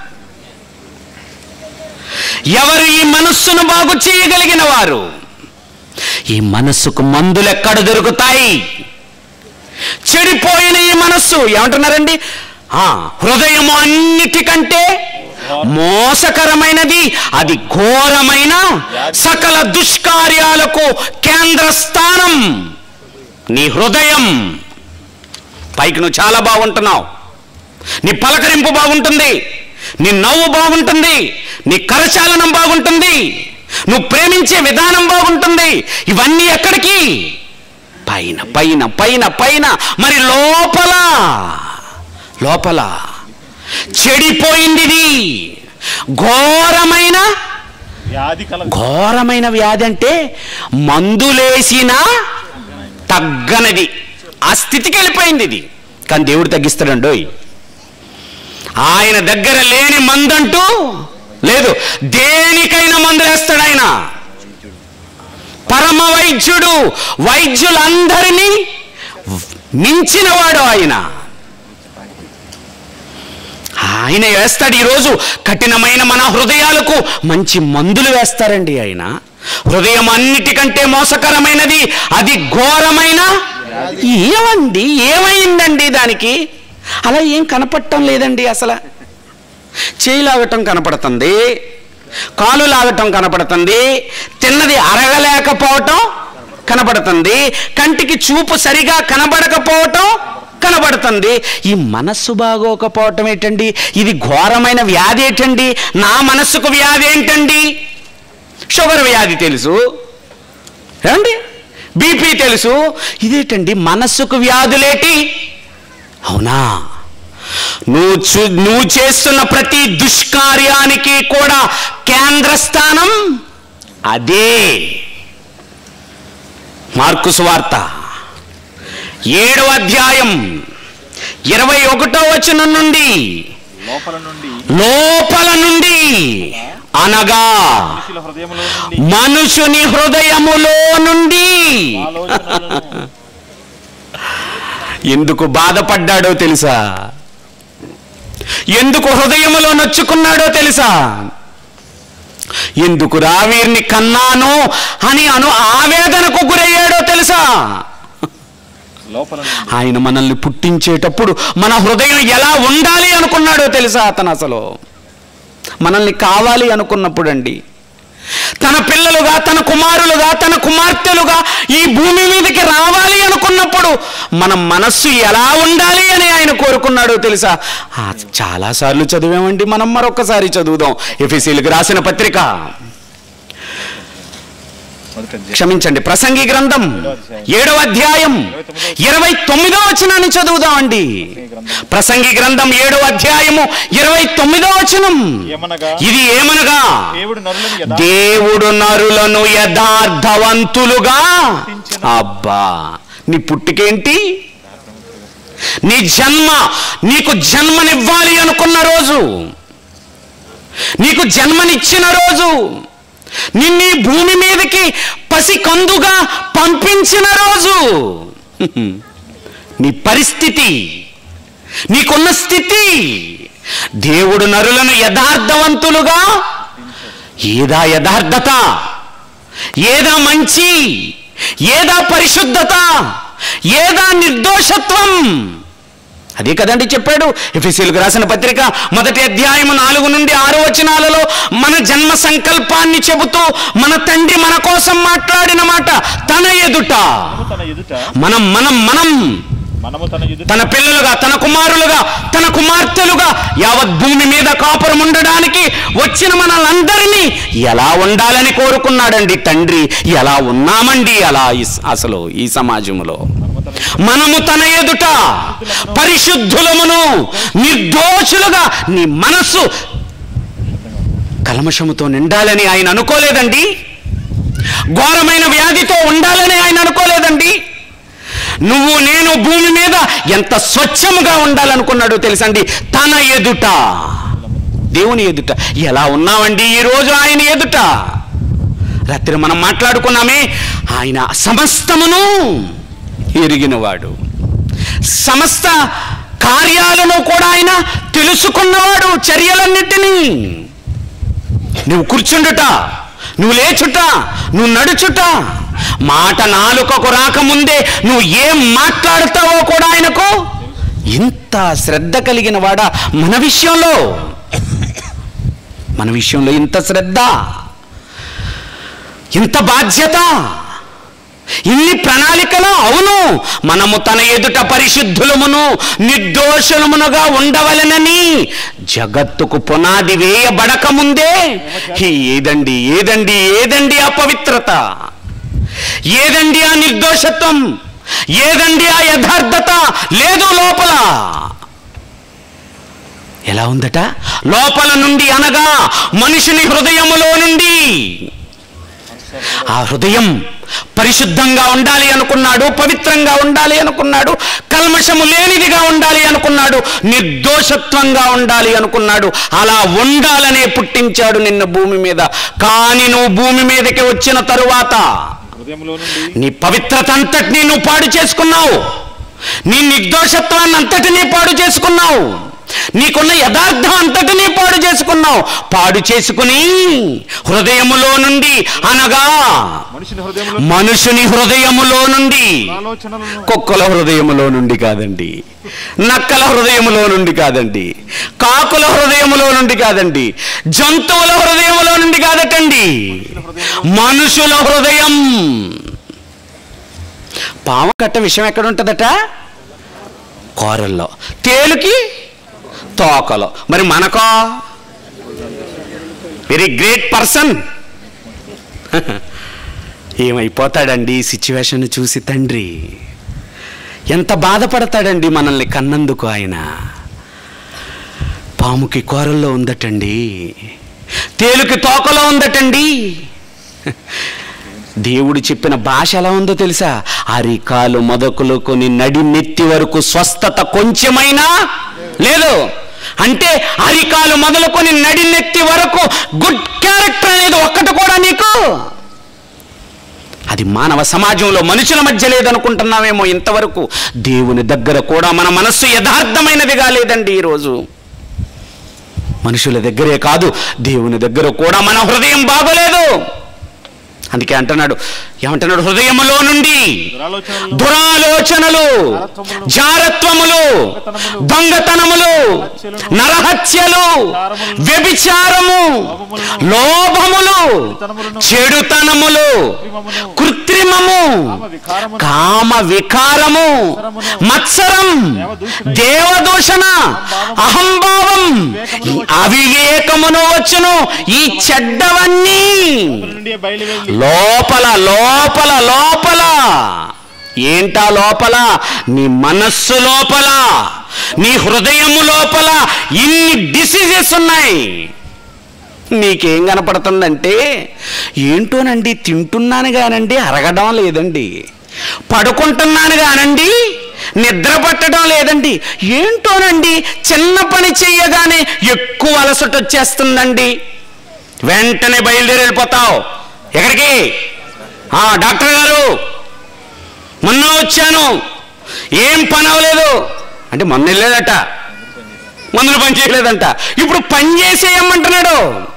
Speaker 5: ఎవరు ఈ మనస్సును బాగు చేయగలిగిన వారు ఈ మనస్సుకు మందులు ఎక్కడ దొరుకుతాయి చెడిపోయిన ఈ మనస్సు ఏమంటున్నారండి ఆ, హృదయము అన్నిటికంటే మోసకరమైనది అది ఘోరమైన సకల దుష్కార్యాలకు కేంద్ర స్థానం నీ హృదయం పైకి నువ్వు చాలా బాగుంటున్నావు నీ పలకరింపు బాగుంటుంది నీ నవ్వు బాగుంటుంది నీ కరచాలనం బాగుంటుంది నువ్వు ప్రేమించే విధానం బాగుంటుంది ఇవన్నీ ఎక్కడికి పైన పైన పైన పైన మరి లోపల లోపల చెడిపోయింది ఇది ఘోరమైన
Speaker 6: వ్యాధి కల
Speaker 5: ఘోరమైన వ్యాధి అంటే మందులేసిన తగ్గనది ఆ స్థితికి వెళ్ళిపోయింది ఇది కానీ దేవుడు తగ్గిస్తాడండోయ్ ఆయన దగ్గర లేని మందంటూ లేదు దేనికైనా మందులేస్తాడు ఆయన పరమ వైద్యుడు వైద్యులందరినీ మించినవాడు ఆయన ఆయన వేస్తాడు ఈరోజు కఠినమైన మన హృదయాలకు మంచి మందులు వేస్తారండి ఆయన హృదయం అన్నిటికంటే మోసకరమైనది అది ఘోరమైన ఏమండి ఏమైందండి దానికి అలా ఏం కనపడటం లేదండి అసలు చేయి లాగటం కనపడుతుంది కాలు లాగటం కనపడుతుంది తిన్నది అరగలేకపోవటం కనబడుతుంది కంటికి చూపు సరిగా కనబడకపోవటం కనబడుతుంది ఈ మనస్సు బాగోకపోవటం ఏంటండి ఇది ఘోరమైన వ్యాధి ఏంటండి నా మనస్సుకు వ్యాధి ఏంటండి షుగర్ వ్యాధి తెలుసు ఏమండి బీపీ తెలుసు ఇదేంటండి మనస్సుకు వ్యాధులేటి అవునా నువ్వు చూ నువ్వు చేస్తున్న ప్రతి దుష్కార్యానికి కూడా కేంద్ర స్థానం అదే మార్కు సువార్త ఏడవ అధ్యాయం ఇరవై ఒకటో వచనం నుండి
Speaker 6: లోపల నుండి
Speaker 5: లోపల నుండి అనగా
Speaker 6: మనుషుల హృదయంలో నుండి
Speaker 5: మనుషుని హృదయములో నుండి
Speaker 6: ఆలోచనలను
Speaker 5: ఎందుకు బాధపడ్డాడో తెలుసా ఎందుకు హృదయములో నొచ్చుకున్నాడో తెలుసా ఎందుకు రావీర్ని కన్నాను అని అను ఆవేదనకు గురయ్యాడో తెలుసా
Speaker 6: లోపల నుండి
Speaker 5: ఆయన మనల్ని పుట్టించేటప్పుడు మన హృదయం ఎలా ఉండాలి అనుకున్నాడో తెలుసా అతను అసలు మనల్ని కావాలి అనుకున్నప్పుడు అండి తన పిల్లలుగా తన కుమారులుగా తన కుమార్తెలుగా ఈ భూమి మీదకి రావాలి అనుకున్నప్పుడు మన మనస్సు ఎలా ఉండాలి అని ఆయన కోరుకున్నాడో తెలుసా ఆ, చాలాసార్లు చదివామండి మనం మరొకసారి చదువుదాం ఎఫ్ఎసీలకు రాసిన పత్రిక
Speaker 6: మొదటి అధ్యాయం.
Speaker 5: క్షమించండి ప్రసంగి గ్రంథం ఏడవ అధ్యాయం ఇరవై తొమ్మిదో వచనాన్ని చదువుదామండి ప్రసంగి గ్రంథం ఏడవ అధ్యాయము ఇరవై తొమ్మిదో వచనం
Speaker 6: ఏమనగా
Speaker 5: ఇది ఏమనగా
Speaker 6: దేవుడు నరులను యథా
Speaker 5: దేవుడు నరులను యథార్థవంతులుగా అబ్బా నీ పుట్టుకేంటి నీ జన్మ నీకు జన్మనివ్వాలి అనుకున్న రోజు నీకు జన్మనిచ్చిన రోజు నిన్ను ఈ భూమి మీదకి పసి కందుగా పంపించిన రోజు నీ పరిస్థితి నీకున్న స్థితి దేవుడు నరులను యథార్థవంతులుగా ఏదా యథార్థత ఏదా మంచి ఏదా పరిశుద్ధత ఏదా నిర్దోషత్వం అదే కదండి చెప్పాడు ఎఫ్ఎసీలకు రాసిన పత్రిక మొదటి అధ్యాయము నాలుగు నుండి ఆరు వచనాలలో మన జన్మ సంకల్పాన్ని చెబుతూ మన తండ్రి మన కోసం మాట్లాడిన మాట తన ఎదుట
Speaker 6: తన ఎదుట
Speaker 5: మనం మనం మనం
Speaker 6: మనము తన ఎదుట
Speaker 5: తన పిల్లలుగా తన కుమారులుగా తన కుమార్తెలుగా యావత్ భూమి మీద కాపురం ఉండడానికి వచ్చిన మనల్ందరినీ ఎలా ఉండాలని కోరుకున్నాడండి తండ్రి ఎలా ఉన్నామండి అలా ఈ- అసలు ఈ సమాజంలో మనము తన ఎదుట పరిశుద్ధులమును నిర్దోషులుగా నీ మనస్సు కల్మషముతో నిండాలని ఆయన అనుకోలేదండి ఘోరమైన వ్యాధితో ఉండాలని ఆయన అనుకోలేదండి నువ్వు నేను భూమి మీద ఎంత స్వచ్ఛముగా ఉండాలనుకున్నాడో తెలుసండి తన ఎదుట దేవుని ఎదుట ఎలా ఉన్నామండి ఈరోజు ఆయన ఎదుట రాత్రి మనం మాట్లాడుకున్నామే ఆయన సమస్తమును ఎరిగినవాడు సమస్త కార్యాలను కూడా ఆయన తెలుసుకున్నవాడు చర్యలన్నిటినీ నువ్వు కూర్చుండుట నువ్వు లేచుట నువ్వు నడుచుట మాట నాలుకకు రాకముందే నువ్వు ఏం మాట్లాడతావో కూడా ఆయనకు ఇంత శ్రద్ధ కలిగిన వాడా మన విషయంలో మన విషయంలో ఇంత శ్రద్ధ ఇంత బాధ్యత ఇన్ని ప్రణాళికలు అవును మనము తన ఎదుట పరిశుద్ధులమును నిర్దోషులమునుగా ఉండవలెనని జగత్తుకు పునాది వేయబడక ముందే ఏదండి ఏదండి ఏదండి ఆ పవిత్రత ఏదండి ఆ నిర్దోషత్వం ఏదండి ఆ యథార్థత లేదు లోపల ఎలా ఉందట లోపల నుండి అనగా మనిషిని హృదయములో నుండి ఆ హృదయం పరిశుద్ధంగా ఉండాలి అనుకున్నాడు పవిత్రంగా ఉండాలి అనుకున్నాడు కల్మషము లేనిదిగా ఉండాలి అనుకున్నాడు నిర్దోషత్వంగా ఉండాలి అనుకున్నాడు అలా ఉండాలనే పుట్టించాడు నిన్న భూమి మీద కానీ నువ్వు భూమి మీదకి వచ్చిన తరువాత
Speaker 6: హృదయంలో నుండి
Speaker 5: నీ పవిత్రత అంతటినీ నువ్వు పాడు చేసుకున్నావు నీ నిర్దోషత్వాన్ని అంతటినీ పాడు చేసుకున్నావు నీకున్న యథార్థం అంతటినీ పాడు చేసుకున్నావు పాడు చేసుకుని హృదయములో నుండి అనగా
Speaker 6: మనుషుని హృదయంలో
Speaker 5: మనుషుని హృదయములో నుండి
Speaker 6: ఆలోచనలను
Speaker 5: కుక్కల హృదయములో నుండి కాదండి నక్కల హృదయములో నుండి కాదండి కాకుల హృదయములో నుండి కాదండి జంతువుల హృదయములో నుండి కాదటండి మనుషుల హృదయం పాము కట్ట విషయం ఎక్కడ ఉంటుందట కూరల్లో తేలుకి తోకలో మరి మనకో వెరీ గ్రేట్ పర్సన్ ఏమైపోతాడండి ఈ సిచ్యువేషన్ చూసి తండ్రి ఎంత బాధపడతాడండి మనల్ని కన్నందుకు ఆయన పాముకి కూరల్లో ఉందటండి తేలుకి తోకలో ఉందటండి దేవుడు చెప్పిన భాష ఎలా ఉందో తెలుసా అరికాలు మొదకులుకొని నడి నెత్తి వరకు స్వస్థత కొంచెమైనా లేదు అంటే అరికాలు మొదలుకొని నడి నెత్తి వరకు గుడ్ క్యారెక్టర్ అనేది ఒక్కటి కూడా నీకు అది మానవ సమాజంలో మనుషుల మధ్య లేదనుకుంటున్నామేమో ఇంతవరకు దేవుని దగ్గర కూడా మన మనస్సు యథార్థమైనదిగా లేదండి ఈరోజు మనుషుల దగ్గరే కాదు దేవుని దగ్గర కూడా మన హృదయం బాగోలేదు అందుకే అంటున్నాడు ఏమంటున్నాడు హృదయములో నుండి
Speaker 6: దురాలోచనలను
Speaker 5: దురాలోచనలు జారత్వములు దొంగతనములు నరహత్యలు వ్యభిచారము లోభములు చెడుతనములు కృత్రిమము కామ వికారము మత్సరం దేవదూషణ అహంభావం అవివేకమును వచ్చును ఈ చెడ్డవన్నీ
Speaker 6: నుండి బయలు వెళ్ళి
Speaker 5: లోపల లోపల లోపల ఏంటా లోపల నీ మనస్సు లోపల నీ హృదయము లోపల ఇన్ని డిసీజెస్ ఉన్నాయి నీకేం కనపడుతుందంటే ఏంటోనండి తింటున్నాను కానండి అరగడం లేదండి పడుకుంటున్నాను కానండి నిద్ర పట్టడం లేదండి ఏంటోనండి చిన్న పని చెయ్యగానే ఎక్కువ అలసట వచ్చేస్తుందండి వెంటనే బయలుదేరి వెళ్ళిపోతావు ఎక్కడికి ఆ డాక్టర్ గారు మొన్న వచ్చాను ఏం పని అవ్వలేదు అంటే మొన్న వెళ్ళలేదట మందులు పని చేయలేదంట ఇప్పుడు పని చేసేయమంటున్నాడు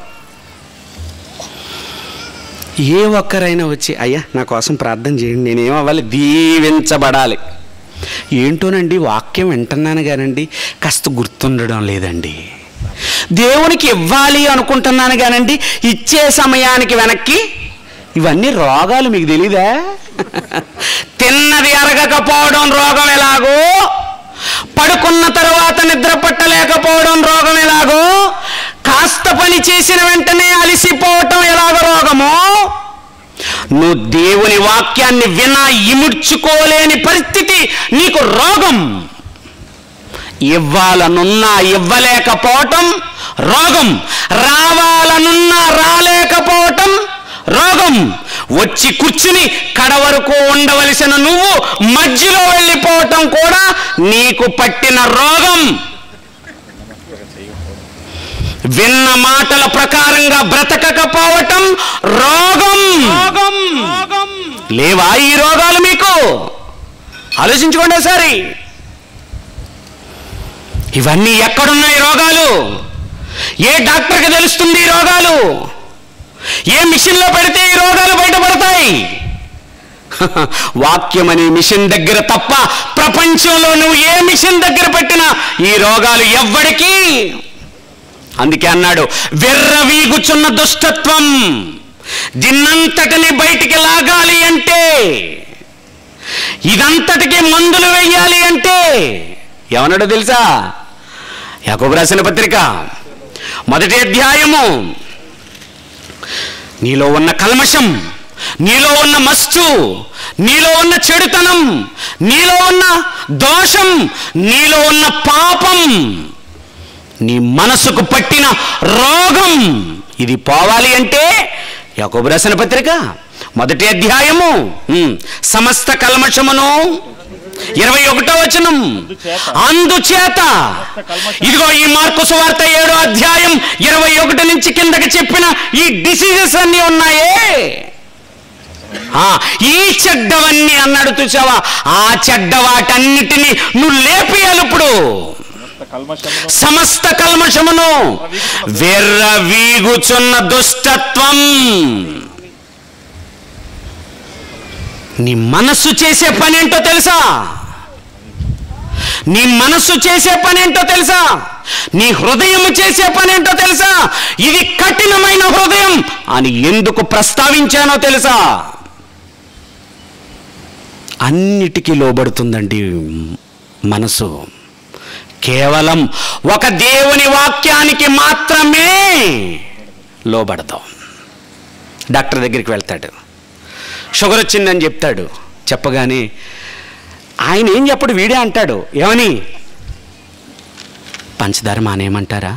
Speaker 5: ఏ ఒక్కరైనా వచ్చి అయ్యా నా కోసం ప్రార్థన చేయండి నేనేం అవ్వాలి దీవించబడాలి ఏంటోనండి వాక్యం వింటున్నాను కానండి కాస్త గుర్తుండడం లేదండి దేవునికి ఇవ్వాలి అనుకుంటున్నాను కానండి ఇచ్చే సమయానికి వెనక్కి ఇవన్నీ రోగాలు మీకు తెలీదా తిన్నది అరగకపోవడం రోగం ఎలాగో పడుకున్న తర్వాత నిద్ర పట్టలేకపోవడం రోగం ఎలాగో కాస్త పని చేసిన వెంటనే అలిసిపోవటం ఎలాగో రోగమో నువ్వు దేవుని వాక్యాన్ని వినా ఇముడ్చుకోలేని పరిస్థితి నీకు రోగం ఇవ్వాలనున్నా ఇవ్వలేకపోవటం రోగం రావాలనున్నా రాలేకపోవటం రోగం వచ్చి కూర్చుని కడ వరకు ఉండవలసిన నువ్వు మధ్యలో వెళ్ళిపోవటం కూడా నీకు పట్టిన రోగం విన్న మాటల ప్రకారంగా బ్రతకకపోవటం రోగం రోగం లేవా ఈ రోగాలు మీకు ఆలోచించుకోండి ఒకసారి ఇవన్నీ ఎక్కడున్నాయి రోగాలు ఏ డాక్టర్కి తెలుస్తుంది ఈ రోగాలు ఏ మిషన్లో పెడితే ఈ రోగాలు బయటపడతాయి వాక్యం అనే మిషన్ దగ్గర తప్ప ప్రపంచంలో నువ్వు ఏ మిషన్ దగ్గర పెట్టినా ఈ రోగాలు ఎవ్వడికి అందుకే అన్నాడు వెర్రవీగుచున్న దుష్టత్వం దీన్నంతటిని బయటికి లాగాలి అంటే ఇదంతటికి మందులు వెయ్యాలి అంటే ఏమన్నాడో తెలుసా యాకోబు రాసిన పత్రిక మొదటి అధ్యాయము నీలో ఉన్న కల్మషం నీలో ఉన్న మస్తు నీలో ఉన్న చెడుతనం నీలో ఉన్న దోషం నీలో ఉన్న పాపం నీ మనసుకు పట్టిన రోగం ఇది పోవాలి అంటే యాకోబు రాసిన పత్రిక మొదటి అధ్యాయము ఉమ్, సమస్త కల్మషమును ఇరవై ఒకటో వచనం అందుచేత ఇదిగో ఈ మార్కు సువార్త ఏడో అధ్యాయం ఇరవై ఒకటి నుంచి కిందకి చెప్పిన ఈ డిసీజెస్ అన్ని ఉన్నాయే ఆ, ఈ చెడ్డవన్నీ అన్నాడు చూసావా ఆ చెడ్డ వాటన్నిటినీ నువ్వు లేపియాలి ఇప్పుడు
Speaker 6: కల్మషమును
Speaker 5: సమస్త కల్మషమును వెర్ర వీగుచున్న దుష్టత్వం నీ మనస్సు చేసే పని ఏంటో తెలుసా నీ మనస్సు చేసే పని ఏంటో తెలుసా నీ హృదయం చేసే పని ఏంటో తెలుసా ఇది కఠినమైన హృదయం అని ఎందుకు ప్రస్తావించానో తెలుసా అన్నిటికీ లోబడుతుందండి మనసు కేవలం ఒక దేవుని వాక్యానికి మాత్రమే లోబడతాం డాక్టర్ దగ్గరికి వెళ్తాడు షుగర్ వచ్చిందని చెప్తాడు చెప్పగానే ఆయన ఏం చెప్పడు వీడే అంటాడు ఏమని పంచదార మానేయమంటారా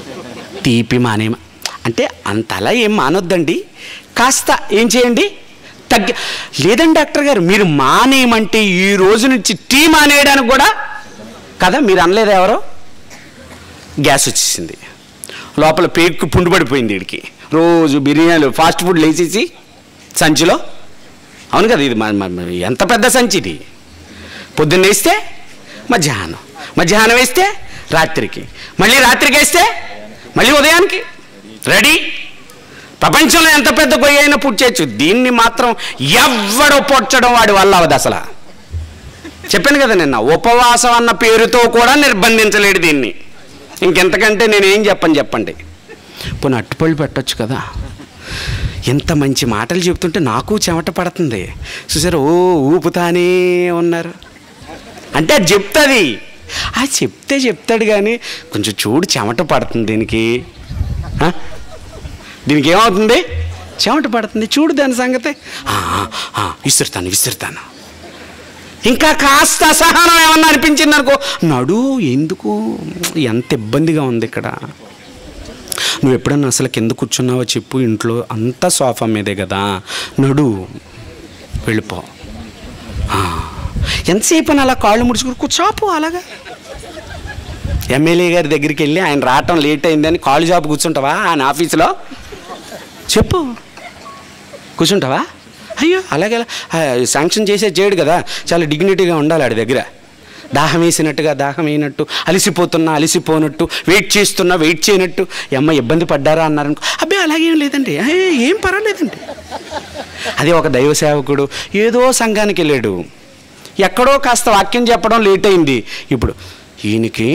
Speaker 5: తీపి మానేమ అంటే అంతలా ఏం మానొద్దండి కాస్త ఏం చేయండి తగ్గి లేదండి డాక్టర్ గారు మీరు మానేయమంటే ఈ రోజు నుంచి టీ మానేయడానికి కూడా కదా మీరు అనలేదా ఎవరో గ్యాస్ వచ్చేసింది లోపల పేక్కు పుండు పడిపోయింది వీడికి రోజు బిర్యానీలు ఫాస్ట్ ఫుడ్ లేచేసి సంచిలో అవును కదా ఇది మ- మ- మ- ఎంత పెద్ద సంచి ఇది పొద్దున్న వేస్తే మధ్యాహ్నం మధ్యాహ్నం వేస్తే రాత్రికి మళ్ళీ రాత్రికి వేస్తే మళ్ళీ ఉదయానికి రెడీ ప్రపంచంలో ఎంత పెద్ద గొయ్యి అయినా పుట్టచ్చు దీన్ని మాత్రం ఎవ్వడు పొచ్చడం వాడి వల్ల అవదు అసలు చెప్పాను కదా నిన్న ఉపవాసం అన్న పేరుతో కూడా నిర్బంధించలేడు దీన్ని ఇంకెంతకంటే నేనేం చెప్పను చెప్పండి పోనీ అట్టుపళ్ళు పెట్టొచ్చు కదా ఎంత మంచి మాటలు చెప్తుంటే నాకు చెమట పడుతుంది చూసారు ఓ ఊపుతానే ఉన్నారు అంటే అది చెప్తుంది అది చెప్తే చెప్తాడు కానీ కొంచెం చూడు చెమట పడుతుంది దీనికి ఆ? దీనికి ఏమవుతుంది చెమట పడుతుంది చూడు దాని సంగతి ఆ, ఆ, ఆ, విసురుతాను విసురుతాను ఇంకా కాస్త అసహనం ఏమన్నా అనిపించింది అనుకో నడు ఎందుకు ఎంత ఇబ్బందిగా ఉంది ఇక్కడ నువ్వు ఎప్పుడన్నా అసలు కింద కూర్చున్నావో చెప్పు ఇంట్లో అంతా సోఫా మీదే కదా నడు వెళ్ళిపో ఆ, ఎంతసేపు అని అలా కాళ్ళు ముడుచుకుని కూర్చోపు అలాగా ఎమ్మెల్యే గారి దగ్గరికి వెళ్ళి ఆయన రావటం లేట్ అయిందని కాళ్ళు జాపు కూర్చుంటావా ఆయన ఆఫీసులో చెప్పు కూర్చుంటావా అయ్యో అలాగే అలా. ఆ, శాంక్షన్ చేసే చేయడు కదా చాలా డిగ్నిటీగా ఉండాలి ఆడి దగ్గర దాహం వేసినట్టుగా దాహం అయినట్టు అలసిపోతున్నా అలసిపోనట్టు వెయిట్ చేస్తున్నా వెయిట్ చేయనట్టు ఈ అమ్మ ఇబ్బంది పడ్డారా అన్నారనుకో అబ్బాయి అలాగేం లేదండి "ఏ, ఏం పర్వాలేదండి అదే ఒక దైవ సేవకుడు ఏదో సంఘానికి వెళ్ళాడు ఎక్కడో కాస్త వాక్యం చెప్పడం లేట్ అయింది ఇప్పుడు ఈయనకి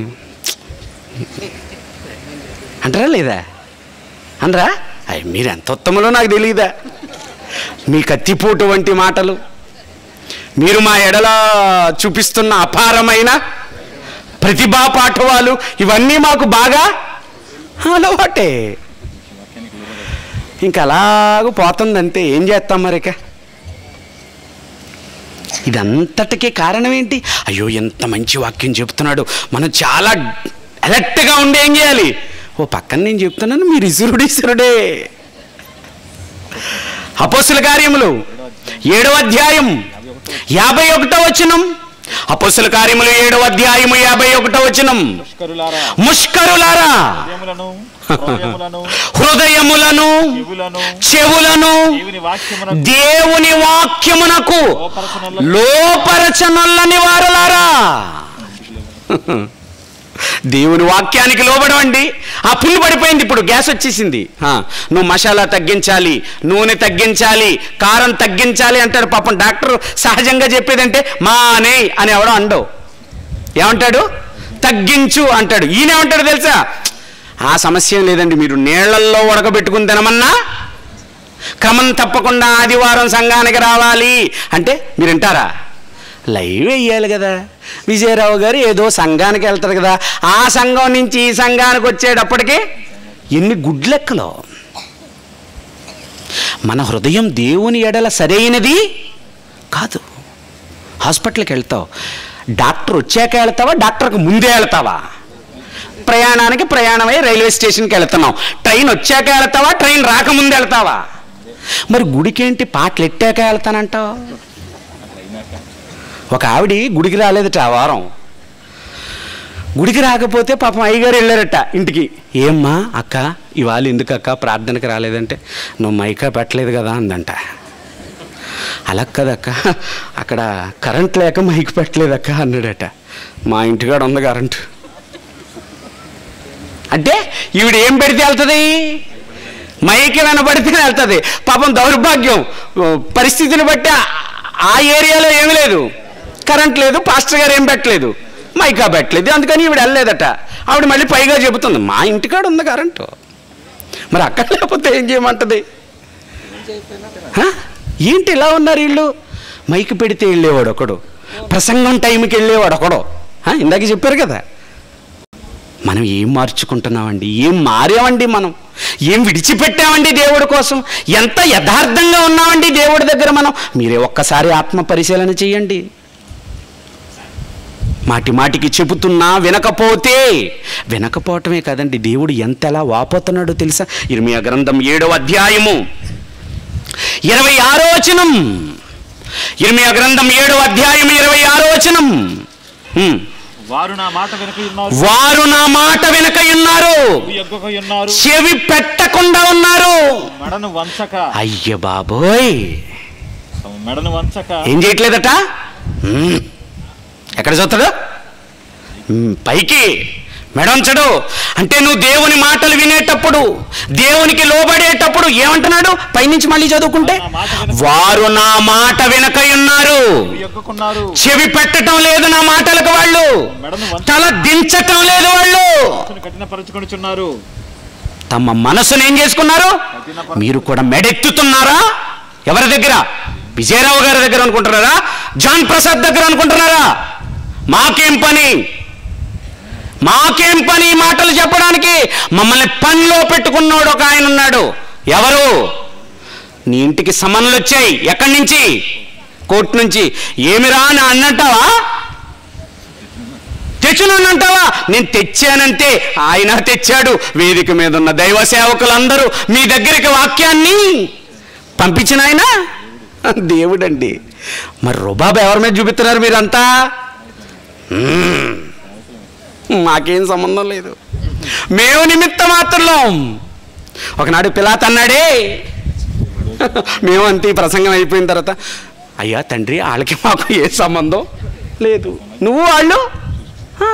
Speaker 5: అంటారా లేదా అనరా అయ్యి మీరు ఎంత ఉత్తమలో నాకు తెలియదా మీ కత్తిపోటు వంటి మాటలు మీరు మా ఎడల చూపిస్తున్న అపారమైన ప్రతిభా పాఠవాలు ఇవన్నీ మాకు బాగా అలవాటే ఇంకా అలాగూ పోతుందంటే ఏం చేస్తాం మరిక ఇదంతటికీ కారణం ఏంటి అయ్యో ఎంత మంచి వాక్యం చెప్తున్నాడు మనం చాలా అలర్ట్గా ఉండి ఏం చేయాలి ఓ పక్కన నేను చెప్తున్నాను మీరు ఇసురుడు ఇసురుడే అపోస్తుల కార్యములు ఏడవ అధ్యాయం యాభై ఒకటో వచనం అపోస్తుల కార్యములు ఏడవ అధ్యాయము యాభై ఒకటో వచనం
Speaker 6: పుష్కరులారా
Speaker 5: ముష్కరులారా
Speaker 6: హృదయములను హృదయములను
Speaker 5: హృదయములను
Speaker 6: చెవులను
Speaker 5: చెవులను
Speaker 6: దేవుని వాక్యమున
Speaker 5: దేవుని వాక్యమునకు లోపరచనొల్లని వారులారా దేవుని వాక్యానికి లోబడమండి ఆ పుల్లు పడిపోయింది ఇప్పుడు గ్యాస్ వచ్చేసింది ఆ, నువ్వు మసాలా తగ్గించాలి నూనె తగ్గించాలి కారం తగ్గించాలి అంటాడు పాపం డాక్టర్ సహజంగా చెప్పేదంటే మానే అని ఎవడో అండవు ఏమంటాడు తగ్గించు అంటాడు ఈయన ఏమంటాడు తెలుసా ఆ సమస్య ఏం లేదండి మీరు నీళ్లల్లో ఉడకబెట్టుకుని తినమన్నా క్రమం తప్పకుండా ఆదివారం సంఘానికి రావాలి అంటే మీరు వింటారా లైవ్ వేయాలి కదా విజయరావు గారు ఏదో సంఘానికి వెళ్తారు కదా ఆ సంఘం నుంచి ఈ సంఘానికి వచ్చేటప్పటికి ఎన్ని గుడ్లెక్కలో మన హృదయం దేవుని ఎడల సరైనది కాదు హాస్పిటల్కి వెళ్తావు డాక్టర్ వచ్చాక వెళ్తావా డాక్టర్కి ముందే వెళ్తావా ప్రయాణానికి ప్రయాణమై రైల్వే స్టేషన్కి వెళ్తున్నావు ట్రైన్ వచ్చాక వెళ్తావా ట్రైన్ రాకముందు వెళ్తావా మరి గుడికేంటి పాటలు ఎట్టాక వెళ్తానంటావు ఒక ఆవిడ గుడికి రాలేదట ఆ వారం గుడికి రాకపోతే పాపం అయ్యగారు వెళ్ళారట ఇంటికి ఏమ్మా అక్క ఇవాళ ఎందుకు అక్క ప్రార్థనకి రాలేదంటే నువ్వు మైకా పెట్టలేదు కదా అందంట అలా కదక్క అక్కడ కరెంట్ లేక మైక్ పెట్టలేదక్క అన్నాడట మా ఇంటికాడ ఉంది కరెంట్ అంటే ఈవిడ ఏం పెడితే వెళ్తుంది మైకి వినబడితే వెళ్తుంది పాపం దౌర్భాగ్యం ఓ, పరిస్థితిని బట్టి ఆ- ఆ ఏరియాలో ఏమీ లేదు కరెంట్ లేదు పాస్టర్ గారు ఏం పెట్టలేదు మైకా పెట్టలేదు అందుకని ఈవిడ వెళ్ళలేదట ఆవిడ మళ్ళీ పైగా చెబుతుంది మా ఇంటికాడ ఉంది కరెంటు మరి అక్కడ లేకపోతే ఏం చేయమంటది హ? ఏంటి ఇలా ఉన్నారు వీళ్ళు మైక్ పెడితే వెళ్ళేవాడు ఒకడు ప్రసంగం టైంకి వెళ్ళేవాడు ఒకడు హ? ఇందాక చెప్పారు కదా మనం ఏం మార్చుకుంటున్నామండి ఏం మారామండి మనం ఏం విడిచిపెట్టామండి దేవుడి కోసం ఎంత యథార్థంగా ఉన్నామండి దేవుడి దగ్గర మనం మీరే ఒక్కసారి ఆత్మ పరిశీలన చేయండి మాటి మాటికి చెబుతున్నా వినకపోతే వినకపోవటమే కదండి దేవుడు ఎంతలా వాపోతున్నాడో తెలుసా ఇర్మియా గ్రంథం ఏడవ అధ్యాయము ఇరవై ఆరో వచనం ఇర్మియా గ్రంథం ఏడో అధ్యాయం ఇరవై ఆరో వచనం హ్మ్.
Speaker 6: వారు నా మాట వెనుక ఉన్నారు
Speaker 5: వారు నా మాట వెనక ఉన్నారు
Speaker 6: ఎగ్గక ఉన్నారు
Speaker 5: చెవి పెట్టకుండా ఉన్నారు
Speaker 6: మెడను వంచక
Speaker 5: అయ్య బాబోయ్
Speaker 6: తమ మెడను వంచక
Speaker 5: ఏం చేయట్లేదట హ్మ్. ఎక్కడ చూస్తాడు హ్మ్, పైకి మెడంచడు అంటే నువ్వు దేవుని మాటలు వినేటప్పుడు దేవునికి లోబడేటప్పుడు ఏమంటున్నాడు పైనుంచి మళ్ళీ చదువుకుంటే వారు నా మాట వెనక ఉన్నారు
Speaker 6: ఎగ్గకున్నారు
Speaker 5: చెవి పెట్టడం లేదు నా మాటలకు వాళ్ళు
Speaker 6: మెడను వంచ
Speaker 5: తల దించటం లేదు వాళ్ళు
Speaker 6: కఠినపరచుకొనిచున్నారు
Speaker 5: తమ మనసును ఏం చేసుకున్నారు మీరు కూడా మెడెత్తుతున్నారా ఎవరి దగ్గర విజయరావు గారి దగ్గర అనుకుంటున్నారా జాన్ ప్రసాద్ దగ్గర అనుకుంటున్నారా మాకేం పని మాకేం పని ఈ మాటలు చెప్పడానికి మమ్మల్ని పనిలో పెట్టుకున్నాడు ఒక ఆయన ఉన్నాడు ఎవరు నీ ఇంటికి సమన్లు వచ్చాయి ఎక్కడి నుంచి కోర్టు నుంచి ఏమిరా అని అన్నట్టావా తెచ్చునంటావా నేను తెచ్చానంటే ఆయన తెచ్చాడు వేదిక మీద ఉన్న దైవ సేవకులందరూ మీ దగ్గరికి వాక్యాన్ని పంపించిన ఆయన దేవుడండి మరి రుబాబు ఎవరి మీద చూపిస్తున్నారు మీరంతా మ్మ్. మాకేం సంబంధం లేదు మేము నిమిత్త మాత్రం ఒకనాడు పిలాత్ అన్నాడే మేము అంతే ఈ ప్రసంగం అయిపోయిన తర్వాత అయ్యా తండ్రి వాళ్ళకి మాకు ఏ సంబంధం లేదు నువ్వు వాళ్ళు ఆ.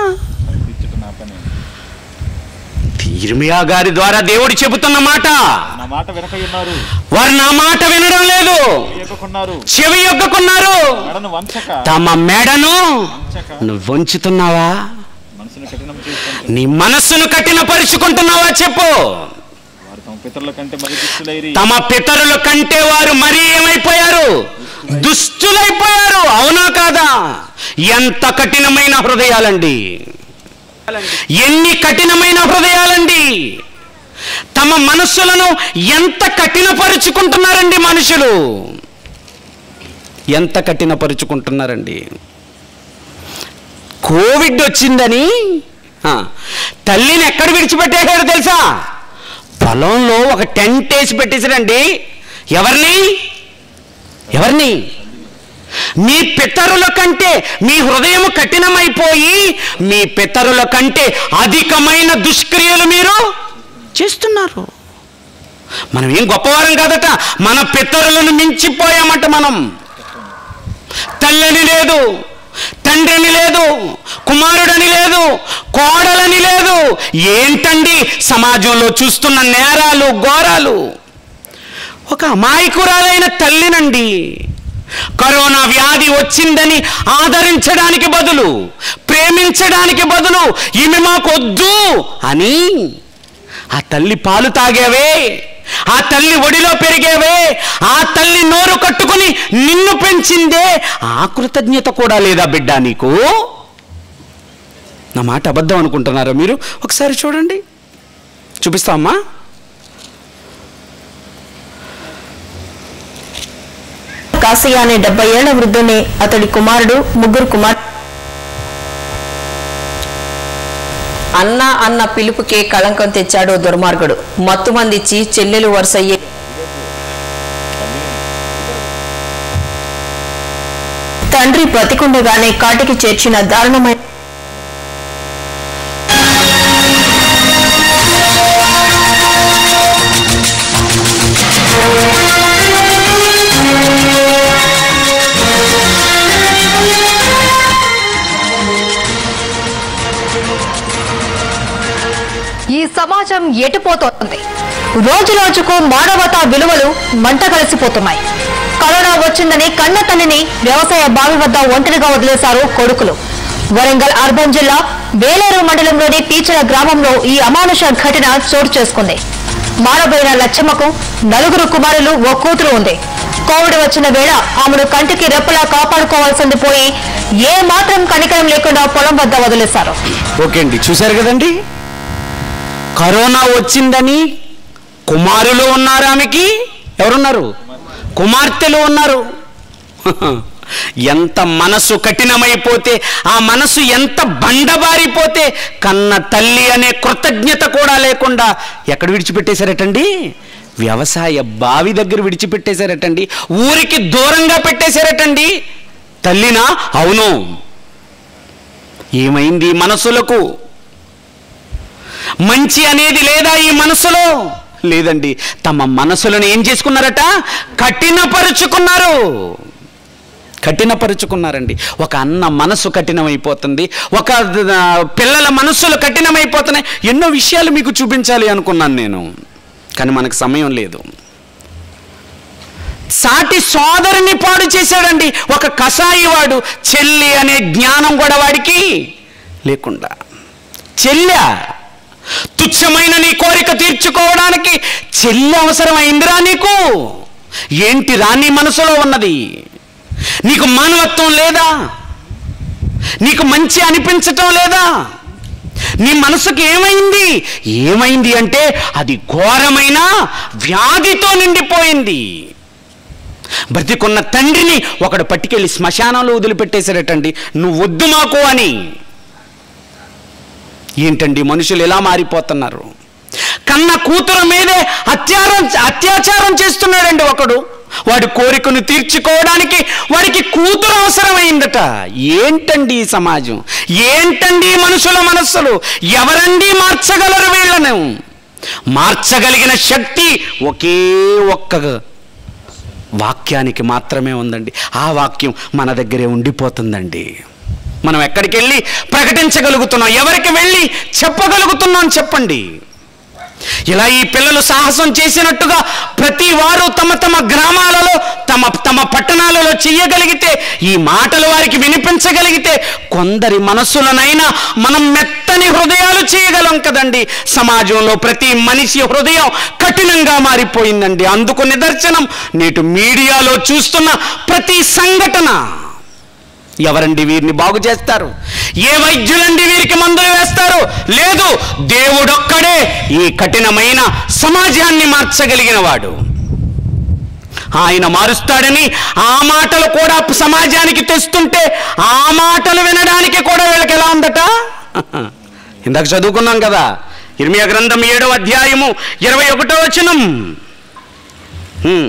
Speaker 5: ఇర్మియా గారి ద్వారా దేవుడు చెబుతున్న మాట
Speaker 6: నా మాట వెనక ఉన్నారు
Speaker 5: వారు నా మాట వినడం లేదు
Speaker 6: ఎగ్గకున్నారు
Speaker 5: చెవి యొక్కకున్నారు
Speaker 6: మెడను వంచక
Speaker 5: తమ మెడను
Speaker 6: వంచక
Speaker 5: నువ్వు వంచుతున్నావా
Speaker 6: మనసును కఠినం చేసుకుంటూ
Speaker 5: నీ మనస్సును కఠినపరుచుకుంటున్నావా చెప్పు
Speaker 6: వారు తమ పితరుల కంటే మరి దుస్తులైరి
Speaker 5: తమ పితరుల కంటే వారు మరీ ఏమైపోయారు దుష్టులైపోయారు అవునా కాదా ఎంత కఠినమైన హృదయాలండి ఎన్ని కఠినమైన హృదయాలండి తమ మనస్సులను ఎంత కఠినపరుచుకుంటున్నారండి మనుషులు ఎంత కఠినపరుచుకుంటున్నారండి కోవిడ్ వచ్చిందని ఆ, తల్లిని ఎక్కడ విడిచిపెట్టేశారు తెలుసా పొలంలో ఒక టెంట్ వేసి పెట్టేసారండి ఎవరిని ఎవరిని మీ పితరుల కంటే మీ హృదయం కఠినమైపోయి మీ పితరుల కంటే అధికమైన దుష్క్రియలు మీరు చేస్తున్నారు మనం ఏం గొప్పవారం కాదట మన పితరులను మించిపోయామట మనం తల్లిని లేదు తండ్రిని లేదు కుమారుడని లేదు కోడలని లేదు ఏంటండి సమాజంలో చూస్తున్న నేరాలు ఘోరాలు ఒక అమాయకురాలైన తల్లినండి కరోనా వ్యాధి వచ్చిందని ఆదరించడానికి బదులు ప్రేమించడానికి బదులు ఈమె మాకొద్దు అని ఆ తల్లి పాలు తాగేవే ఆ తల్లి ఒడిలో పెరిగేవే ఆ తల్లి నోరు కట్టుకుని నిన్ను పెంచిందే ఆ కృతజ్ఞత కూడా లేదా బిడ్డ నీకు నా మాట అబద్ధం అనుకుంటున్నారా మీరు ఒకసారి చూడండి చూపిస్తామా
Speaker 10: కాసయ్య అనే డెబ్బై ఏళ్ల వృద్ధుని అతడి కుమారుడు ముగ్గురు కుమార్ అన్న అన్న పిలుపుకే కళంకం తెచ్చాడు ఓ దుర్మార్గుడు మత్తు మందిచ్చి చెల్లెలు వరుసయ్యే తండ్రి బ్రతికుండగానే కాటికి చేర్చిన దారుణమైన
Speaker 11: ఈ సమాజం ఎటుపోతోంది రోజు రోజుకు మానవతా విలువలు మంట కలిసిపోతున్నాయి కరోనా వచ్చిందని కన్న తల్లిని వ్యవసాయ బావి వద్ద ఒంటరిగా వదిలేశారు కొడుకులు వరంగల్ అర్బన్ జిల్లా వేలేరు మండలంలోని పీచల గ్రామంలో ఈ అమానుష ఘటన చోటు చేసుకుంది మానబోయిన లచ్చమ్మకు నలుగురు కుమారులు ఓ కూతురు ఉంది కోవిడ్ వచ్చిన వేళ ఆమెను కంటికి రెప్పలా కాపాడుకోవాల్సింది పోయి ఏ మాత్రం కనికరం లేకుండా పొలం వద్ద వదిలేశారు
Speaker 5: ఓకే అండి చూశారు కదండి కరోనా వచ్చిందని కుమారులు ఉన్నారు ఆమెకి ఎవరున్నారు కుమార్తెలు ఉన్నారు ఎంత మనసు కఠినమైపోతే ఆ మనసు ఎంత బండబారిపోతే కన్న తల్లి అనే కృతజ్ఞత కూడా లేకుండా ఎక్కడ విడిచిపెట్టేశారటండి వ్యవసాయ బావి దగ్గర విడిచిపెట్టేశారటండి ఊరికి దూరంగా పెట్టేశారటండి తల్లినా అవును ఏమైంది ఈ మనసులకు మంచి అనేది లేదా ఈ మనసులో లేదండి తమ మనసులను ఏం చేసుకున్నారట కఠినపరుచుకున్నారు కఠినపరుచుకున్నారండి ఒక అన్న మనసు కఠినమైపోతుంది ఒక ఆ, పిల్లల మనస్సులు కఠినమైపోతున్నాయి ఎన్నో విషయాలు మీకు చూపించాలి అనుకున్నాను నేను కానీ మనకు సమయం లేదు సాటి సోదరుని పాడు చేశాడండి ఒక కషాయి వాడు చెల్లి అనే జ్ఞానం కూడా వాడికి లేకుండా చెల్లె తుచ్చమైన నీ కోరిక తీర్చుకోవడానికి చెల్లి అవసరమైందిరా నీకు ఏంటి రాని మనసులో ఉన్నది నీకు మానవత్వం లేదా నీకు మంచి అనిపించటం లేదా నీ మనసుకి ఏమైంది ఏమైంది అంటే అది ఘోరమైన వ్యాధితో నిండిపోయింది బ్రతికున్న తండ్రిని ఒకడు పట్టుకెళ్ళి శ్మశానంలో వదిలిపెట్టేశారటండి నువ్వు వద్దు మాకు అని ఏంటండి మనుషులు ఎలా మారిపోతున్నారు కన్న కూతురు మీదే అత్యారం అత్యాచారం చేస్తున్నాడండి ఒకడు వాడి కోరికను తీర్చుకోవడానికి వాడికి కూతురు అవసరమైందట ఏంటండి ఈ సమాజం ఏంటండి ఈ మనుషుల మనస్సులు ఎవరండి మార్చగలరు వీళ్ళను మార్చగలిగిన శక్తి ఒకే ఒక్క వాక్యానికి మాత్రమే ఉందండి ఆ వాక్యం మన దగ్గరే ఉండిపోతుందండి మనం ఎక్కడికి వెళ్ళి ప్రకటించగలుగుతున్నాం ఎవరికి వెళ్ళి చెప్పగలుగుతున్నాం చెప్పండి ఇలా ఈ పిల్లలు సాహసం చేసినట్టుగా ప్రతి వారు తమ తమ గ్రామాలలో తమ తమ పట్టణాలలో చెయ్యగలిగితే ఈ మాటలు వారికి వినిపించగలిగితే కొందరి మనస్సులనైనా మనం మెత్తని హృదయాలు చేయగలం కదండి సమాజంలో ప్రతి మనిషి హృదయం కఠినంగా మారిపోయిందండి అందుకు నిదర్శనం నేటి మీడియాలో చూస్తున్న ప్రతి సంఘటన ఎవరండి వీరిని బాగు చేస్తారు ఏ వైద్యులండి వీరికి మందులు వేస్తారు లేదు దేవుడొక్కడే ఈ కఠినమైన సమాజాన్ని మార్చగలిగిన వాడు ఆయన మారుస్తాడని ఆ మాటలు కూడా సమాజానికి తెస్తుంటే ఆ మాటలు వినడానికి కూడా వీళ్ళకి ఎలా ఉందట ఇందాక చదువుకున్నాం కదా ఇర్మియా గ్రంథం ఏడవ అధ్యాయము ఇరవై ఒకటో వచనం హ్మ్.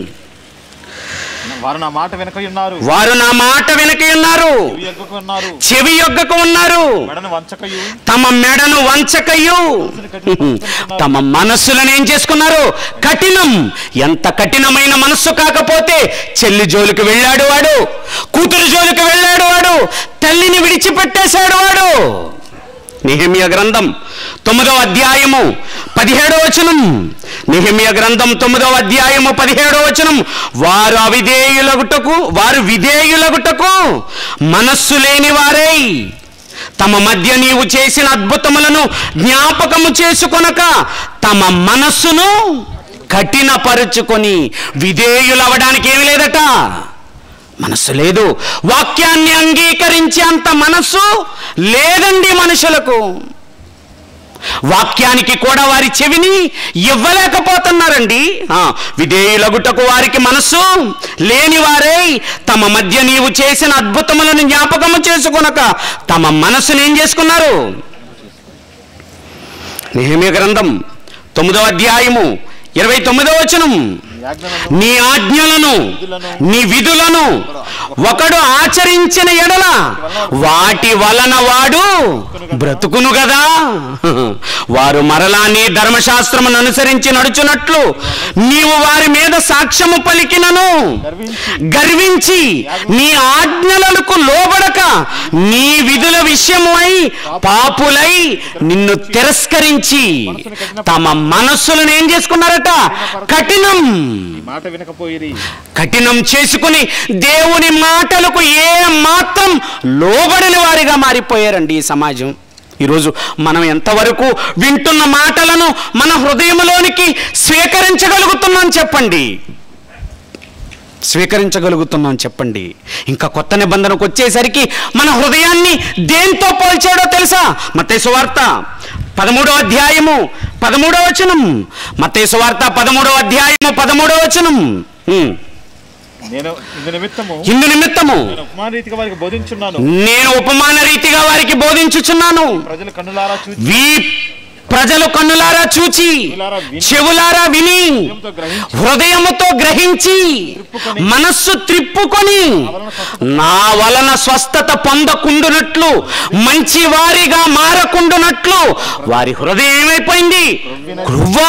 Speaker 6: వారు నా మాట వెనక ఉన్నారు
Speaker 5: వారు నా మాట వెనక ఉన్నారు
Speaker 6: చెవి ఎగ్గకు ఉన్నారు
Speaker 5: చెవి యొగ్గకు ఉన్నారు
Speaker 6: మెడను వంచకయు
Speaker 5: తమ మెడను వంచకయ్యు తమ మనస్సులను ఏం చేసుకున్నారు కఠినం ఎంత కఠినమైన మనస్సు కాకపోతే చెల్లి జోలికి వెళ్ళాడు వాడు కూతురు జోలికి వెళ్ళాడు వాడు తల్లిని విడిచిపెట్టేశాడు వాడు నిహమ్య గ్రంథం తొమ్మిదవ అధ్యాయము పదిహేడవ వచనం నిహమ్య గ్రంథం తొమ్మిదవ అధ్యాయము పదిహేడవ వచనం వారు అవిధేయులగుటకు వారు విధేయులగుటకు మనస్సు లేని వారై తమ మధ్య నీవు చేసిన అద్భుతములను జ్ఞాపకము చేసుకొనక తమ మనస్సును కఠినపరుచుకొని విధేయులవడానికి ఏమి లేదట మనస్సు లేదు వాక్యాన్ని అంగీకరించే అంత మనస్సు లేదండి మనుషులకు వాక్యానికి కూడా వారి చెవిని ఇవ్వలేకపోతున్నారండి ఆ, విధేయులగుటకు వారికి మనస్సు లేని వారై తమ మధ్య నీవు చేసిన అద్భుతములను జ్ఞాపకము చేసుకొనక తమ మనస్సును ఏం చేసుకున్నారు నిహమ్య గ్రంథం తొమ్మిదవ అధ్యాయము ఇరవై తొమ్మిదవ వచనం నీ ఆజ్ఞలను నీ విధులను ఒకడు ఆచరించిన ఎడల వాటి వలన వాడు బ్రతుకును కదా వారు మరలా నీ ధర్మశాస్త్రమును అనుసరించి నడుచున్నట్లు నీవు వారి మీద సాక్ష్యము పలికినను గర్వించి నీ ఆజ్ఞలకు లోబడక నీ విధుల విషయమై పాపులై నిన్ను తిరస్కరించి తమ మనస్సులను ఏం చేసుకున్నారట కఠినం
Speaker 6: ఈ మాట వినకపోయిరి
Speaker 5: కఠినం చేసుకుని దేవుని మాటలకు ఏ మాత్రం లోబడని వారిగా మారిపోయారండి ఈ సమాజం ఈరోజు మనం ఎంతవరకు వింటున్న మాటలను మన హృదయంలోనికి స్వీకరించగలుగుతున్నాం చెప్పండి స్వీకరించగలుగుతున్నాం చెప్పండి ఇంకా కొత్త నిబంధనకు వచ్చేసరికి మన హృదయాన్ని దేంతో పోల్చాడో తెలుసా మత్తయి వార్త పదమూడో అధ్యాయము పదమూడో వచనం మత్తయి వార్త పదమూడో అధ్యాయము పదమూడో వచనం హ్మ్.
Speaker 6: నేను ఇందు నిమిత్తము
Speaker 5: ఇందు నిమిత్తము
Speaker 6: నేను ఉపమాన రీతిగా వారికి బోధించున్నాను
Speaker 5: నేను ఉపమాన రీతిగా వారికి బోధించుచున్నాను
Speaker 6: ప్రజలు కన్నులారా చూచి
Speaker 5: వీ ప్రజలు కన్నులారా చూచి చెవులారా విని హృదయముతో గ్రహించి మనస్సు త్రిప్పుకొని నా వలన స్వస్థత పొందకుండునట్లు మంచి వారిగా మారకుండునట్లు వారి హృదయం ఏమైపోయింది క్రువ్వా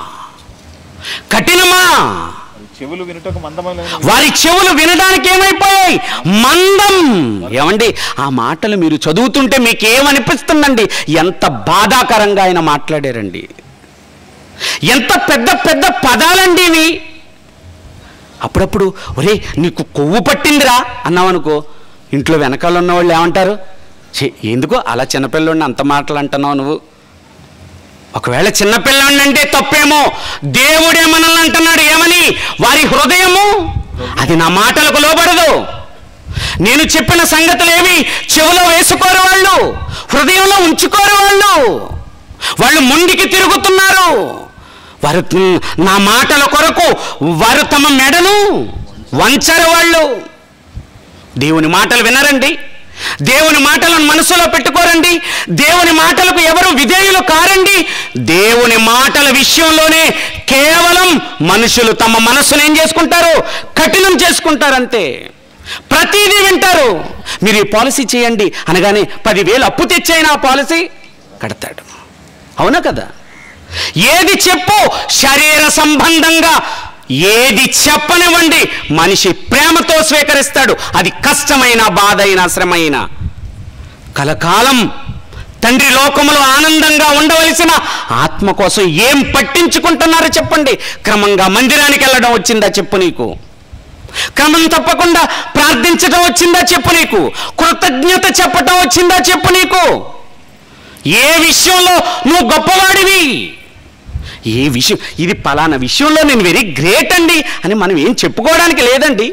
Speaker 5: కఠినమా
Speaker 6: చెవులు వినుటకు మందమైన
Speaker 5: వారి చెవులు వినడానికి ఏమైపోయాయి మందం ఏమండి ఆ మాటలు మీరు చదువుతుంటే మీకు ఏమనిపిస్తుందండి ఎంత బాధాకరంగా ఆయన మాట్లాడారండి ఎంత పెద్ద పెద్ద పదాలండి ఇవి అప్పుడప్పుడు ఒరే నీకు కొవ్వు పట్టిందిరా అన్నావనుకో ఇంట్లో వెనకాల ఉన్న వాళ్ళు ఏమంటారు "ఛీ, ఎందుకో అలా చిన్నపిల్లని అంత మాటలు అంటున్నావు నువ్వు ఒకవేళ చిన్నపిల్లాడిని అంటే తప్పేమో దేవుడే మనల్ని అంటున్నాడు ఏమని వారి హృదయము అది నా మాటలకు లోబడదు నేను చెప్పిన సంగతులు ఏమి చెవిలో వేసుకోరు వాళ్ళు హృదయంలో ఉంచుకోరు వాళ్ళు వాళ్ళు ముందుకి తిరుగుతున్నారు వారు మ్, నా మాటల కొరకు వారు తమ మెడను వంచరు వాళ్ళు దేవుని మాటలు వినరండి దేవుని మాటలను మనసులో పెట్టుకోరండి దేవుని మాటలకు ఎవరు విధేయులు కారండి దేవుని మాటల విషయంలోనే కేవలం మనుషులు తమ మనస్సును ఏం చేసుకుంటారు కఠినం చేసుకుంటారు అంతే ప్రతిదీ వింటారు మీరు ఈ పాలసీ చేయండి అనగానే పదివేలు అప్పు తెచ్చైనా ఆ పాలసీ కడతాడు అవునా కదా ఏది చెప్పు శరీర సంబంధంగా ఏది చెప్పనివ్వండి మనిషి ప్రేమతో స్వీకరిస్తాడు అది కష్టమైన బాధ అయినా శ్రమైన కలకాలం తండ్రి లోకములో ఆనందంగా ఉండవలసిన ఆత్మ కోసం ఏం పట్టించుకుంటున్నారో చెప్పండి క్రమంగా మందిరానికి వెళ్ళడం వచ్చిందా చెప్పు నీకు క్రమం తప్పకుండా ప్రార్థించడం వచ్చిందా చెప్పు నీకు కృతజ్ఞత చెప్పటం వచ్చిందా చెప్పు నీకు ఏ విషయంలో నువ్వు గొప్పవాడివి ఏ విషయం ఇది పలానా విషయంలో నేను వెరీ గ్రేట్ అండి అని మనం ఏం చెప్పుకోవడానికి లేదండి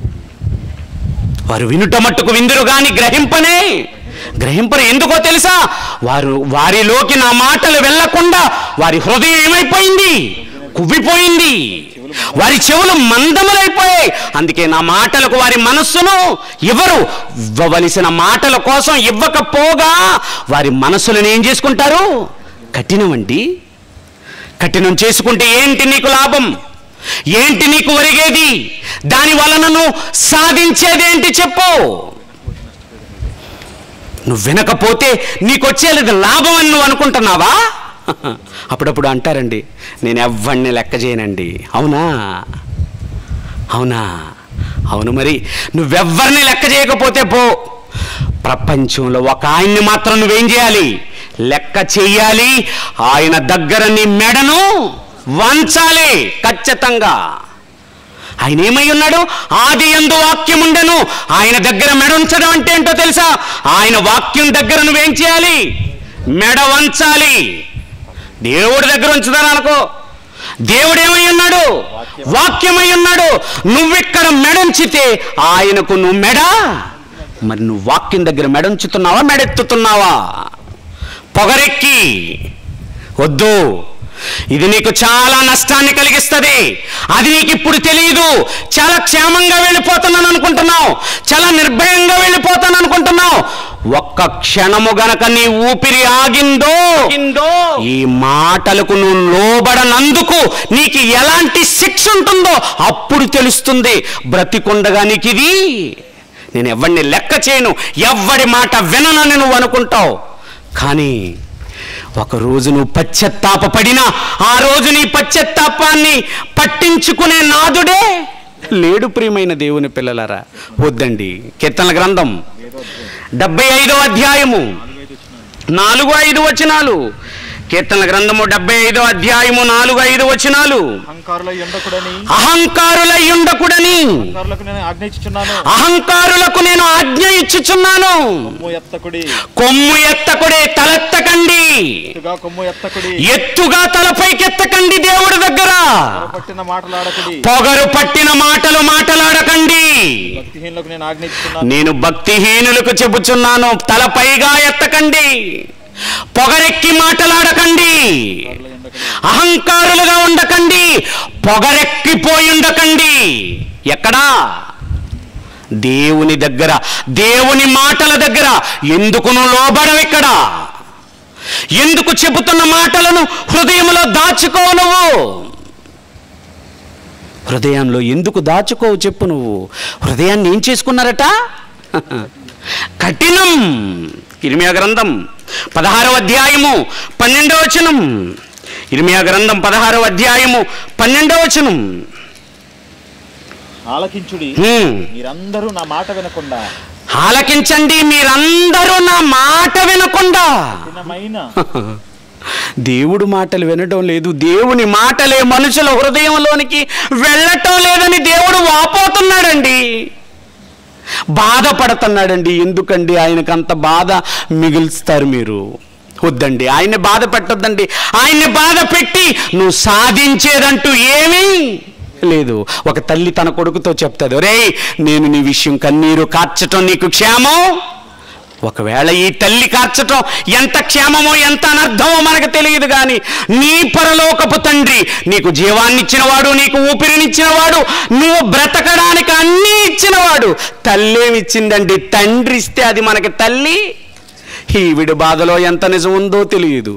Speaker 5: వారు వినుట మట్టుకు విందురు గాని గ్రహింపనే గ్రహింపరు ఎందుకో తెలుసా వారు వారిలోకి నా మాటలు వెళ్లకుండా వారి హృదయం ఏమైపోయింది కువ్విపోయింది వారి చెవులు మందములైపోయాయి అందుకే నా మాటలకు వారి మనస్సును ఇవ్వరు ఇవ్వవలసిన మాటల కోసం ఇవ్వకపోగా వారి మనస్సులను ఏం చేసుకుంటారు కఠినమండి కఠినం చేసుకుంటే ఏంటి నీకు లాభం ఏంటి నీకు ఒరిగేది దాని వలన నువ్వు సాధించేదేంటి చెప్పు నువ్వు వినకపోతే నీకు వచ్చేది లాభం అని నువ్వు అనుకుంటున్నావా అప్పుడప్పుడు అంటారండి నేను ఎవ్వడిని లెక్క చేయనండి అవునా అవునా అవును మరి నువ్వెవ్వరిని లెక్క చేయకపోతే పో ప్రపంచంలో ఒక ఆయన్ని మాత్రం నువ్వేం చేయాలి లెక్క చెయ్యాలి ఆయన దగ్గర నీ మెడను వంచాలి ఖచ్చితంగా ఆయన ఏమై ఉన్నాడు ఆది ఎందు వాక్యం ఉండెను ఆయన దగ్గర మెడ ఉంచడం అంటే ఏంటో తెలుసా ఆయన వాక్యం దగ్గర నువ్వేం చేయాలి మెడ వంచాలి దేవుడి దగ్గర ఉంచుతాను అనుకో దేవుడు ఏమై ఉన్నాడు వాక్యమై ఉన్నాడు నువ్విక్కడ మెడంచితే ఆయనకు నువ్వు మెడ మరి నువ్వు వాక్యం దగ్గర మెడంచుతున్నావా మెడెత్తుతున్నావా పొగరెక్కి వద్దు ఇది నీకు చాలా నష్టాన్ని కలిగిస్తుంది అది నీకు ఇప్పుడు తెలియదు చాలా క్షేమంగా వెళ్ళిపోతున్నాను అనుకుంటున్నావు చాలా నిర్భయంగా వెళ్ళిపోతాను అనుకుంటున్నావు ఒక్క క్షణము గనక నీ ఊపిరి ఆగిందో ఈ మాటలకు నువ్వు లోబడనందుకు నీకు ఎలాంటి శిక్ష ఉంటుందో అప్పుడు తెలుస్తుంది బ్రతికుండగా నీకు ఇది నేను ఎవరిని లెక్క చేయను ఎవ్వడి మాట విననని నువ్వు అనుకుంటావు కానీ ఒక రోజు నువ్వు పశ్చత్తాపడినా ఆ రోజు నీ పశ్చత్తాపాన్ని పట్టించుకునే నాదుడే లేడు ప్రియమైన దేవుని పిల్లలారా వద్దండి కీర్తనల గ్రంథం డెబ్బై ఐదో అధ్యాయము నాలుగు ఐదు వచనాలు కీర్తనల గ్రంథము డెబ్బై ఐదో అధ్యాయము నాలుగు ఐదు వచనాలు
Speaker 6: అహంకారుల ఎండకుడని
Speaker 5: అహంకారులై ఉండకుడని
Speaker 6: అహంకారులకు నేను ఆజ్ఞయించుచున్నాను
Speaker 5: అహంకారులకు నేను ఆజ్ఞ ఇచ్చుచున్నాను
Speaker 6: కొమ్ము ఎత్తకుడి
Speaker 5: కొమ్ము ఎత్తకుడే తలెత్తకండి
Speaker 6: ఎత్తుగా కొమ్ము ఎత్తకుడి
Speaker 5: ఎత్తుగా తలపైకెత్తకండి దేవుడి దగ్గర
Speaker 6: పట్టిన మాటలాడకుడి
Speaker 5: పొగరు పట్టిన మాటలు మాటలాడకండి
Speaker 6: భక్తిహీనులకు నేను ఆజ్ఞయించుచున్నాను
Speaker 5: నేను భక్తిహీనులకు చెబుచున్నాను తలపైగా ఎత్తకండి పొగరెక్కి మాటలాడకండి అహంకారులుగా ఉండకండి పొగరెక్కిపోయి ఉండకండి ఎక్కడా దేవుని దగ్గర దేవుని మాటల దగ్గర ఎందుకు నువ్వు లోబడవు ఇక్కడ ఎందుకు చెబుతున్న మాటలను హృదయంలో దాచుకోవు నువ్వు హృదయంలో ఎందుకు దాచుకోవు చెప్పు నువ్వు హృదయాన్ని ఏం చేసుకున్నారట కఠినం ఇర్మియా గ్రంథం పదహారవ అధ్యాయము పన్నెండవ వచనం ఇర్మియా గ్రంథం పదహారవ అధ్యాయము పన్నెండవ వచనం
Speaker 6: ఆలకించుడి
Speaker 5: హ్మ్.
Speaker 6: మీరందరూ నా మాట వినకుండా
Speaker 5: ఆలకించండి మీరందరూ నా మాట వినకుండా
Speaker 6: కఠినమైన
Speaker 5: దేవుడు మాటలు వినడం లేదు దేవుని మాటలే మనుషుల హృదయంలోనికి వెళ్ళటం లేదని దేవుడు వాపోతున్నాడండి బాధపడుతున్నాడండి ఎందుకండి ఆయనకు అంత బాధ మిగులుస్తారు మీరు వద్దండి ఆయన్ని బాధ పెట్టొద్దండి ఆయన్ని బాధ పెట్టి నువ్వు సాధించేదంటూ ఏమీ లేదు ఒక తల్లి తన కొడుకుతో చెప్తుంది ఒరేయ్ నేను నీ విషయం కన్నీరు కార్చటం నీకు క్షేమం ఒకవేళ ఈ తల్లి కార్చటం ఎంత క్షేమమో ఎంత అనర్థమో మనకు తెలియదు కానీ నీ పరలోకపు తండ్రి నీకు జీవాన్ని ఇచ్చినవాడు నీకు ఊపిరినిచ్చినవాడు నువ్వు బ్రతకడానికి అన్నీ ఇచ్చినవాడు తల్లేమిచ్చిందండి తండ్రి ఇస్తే అది మనకి తల్లి ఈవిడి బాధలో ఎంత నిజం ఉందో తెలియదు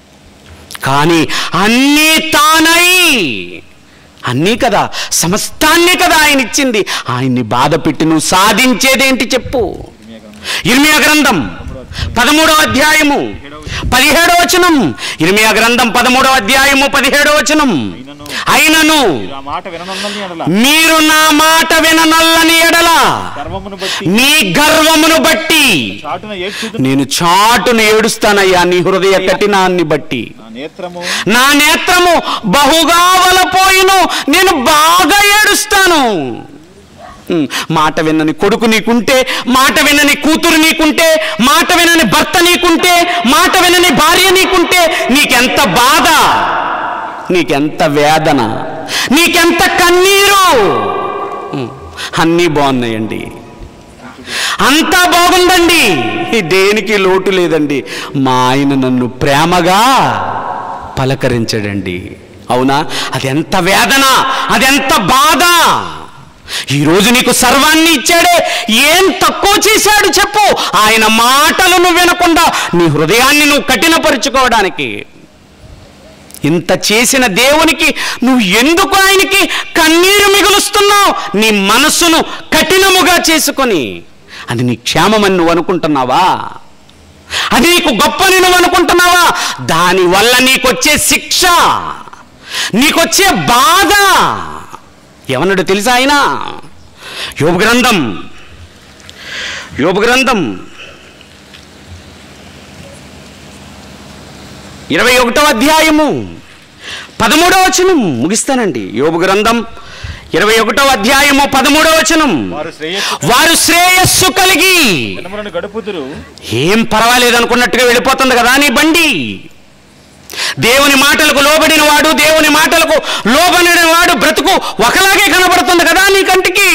Speaker 5: కానీ అన్నీ తానై అన్నీ కదా సమస్తాన్ని కదా ఆయన ఇచ్చింది ఆయన్ని బాధ పెట్టి నువ్వు సాధించేదేంటి చెప్పు ఇర్మియా గ్రంథం పదమూడవ అధ్యాయము పదిహేడవ వచనం ఇర్మియా గ్రంథం పదమూడవ అధ్యాయము పదిహేడవ వచనం అయినను
Speaker 6: మీరు ఆ మాట విననొల్లని ఎడల
Speaker 5: మీరు నా మాట విననల్లని ఎడల
Speaker 6: గర్వమును బట్టి
Speaker 5: నీ గర్వమును బట్టి
Speaker 6: చాటున ఏడ్చుదు
Speaker 5: నేను చాటును ఏడుస్తానయ్యా నీ హృదయ కఠినాన్ని బట్టి
Speaker 6: నా నేత్రము
Speaker 5: నా నేత్రము బహుగా వలపోయిను నేను బాగా ఏడుస్తాను ఉమ్, మాట వినని కొడుకు నీకుంటే మాట వినని కూతురు నీకుంటే మాట వినని భర్త నీకుంటే మాట వినని భార్య నీకుంటే నీకెంత బాధ నీకెంత వేదన నీకెంత కన్నీరు ఉమ్, అన్నీ బాగున్నాయండి అంతా బాగుందండి దేనికి లోటు లేదండి మా ఆయన నన్ను ప్రేమగా పలకరించడండి అవునా అది ఎంత వేదన అదెంత బాధ ఈరోజు నీకు సర్వాన్ని ఇచ్చాడే ఏం తక్కువ చేశాడు చెప్పు ఆయన మాటలను వినకుండా నీ హృదయాన్ని నువ్వు కఠినపరుచుకోవడానికి ఇంత చేసిన దేవునికి నువ్వు ఎందుకు ఆయనకి కన్నీరు మిగులుస్తున్నావు నీ మనస్సును కఠినముగా చేసుకొని అది నీ క్షేమమని నువ్వు అనుకుంటున్నావా అది నీకు గొప్పని నువ్వు అనుకుంటున్నావా దానివల్ల నీకొచ్చే శిక్ష నీకొచ్చే బాధ ఏమన్నాడు తెలుసా ఆయన యోగ గ్రంథం యోగ గ్రంథం ఇరవై ఒకటో అధ్యాయము పదమూడవ వచనం ముగిస్తానండి యోబు గ్రంథం ఇరవై ఒకటో అధ్యాయము పదమూడవ వచనం
Speaker 6: వారు శ్రేయస్సు
Speaker 5: వారు శ్రేయస్సు కలిగి
Speaker 6: దినములను గడుపుదురు
Speaker 5: ఏం పర్వాలేదు అనుకున్నట్టుగా వెళ్ళిపోతుంది కదా నీ బండి దేవుని మాటలకు లోబడిన వాడు దేవుని మాటలకు లోబడిన వాడు బ్రతుకు ఒకలాగే కనబడుతుంది కదా నీ కంటికి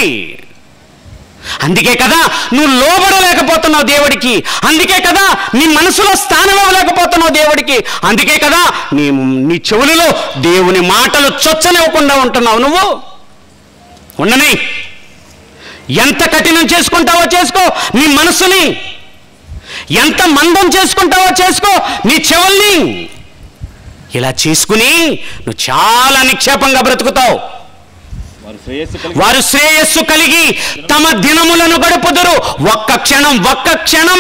Speaker 5: అందుకే కదా నువ్వు లోబడలేకపోతున్నావు దేవుడికి అందుకే కదా నీ మనసులో స్థానం ఇవ్వలేకపోతున్నావు దేవుడికి అందుకే కదా నీ నీ చెవులలో దేవుని మాటలు చొచ్చనివ్వకుండా ఉంటున్నావు నువ్వు ఉండని ఎంత కఠినం చేసుకుంటావో చేసుకో నీ మనసుని ఎంత మందం చేసుకుంటావో చేసుకో నీ చెవుల్ని ఇలా చేసుకుని నువ్వు చాలా నిక్షేపంగా బ్రతుకుతావు
Speaker 6: వారు శ్రేయస్సు కలిగి
Speaker 5: వారు శ్రేయస్సు కలిగి తమ దినములను గడుపుదురు ఒక్క క్షణం ఒక్క క్షణం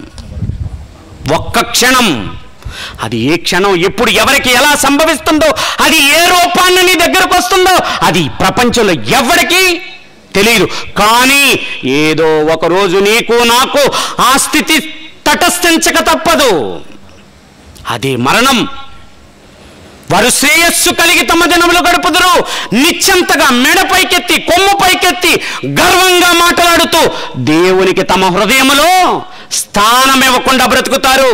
Speaker 5: ఒక్క క్షణం అది ఏ క్షణం ఎప్పుడు ఎవరికి ఎలా సంభవిస్తుందో అది ఏ రూపాన్ని నీ దగ్గరకు వస్తుందో అది ప్రపంచంలో ఎవరికి తెలియదు కానీ ఏదో ఒక రోజు నీకు నాకు ఆ స్థితి తటస్థించక తప్పదు అది మరణం వారు శ్రేయస్సు కలిగి తమ దినములు గడుపుదురు నిశ్చంతగా మెడ పైకెత్తి కొమ్ము పైకెత్తి గర్వంగా మాట్లాడుతూ దేవునికి తమ హృదయములో స్థానం ఇవ్వకుండా బ్రతుకుతారు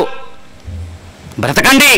Speaker 5: బ్రతకండి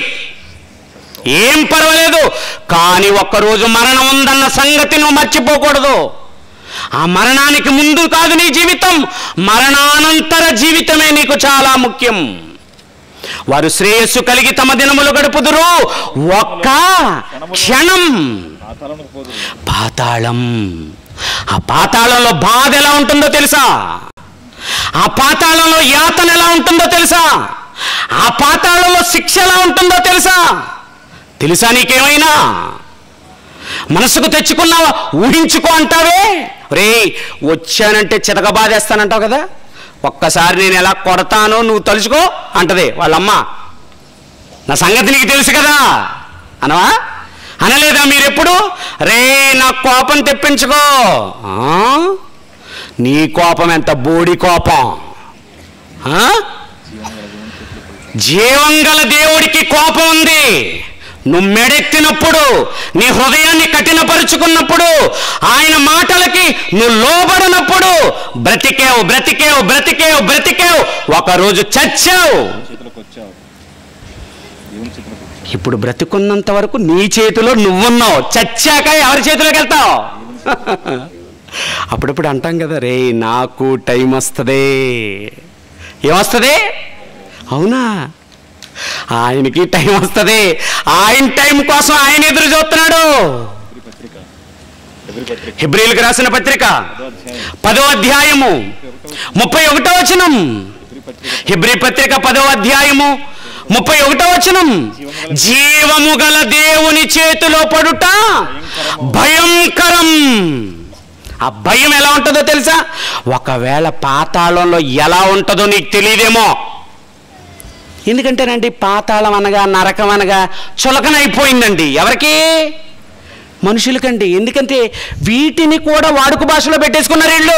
Speaker 5: ఏం పర్వాలేదు కానీ ఒక్కరోజు మరణం ఉందన్న సంగతి నువ్వు మర్చిపోకూడదు ఆ మరణానికి ముందు కాదు నీ జీవితం మరణానంతర జీవితమే నీకు చాలా ముఖ్యం వారు శ్రేయస్సు కలిగి తమ దినములు గడుపుదురు ఒక్క క్షణం
Speaker 6: ఆ తలను పోదురు
Speaker 5: పాతాళం ఆ పాతాళంలో బాధ ఎలా ఉంటుందో తెలుసా ఆ పాతాళంలో యాతన ఎలా ఉంటుందో తెలుసా ఆ పాతాళంలో శిక్ష ఎలా ఉంటుందో తెలుసా తెలుసా నీకేమైనా మనసుకు తెచ్చుకున్నావా ఊహించుకో అంటావే రే వచ్చానంటే చితకబాదేస్తానంటావు కదా ఒక్కసారి నేను ఎలా కొడతానో నువ్వు తలుచుకో అంటది వాళ్ళమ్మ నా సంగతి నీకు తెలుసు కదా అనవా అనలేదా మీరెప్పుడు రే నా కోపం తెప్పించుకో ఆ? నీ కోపం ఎంత బోడి కోపం ఆ? జీవం గల దేవుడికి కోపం ఉంది నువ్వు మెడెత్తినప్పుడు నీ హృదయాన్ని కఠినపరుచుకున్నప్పుడు ఆయన మాటలకి నువ్వు లోబడినప్పుడు బ్రతికేవు బ్రతికేవు బ్రతికేవు బ్రతికేవు ఒకరోజు చచ్చావు
Speaker 6: చేతులకు వచ్చావు దేవుని చేతులకు వచ్చావు
Speaker 5: ఇప్పుడు బ్రతికున్నంత వరకు నీ చేతిలో నువ్వున్నావు చచ్చాక ఎవరి చేతిలోకి వెళ్తావు అప్పుడప్పుడు అంటాం కదా రే నాకు టైం వస్తుంది ఏమొస్తుంది అవునా ఆయనకి టైం వస్తుంది ఆయన టైం కోసం ఆయన ఎదురు చూస్తున్నాడు
Speaker 6: ఎవరి పత్రిక ఎవరి పత్రిక
Speaker 5: హిబ్రిల్కి రాసిన పత్రిక
Speaker 6: పదో అధ్యాయం
Speaker 5: పదో అధ్యాయము ముప్పై ఒకటో వచనం
Speaker 6: ఎవరి పత్రిక
Speaker 5: హిబ్రి పత్రిక పదో అధ్యాయము ముప్పై ఒకటో వచనం జీవము గల దేవుని చేతిలో పడుట భయంకరం ఆ భయం ఎలా ఉంటుందో తెలుసా ఒకవేళ పాతాళంలో ఎలా ఉంటుందో నీకు తెలియదేమో ఎందుకంటేనండి పాతాళం అనగా నరకం అనగా చులకనైపోయిందండి ఎవరికి మనుషులకండి ఎందుకంటే వీటిని కూడా వాడుక భాషలో పెట్టేసుకున్నారు వీళ్ళు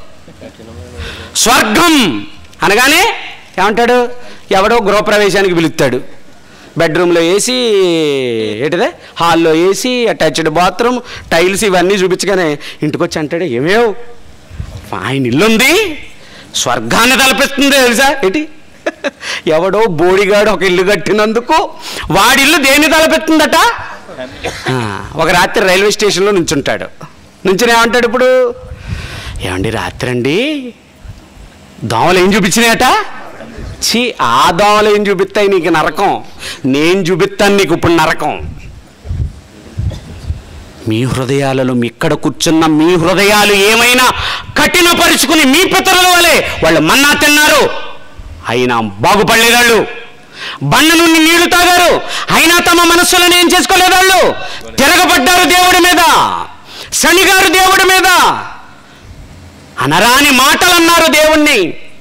Speaker 5: స్వర్గం అనగానే ఏమంటాడు ఎవడో గృహప్రవేశానికి పిలుస్తాడు బెడ్రూమ్లో వేసి ఏంటిదే హాల్లో వేసి అటాచ్డ్ బాత్రూమ్ టైల్స్ ఇవన్నీ చూపించగానే ఇంటికి వచ్చి అంటాడు ఏమేవ్ ఆయన ఇల్లు ఉంది స్వర్గాన్ని తలపిస్తుంది తెలుసా ఏంటి ఎవడో బోడిగాడు ఒక ఇల్లు కట్టినందుకు వాడిల్లు దేన్ని తలపెత్తుందట ఆ, ఒక రాత్రి రైల్వే స్టేషన్లో నుంచుంటాడు నుంచుని ఏమంటాడు ఇప్పుడు ఏమండి రాత్రి అండి దోమలు ఏం చూపించినాయట ఛీ ఆ దోమలు ఏం చూపిస్తాయి నీకు నరకం నేను చూపిస్తాను నీకు ఇప్పుడు నరకం మీ హృదయాలలో మీ ఇక్కడ కూర్చున్న మీ హృదయాలు ఏమైనా కఠినపరుచుకుని మీ పితరుల వలె వాళ్ళు మన్నా తిన్నారు అయినా బాగుపడలేదు బండ నుండి నీళ్లు తాగారు అయినా తమ మనస్సులను ఏం చేసుకోలేదు వాళ్ళు తిరగబడ్డారు దేవుడి మీద శనిగారు దేవుడి మీద అనరాని మాటలు అన్నారు దేవుణ్ణి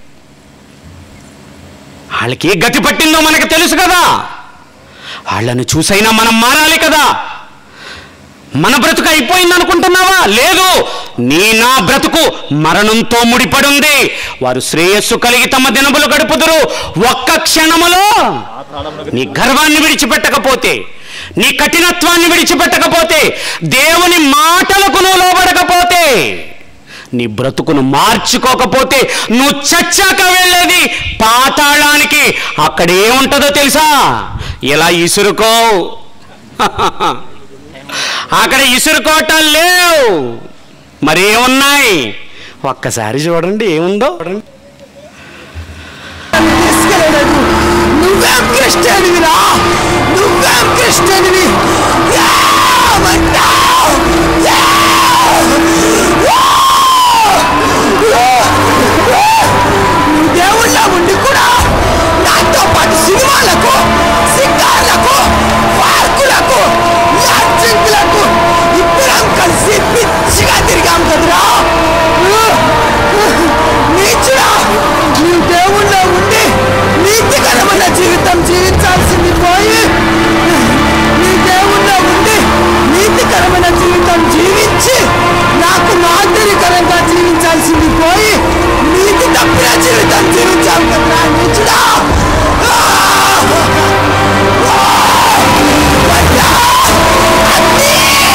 Speaker 5: వాళ్ళకి ఏ గతి పట్టిందో మనకు తెలుసు కదా వాళ్ళని చూసైనా మనం మారాలి కదా మన బ్రతుకు అయిపోయింది అనుకుంటున్నావా లేదు నీ నా బ్రతుకు మరణంతో ముడిపడి ఉంది వారు శ్రేయస్సు కలిగి తమ దినములు గడుపుదురు ఒక్క క్షణములో
Speaker 6: ఆ తాళమునకు
Speaker 5: నీ గర్వాన్ని విడిచిపెట్టకపోతే నీ కఠినత్వాన్ని విడిచిపెట్టకపోతే దేవుని మాటలకు నువ్వు లోబడకపోతే నీ బ్రతుకును మార్చుకోకపోతే నువ్వు చచ్చాక వెళ్ళేది పాతాళానికి అక్కడ ఏముంటుందో తెలుసా ఇలా ఇసురుకో అక్కడ ఇసురుకోవటం లేవు మరి ఏమున్నాయి ఒక్కసారి చూడండి ఏముందో చూడండి
Speaker 1: తీసుకెళ్ళలేదు నువ్వేం క్రిస్టియన్విరా నువ్వేం క్రిస్టియన్వి ఏమంటావ్? ఏ! నువ్వు దేవుళ్ళ ఉండి కూడా నాతో పాటు సినిమాలకు సింగార్లకు పార్కులకు లాడ్జింగ్లకు ఇద్దరం కలిసి పిచ్చిగా తిరిగాం కదరా నీచుడా నీ దేవుళ్ళ ఉండి నీతికరమైన జీవితం జీవించాల్సింది పోయి నీ దేవుళ్ళ ఉండి నీతికరమైన జీవితం జీవించి నాకు మాదిరికరంగా జీవించాల్సింది పోయి నీతి తప్పిన జీవితం జీవించావు కదా నీచుడా ఆ! ఆ! అయ్యా! అన్నీ!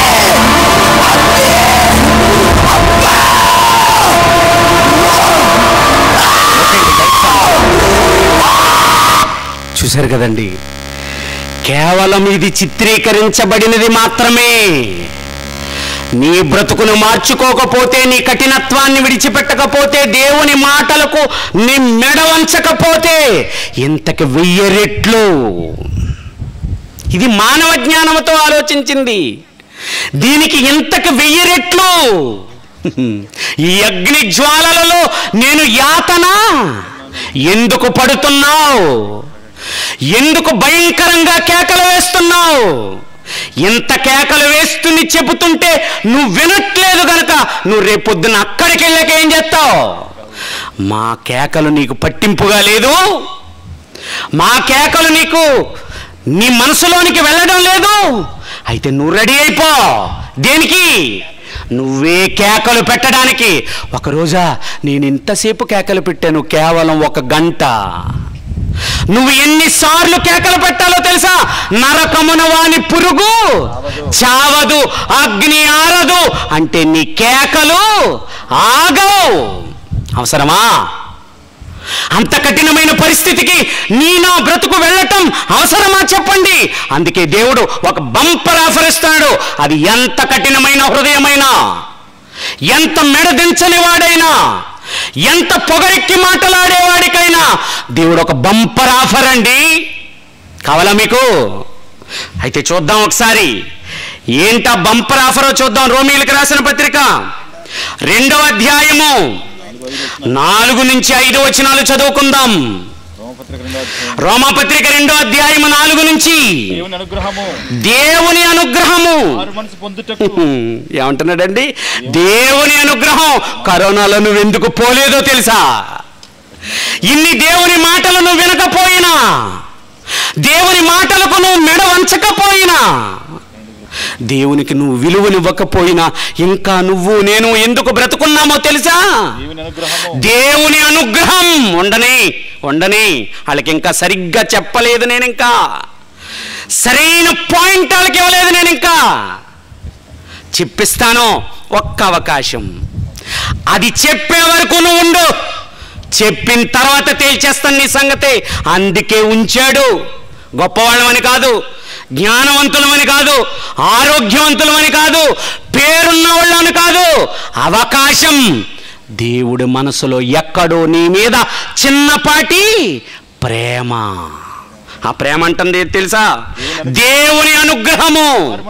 Speaker 5: చూశారు కదండి కేవలం ఇది చిత్రీకరించబడినది మాత్రమే నీ బ్రతుకును మార్చుకోకపోతే నీ కఠినత్వాన్ని విడిచిపెట్టకపోతే దేవుని మాటలకు నీ మెడ వంచకపోతే ఇంతకి వెయ్యి రెట్లు ఇది మానవ జ్ఞానంతో ఆలోచించింది దీనికి ఇంతకు వెయ్యి రెట్లు ఈ అగ్ని జ్వాలలలో నేను యాతన ఎందుకు పడుతున్నావు ఎందుకు భయంకరంగా కేకలు వేస్తున్నావు ఇంత కేకలు వేస్తుంది చెబుతుంటే నువ్వు వినట్లేదు గనక నువ్వు రేపొద్దున అక్కడికి వెళ్ళాక ఏం చేస్తావు మా కేకలు నీకు పట్టింపుగా లేదు మా కేకలు నీకు నీ మనసులోనికి వెళ్ళడం లేదు అయితే నువ్వు రెడీ అయిపో దేనికి నువ్వే కేకలు పెట్టడానికి ఒకరోజా నేను ఇంతసేపు కేకలు పెట్టాను కేవలం ఒక గంట నువ్వు ఎన్నిసార్లు కేకలు పెట్టాలో తెలుసా నరకమున వాని పురుగు చావదు అగ్ని ఆరదు అంటే నీ కేకలు ఆగవు అవసరమా అంత కఠినమైన పరిస్థితికి నీ నా బ్రతుకు వెళ్ళటం అవసరమా చెప్పండి అందుకే దేవుడు ఒక బంపర్ ఆఫర్ ఇస్తాడు అది ఎంత కఠినమైన హృదయమైనా ఎంత మెడదించని వాడైనా ఎంత పొగరెక్కి మాటలాడేవాడికైనా దేవుడు ఒక బంపర్ ఆఫర్ అండి కావాలా మీకు అయితే చూద్దాం ఒకసారి ఏంటా బంపర్ ఆఫరో చూద్దాం రోమీలకు రాసిన పత్రిక రెండవ అధ్యాయము నాలుగు నుంచి ఐదు వచనాలు చదువుకుందాం
Speaker 6: రోమపత్రిక రెండో అధ్యాయం.
Speaker 5: రోమపత్రిక రెండో అధ్యాయము నాలుగు నుంచి
Speaker 6: దేవుని అనుగ్రహము
Speaker 5: దేవుని అనుగ్రహము
Speaker 6: ఆరు మనసు పొందుటకు
Speaker 5: ఏమంటున్నాడండి దేవుని అనుగ్రహం కరోనాలో నువ్వు ఎందుకు పోలేదో తెలుసా ఇన్ని దేవుని మాటలు నువ్వు వినకపోయినా దేవుని మాటలకు నువ్వు మెడ వంచకపోయినా దేవునికి నువ్వు విలువనివ్వకపోయినా ఇంకా నువ్వు నేను ఎందుకు బ్రతుకున్నామో తెలుసా
Speaker 6: దేవుని అనుగ్రహము
Speaker 5: దేవుని అనుగ్రహం ఉండని ఉండని వాళ్ళకి ఇంకా సరిగ్గా చెప్పలేదు నేను ఇంకా సరైన పాయింట్ వాళ్ళకి ఇవ్వలేదు నేను ఇంకా చెప్పిస్తాను ఒక్క అవకాశం అది చెప్పే వరకు నువ్వు ఉండు చెప్పిన తర్వాత తేల్చేస్తాను నీ సంగతి అందుకే ఉంచాడు గొప్పవాళ్ళమని కాదు జ్ఞానవంతులమని కాదు ఆరోగ్యవంతులమని కాదు పేరున్న వాళ్ళని కాదు అవకాశం దేవుడి మనసులో ఎక్కడో నీ మీద చిన్నపాటి ప్రేమ ఆ ప్రేమ అంటుంది ఏంటి తెలుసా దేవుని అనుగ్రహము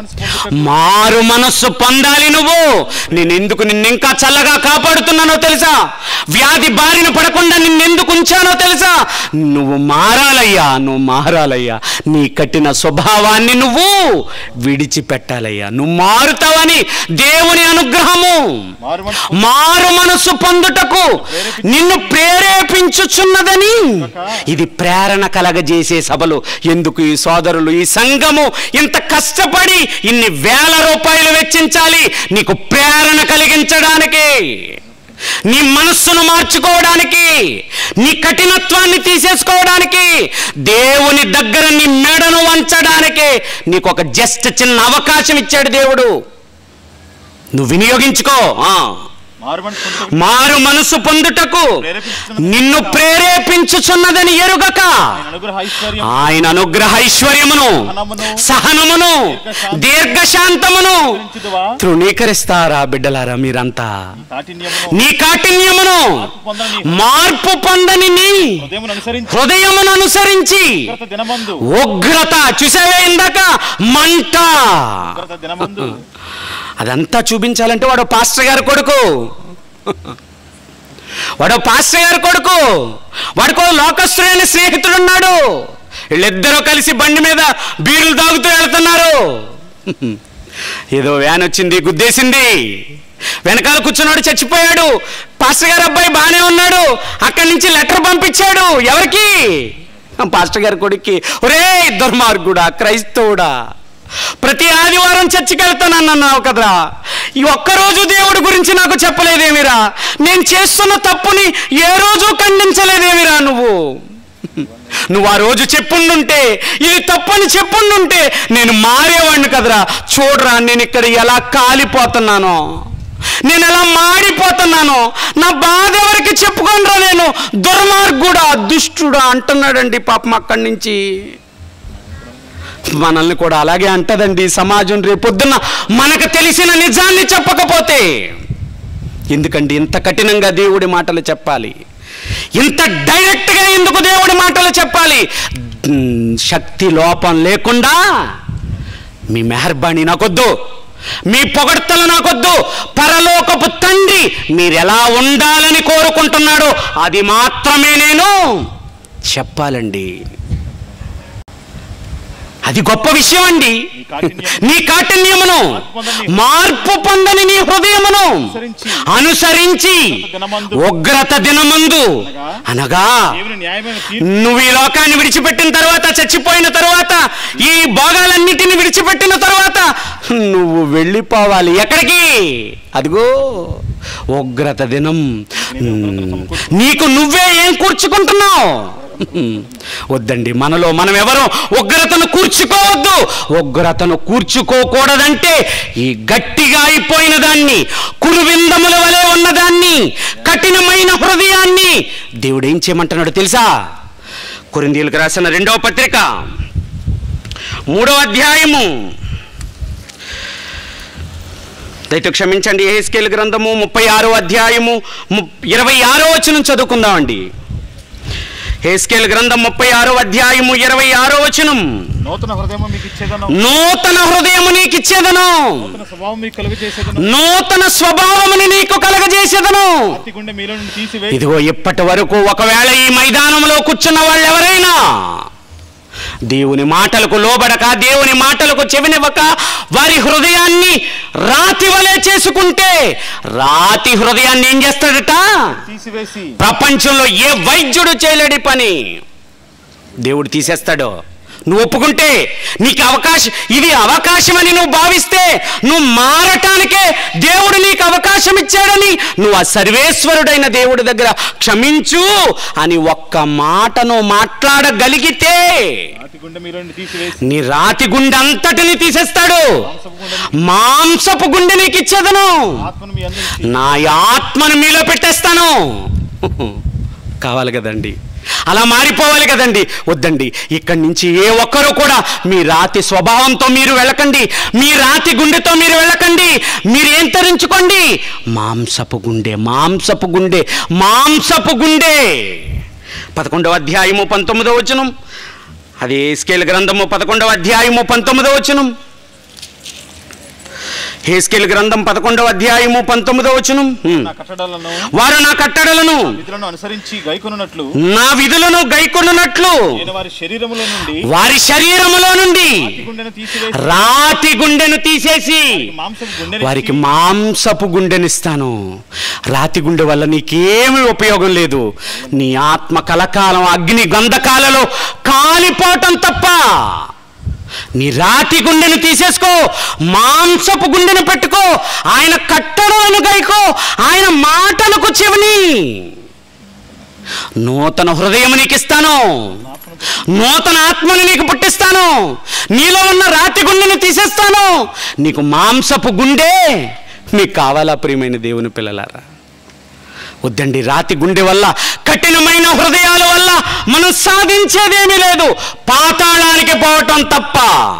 Speaker 5: మారు మనస్సు పొందాలి నువ్వు నేను ఎందుకు నిన్నెంకా చల్లగా కాపాడుతున్నానో తెలుసా వ్యాధి బారిన పడకుండా నిన్నెందుకు ఉంచానో తెలుసా నువ్వు మారాలయ్యా నువ్వు మారాలయ్యా నీ కట్టిన స్వభావాన్ని నువ్వు విడిచిపెట్టాలయ్యా నువ్వు మారుతావని దేవుని అనుగ్రహము
Speaker 6: మారు మనసు
Speaker 5: మారు మనసు పొందుటకు నిన్ను ప్రేరేపించుచున్నదని ఇది ప్రేరణ కలగజేసే సభలు ఎందుకు ఈ సోదరులు ఈ సంఘము ఇంత కష్టపడి ఇన్ని వేల రూపాయలు వెచ్చించాలి నీకు ప్రేరణ కలిగించడానికి నీ మనస్సును మార్చుకోవడానికి నీ కఠినత్వాన్ని తీసేసుకోవడానికి దేవుని దగ్గర నీ మెడను వంచడానికి నీకు ఒక జస్ట్ చిన్న అవకాశం ఇచ్చాడు దేవుడు నువ్వు వినియోగించుకో ఆ.
Speaker 6: మారు మనసు పొందుటకు
Speaker 5: మారు మనసు పొందుటకు నిన్ను ప్రేరేపించుచున్నదని ఎరుగక
Speaker 6: ఆయన అనుగ్రహ ఐశ్వర్యం
Speaker 5: ఆయన అనుగ్రహ ఐశ్వర్యమును సహనమును దీర్ఘశాంతమును
Speaker 6: గురించిదువా
Speaker 5: తృణీకరిస్తారా బిడ్డలారా మీరంతా
Speaker 6: కాఠిన్యమును
Speaker 5: నీ కాఠిన్యమును
Speaker 6: పొందని
Speaker 5: మార్పు పొందని నీ
Speaker 6: హృదయమును అనుసరించి
Speaker 5: హృదయమును అనుసరించి
Speaker 6: ఉగ్రత దినమందు
Speaker 5: ఉగ్రత చూసావే ఇందాక మంట
Speaker 6: ఉగ్రత దినమందు
Speaker 5: అదంతా చూపించాలంటే వాడు పాస్టర్ గారి కొడుకు వాడు పాస్టర్ గారి కొడుకు వాడికో లోకస్తుడైన స్నేహితుడున్నాడు వీళ్ళిద్దరూ కలిసి బండి మీద బీరులు తాగుతూ వెళ్తున్నారు ఏదో వ్యాన్ వచ్చింది గుద్దేసింది వెనకాల కూర్చున్నాడు చచ్చిపోయాడు పాస్టర్ గారు అబ్బాయి బాగానే ఉన్నాడు అక్కడి నుంచి లెటర్ పంపించాడు ఎవరికి పాస్టర్ గారి కొడుక్కి ఒరే దుర్మార్గుడా క్రైస్తవుడా ప్రతి ఆదివారం చర్చికి వెళ్తానన్నావు కదరా ఈ ఒక్కరోజు దేవుడి గురించి నాకు చెప్పలేదేమిరా నేను చేస్తున్న తప్పుని ఏ రోజు ఖండించలేదేమిరా నువ్వు నువ్వు ఆ రోజు చెప్పుండుంటే ఇది తప్పని చెప్పుండుంటే నేను మారేవాడిని కదరా చూడరా నేను ఇక్కడ ఎలా కాలిపోతున్నానో నేను ఎలా మాడిపోతున్నానో నా బాధ ఎవరికి చెప్పుకోనరా నేను దుర్మార్గుడా దుష్టుడా అంటున్నాడండి పాపం అక్కడి నుంచి మనల్ని కూడా అలాగే అంటదండి ఈ సమాజం రేపొద్దున్న మనకు తెలిసిన నిజాన్ని చెప్పకపోతే ఎందుకండి ఇంత కఠినంగా దేవుడి మాటలు చెప్పాలి ఇంత డైరెక్ట్గా ఎందుకు దేవుడి మాటలు చెప్పాలి ఉమ్, శక్తి లోపం లేకుండా మీ మెహర్బాణి నాకొద్దు మీ పొగడ్తలు నాకొద్దు పరలోకపు తండ్రి మీరు ఎలా ఉండాలని కోరుకుంటున్నాడో అది మాత్రమే నేను చెప్పాలండి అది గొప్ప విషయం అండి నీ కాఠిన్యమును మార్పు పొందని నీ హృదయమును అనుసరించి ఉగ్రత దినమందు అనగా
Speaker 6: దేవుని న్యాయమైన తీర్పు
Speaker 5: నువ్వు ఈ లోకాన్ని విడిచిపెట్టిన తర్వాత చచ్చిపోయిన తర్వాత ఈ భోగాలన్నిటిని విడిచిపెట్టిన తర్వాత నువ్వు వెళ్ళిపోవాలి ఎక్కడికి అదిగో ఉగ్రత దినం నీకు నువ్వే ఏం కూర్చుకుంటున్నావు వద్దండి మనలో మనం ఎవరు ఉగ్రతను కూర్చుకోవద్దు ఉగ్రతను కూర్చుకోకూడదంటే ఈ గట్టిగా అయిపోయిన దాన్ని కురువిందముల వలె ఉన్నదాన్ని కఠినమైన హృదయాన్ని దేవుడు ఏం చేయమంటున్నాడు తెలుసా కొరిందీలకు రాసిన రెండవ పత్రిక మూడవ అధ్యాయము దయతో క్షమించండి ఏహెస్కేల్ గ్రంథము ముప్పై ఆరో అధ్యాయము ము- ఇరవై ఆరో వచనం చదువుకుందామండి హేస్కేల్ గ్రంథం ముప్పై ఆరో అధ్యాయము ఇరవై ఆరో వచనం
Speaker 6: నూతన హృదయం మీకు ఇచ్చేదను
Speaker 5: నూతన హృదయము నీకు ఇచ్చేదను
Speaker 6: నూతన స్వభావం మీకు కలుగు చేసేదను
Speaker 5: నూతన స్వభావముని నీకు కలగజేసేదను
Speaker 6: అతి గుండె మీలో నుండి తీసివేసి
Speaker 5: ఇదిగో ఇప్పటి వరకు ఒకవేళ ఈ మైదానంలో కూర్చున్న వాళ్ళు ఎవరైనా దేవుని మాటలకు లోబడక దేవుని మాటలకు చెవినివ్వక వారి హృదయాన్ని రాతి వలె చేసుకుంటే రాతి హృదయాన్ని ఏం చేస్తాడట
Speaker 6: తీసివేసి
Speaker 5: ప్రపంచంలో ఏ వైద్యుడు చేయలేడి పని దేవుడు తీసేస్తాడు నువ్వు ఒప్పుకుంటే నీకు అవకాశం ఇది అవకాశం అని నువ్వు భావిస్తే నువ్వు మారటానికే దేవుడు నీకు అవకాశం ఇచ్చాడని నువ్వు ఆ సర్వేశ్వరుడైన దేవుడి దగ్గర క్షమించు అని ఒక్క మాటను మాట్లాడగలిగితే
Speaker 6: అతి గుండె మీలో నుండి తీసివేసి
Speaker 5: నీ రాతి గుండె అంతటిని తీసేస్తాడు మాంసపు గుండె నీకు ఇచ్చేదను
Speaker 6: ఆత్మను మీ అందరి
Speaker 5: నా ఆత్మను మీలో పెట్టేస్తాను కావాలి కదండి అలా మారిపోవాలి కదండి వద్దండి ఇక్కడి నుంచి ఏ ఒక్కరు కూడా మీ రాతి స్వభావంతో మీరు వెళ్ళకండి మీ రాతి గుండెతో మీరు వెళ్ళకండి మీరు ఏం తరించుకోండి మాంసపు గుండె మాంసపు గుండె మాంసపు గుండె పదకొండవ అధ్యాయము పంతొమ్మిదవ వచనం అది స్కేల్ గ్రంథము పదకొండవ అధ్యాయము పంతొమ్మిదవ వచనం హేస్కేల్ గ్రంథం పదకొండవ అధ్యాయము పంతొమ్మిదవ వచనం హ్మ్.
Speaker 6: నా కట్టడాలను
Speaker 5: వారు నా కట్టడలను
Speaker 6: విధులను అనుసరించి గైకొనున్నట్లు
Speaker 5: నా విధులను గైకొనున్నట్లు
Speaker 6: నేను వారి శరీరములో నుండి
Speaker 5: వారి శరీరములో నుండి
Speaker 6: అతి గుండెను తీసివేసి
Speaker 5: రాతి గుండెను తీసేసి
Speaker 6: మాంసపు గుండెని
Speaker 5: వారికి మాంసపు గుండెనిస్తాను రాతి గుండె వల్ల నీకేమీ ఉపయోగం లేదు నీ ఆత్మ కలకాలం అగ్ని గంధకాలలో కాలిపోవటం తప్ప నీ రాతి గుండెను తీసేసుకో మాంసపు గుండెను పెట్టుకో ఆయన కట్టడలను గైకో ఆయన మాటలకు చెవిని నూతన హృదయం నీకు ఇస్తాను నూతన ఆత్మని నీకు పుట్టిస్తాను నీలో ఉన్న రాతి గుండెను తీసేస్తాను నీకు మాంసపు గుండె మీకు కావాలా ప్రియమైన దేవుని పిల్లలారా వద్దండి రాతి గుండె వల్ల కఠినమైన హృదయాల వల్ల మనం సాధించేదేమీ లేదు పాతాళానికి పోవటం తప్ప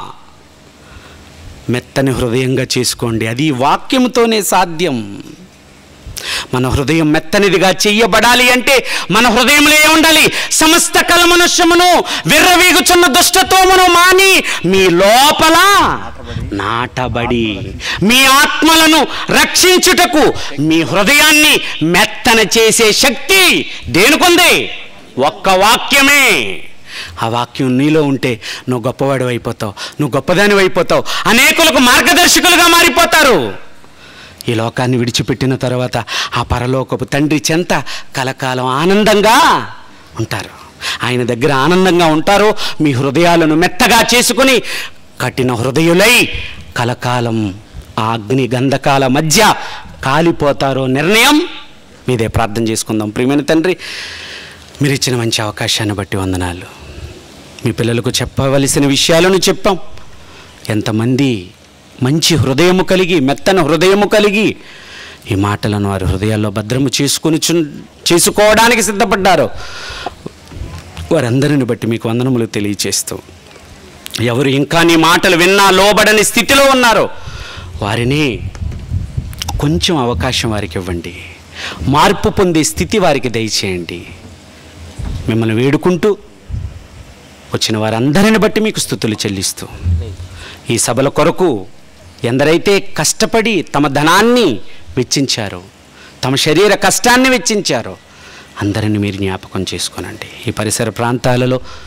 Speaker 5: మెత్తని హృదయంగా చేసుకోండి అది వాక్యంతోనే సాధ్యం మన హృదయం మెత్తనిదిగా చెయ్యబడాలి అంటే మన హృదయంలో ఏ ఉండాలి సమస్త కలమనుష్యమును విర్రవీగుచున్న దుష్టత్వమును మాని మీ లోపల నాటబడి మీ ఆత్మలను రక్షించుటకు మీ హృదయాన్ని మెత్తన చేసే శక్తి దేనికుంది ఒక్క వాక్యమే ఆ వాక్యం నీలో ఉంటే నువ్వు గొప్పవాడు అయిపోతావు నువ్వు గొప్పదాని అయిపోతావు అనేకులకు మార్గదర్శకులుగా మారిపోతారు ఈ లోకాన్ని విడిచిపెట్టిన తర్వాత ఆ పరలోకపు తండ్రి చెంత కలకాలం ఆనందంగా ఉంటారు ఆయన దగ్గర ఆనందంగా ఉంటారు మీ హృదయాలను మెత్తగా చేసుకుని కఠిన హృదయులై కలకాలం ఆ అగ్ని గంధకాల మధ్య కాలిపోతారో నిర్ణయం మీదే ప్రార్థన చేసుకుందాం ప్రియమైన తండ్రి మీరు ఇచ్చిన మంచి అవకాశాన్ని బట్టి వందనాలు మీ పిల్లలకు చెప్పవలసిన విషయాలను చెప్పాం ఎంతమంది మంచి హృదయము కలిగి మెత్తన హృదయము కలిగి ఈ మాటలను వారి హృదయాల్లో భద్రము చేసుకుని చున్- చేసుకోవడానికి సిద్ధపడ్డారు వారందరిని బట్టి మీకు వందనములు తెలియచేస్తూ ఎవరు ఇంకా నీ మాటలు విన్నా లోబడని స్థితిలో ఉన్నారో వారిని కొంచెం అవకాశం వారికి ఇవ్వండి మార్పు పొందే స్థితి వారికి దయచేయండి మిమ్మల్ని వేడుకుంటూ వచ్చిన వారందరిని బట్టి మీకు స్థుతులు చెల్లిస్తూ ఈ సభల కొరకు ఎందరైతే కష్టపడి తమ ధనాన్ని వెచ్చించారో తమ శరీర కష్టాన్ని వెచ్చించారో అందరిని మీరు జ్ఞాపకం చేసుకోనండి ఈ పరిసర ప్రాంతాలలో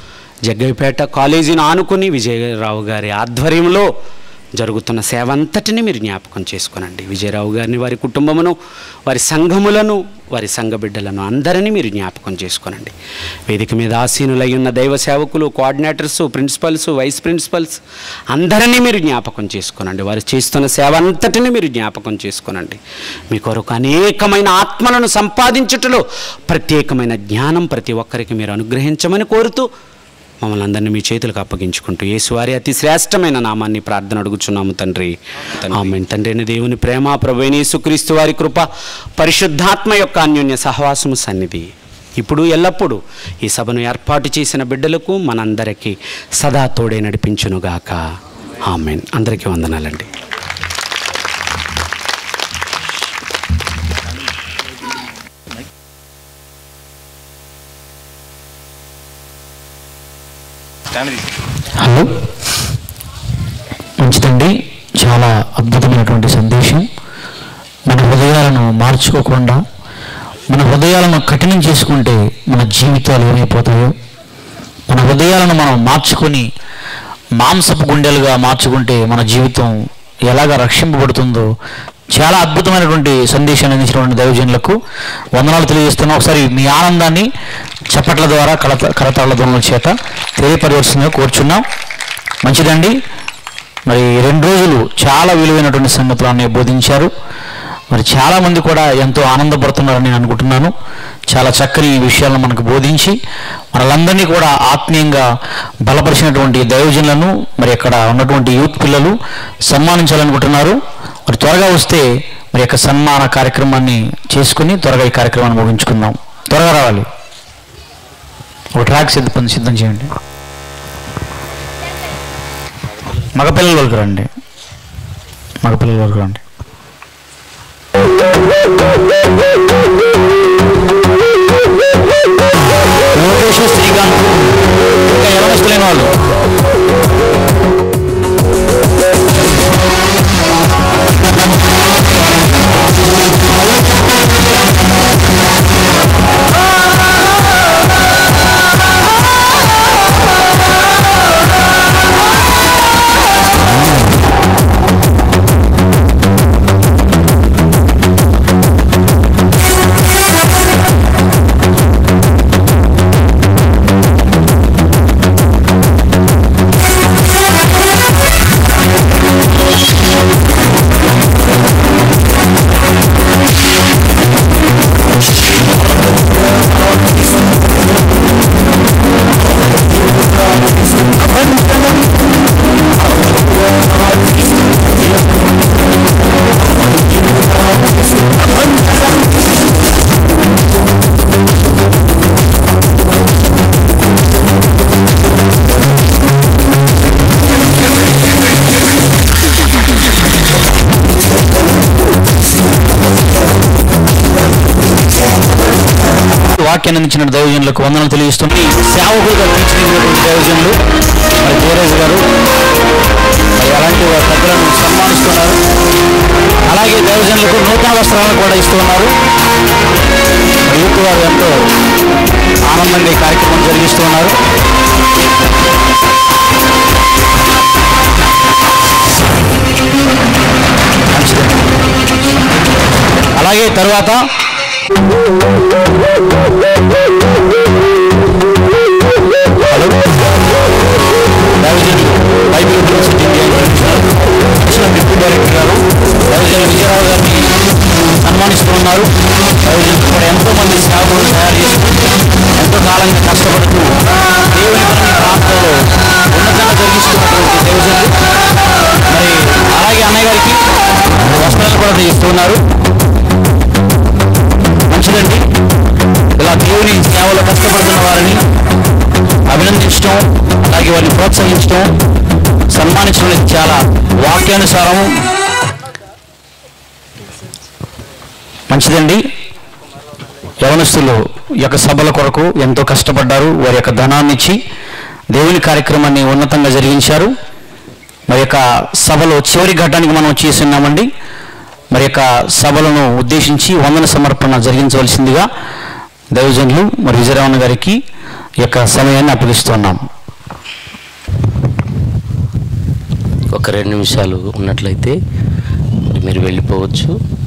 Speaker 5: జగ్గైపేట కాలేజీని ఆనుకుని విజయరావు గారి ఆధ్వర్యంలో జరుగుతున్న సేవ అంతటిని మీరు జ్ఞాపకం చేసుకోనండి విజయరావు గారిని వారి కుటుంబమును వారి సంఘములను వారి సంఘ బిడ్డలను అందరినీ మీరు జ్ఞాపకం చేసుకోనండి వేదిక మీద ఆసీనులై ఉన్న దైవ సేవకులు కోఆర్డినేటర్స్ ప్రిన్సిపల్స్ వైస్ ప్రిన్సిపల్స్ అందరినీ మీరు జ్ఞాపకం చేసుకోనండి వారు చేస్తున్న సేవ అంతటిని మీరు జ్ఞాపకం చేసుకోనండి మీ కొరకు అనేకమైన ఆత్మలను సంపాదించుటలో ప్రత్యేకమైన జ్ఞానం ప్రతి ఒక్కరికి మీరు అనుగ్రహించమని కోరుతూ మమ్మల్ని అందరినీ మీ చేతులకు అప్పగించుకుంటూ యేసువారి అతి శ్రేష్టమైన నామాన్ని ప్రార్థన అడుగుచున్నాము తండ్రి ఆమె తండ్రిని దేవుని ప్రేమ ప్రభుని యేసుక్రీస్తు వారి కృప పరిశుద్ధాత్మ యొక్క అన్యోన్య సహవాసము సన్నిధి ఇప్పుడు ఎల్లప్పుడూ ఈ సభను ఏర్పాటు చేసిన బిడ్డలకు మనందరికీ సదా తోడే నడిపించునుగాక ఆమెన్ అందరికీ వందనాలండి
Speaker 3: హలో మంచిదండి చాలా అద్భుతమైనటువంటి సందేశం మన హృదయాలను మార్చుకోకుండా మన హృదయాలను కఠినం చేసుకుంటే మన జీవితాలు ఏమైపోతాయో మన హృదయాలను మనం మార్చుకొని మాంసపు గుండెలుగా మార్చుకుంటే మన జీవితం ఎలాగ రక్షింపబడుతుందో చాలా అద్భుతమైనటువంటి సందేశాన్ని అందించినటువంటి దైవజనులకు వందనాలు తెలియజేస్తున్నాం ఒకసారి మీ ఆనందాన్ని చప్పట్ల ద్వారా కలత కరతాళ ధ్వనుల చేత తెలియపరవలసిందిగా కోరుచున్నాం మంచిదండి మరి రెండు రోజులు చాలా విలువైనటువంటి సంగతులను బోధించారు మరి చాలామంది కూడా ఎంతో ఆనందపడుతున్నారని నేను అనుకుంటున్నాను చాలా చక్కని విషయాలను మనకు బోధించి మనలందరినీ కూడా ఆత్మీయంగా బలపరిచినటువంటి దైవజనులను మరి అక్కడ ఉన్నటువంటి యూత్ పిల్లలు సన్మానించాలనుకుంటున్నారు మరి త్వరగా వస్తే మరి యొక్క సన్మాన కార్యక్రమాన్ని చేసుకుని త్వరగా ఈ కార్యక్రమాన్ని ముగించుకుందాం త్వరగా రావాలి ఒక ట్రాక్ సిద్ధం సిద్ధం చేయండి మగపిల్లల వరకు రండి మగపిల్లల వరకు రండి లోకేష్ శ్రీకాంత్ ఇంకా ఎవరొస్తలేని వాళ్ళు వాక్యాన్ని అందించిన దైవజనులకు వందనలు తెలియజేస్తుంది సేవకులుగా తీర్చిదిద్దినటువంటి దైవజనులు మరి దేవరాజు గారు మరి అలాంటి వారి పెద్దలను సన్మానిస్తున్నారు అలాగే దైవజనులకు నూతన వస్త్రాలను కూడా ఇస్తున్నారు మరి యూత్ వారు ఎంతో ఆనందంగా ఈ కార్యక్రమం జరిగిస్తున్నారు మంచిది అలాగే తర్వాత హలో దైవజనులు Bible university India national deputy director గారు దైవజనులు విజయరావు గారిని సన్మానిస్తూ ఉన్నారు దైవజనులు కూడా ఎంతో మంది సేవకులు తయారు చేసి ఎంతో కాలంగా కష్టపడుతూ దేవుని పని ప్రాంతంలో ఉన్నతంగా జరిగిస్తున్నటువంటి దైవజనులు మరి అలాగే అన్నయ్య గారికి వస్త్రాలు కూడా ఇస్తున్నారు మంచిదండి ఇలా దేవుని సేవలో కష్టపడుతున్న వారిని అభినందించడం అలాగే వారిని ప్రోత్సహించడం సన్మానించడం అనేది చాలా వాక్యానుసారం మంచిదండి యవనస్తులు ఈ యొక్క సభల కొరకు ఎంతో కష్టపడ్డారు వారి యొక్క ధనాన్ని ఇచ్చి దేవుని కార్యక్రమాన్ని ఉన్నతంగా జరిగించారు మరి యొక్క సభలో చివరి ఘట్టానికి మనం చేస్తున్నామండి మరి యొక్క సభలను ఉద్దేశించి వందన సమర్పణ జరిగించవలసిందిగా దైవజనులు మరి విజయరావణ గారికి ఈ యొక్క సమయాన్ని అప్పగిస్తున్నాం
Speaker 7: రెండు నిమిషాలు ఉన్నట్లయితే మరి మీరు వెళ్ళిపోవచ్చు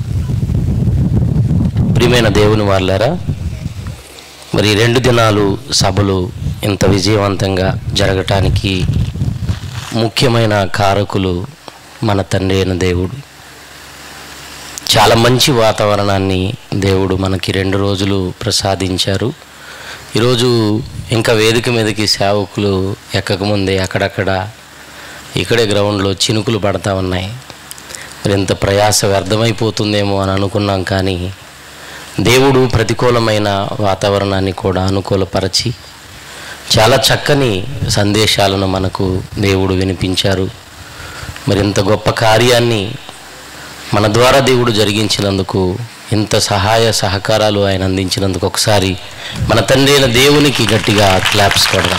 Speaker 7: ప్రియమైన దేవుని వాళ్ళారా మరి ఈ రెండు దినాలు సభలు ఇంత విజయవంతంగా జరగటానికి ముఖ్యమైన కారకులు మన తండ్రి అయిన దేవుడు చాలా మంచి వాతావరణాన్ని దేవుడు మనకి రెండు రోజులు ప్రసాదించారు ఈరోజు ఇంకా వేదిక మీదకి సేవకులు ఎక్కకముందే అక్కడక్కడ ఇక్కడే గ్రౌండ్లో చినుకులు పడతా ఉన్నాయి మరి ఇంత ప్రయాస వ్యర్థమైపోతుందేమో అని అనుకున్నాం కానీ దేవుడు ప్రతికూలమైన వాతావరణాన్ని కూడా అనుకూలపరచి చాలా చక్కని సందేశాలను మనకు దేవుడు వినిపించారు మరి ఇంత గొప్ప కార్యాన్ని మన ద్వారా దేవుడు జరిగించినందుకు ఇంత సహాయ సహకారాలు ఆయన అందించినందుకు ఒకసారి మన తండ్రి అయిన దేవునికి గట్టిగా క్లాప్స్ కొడదాం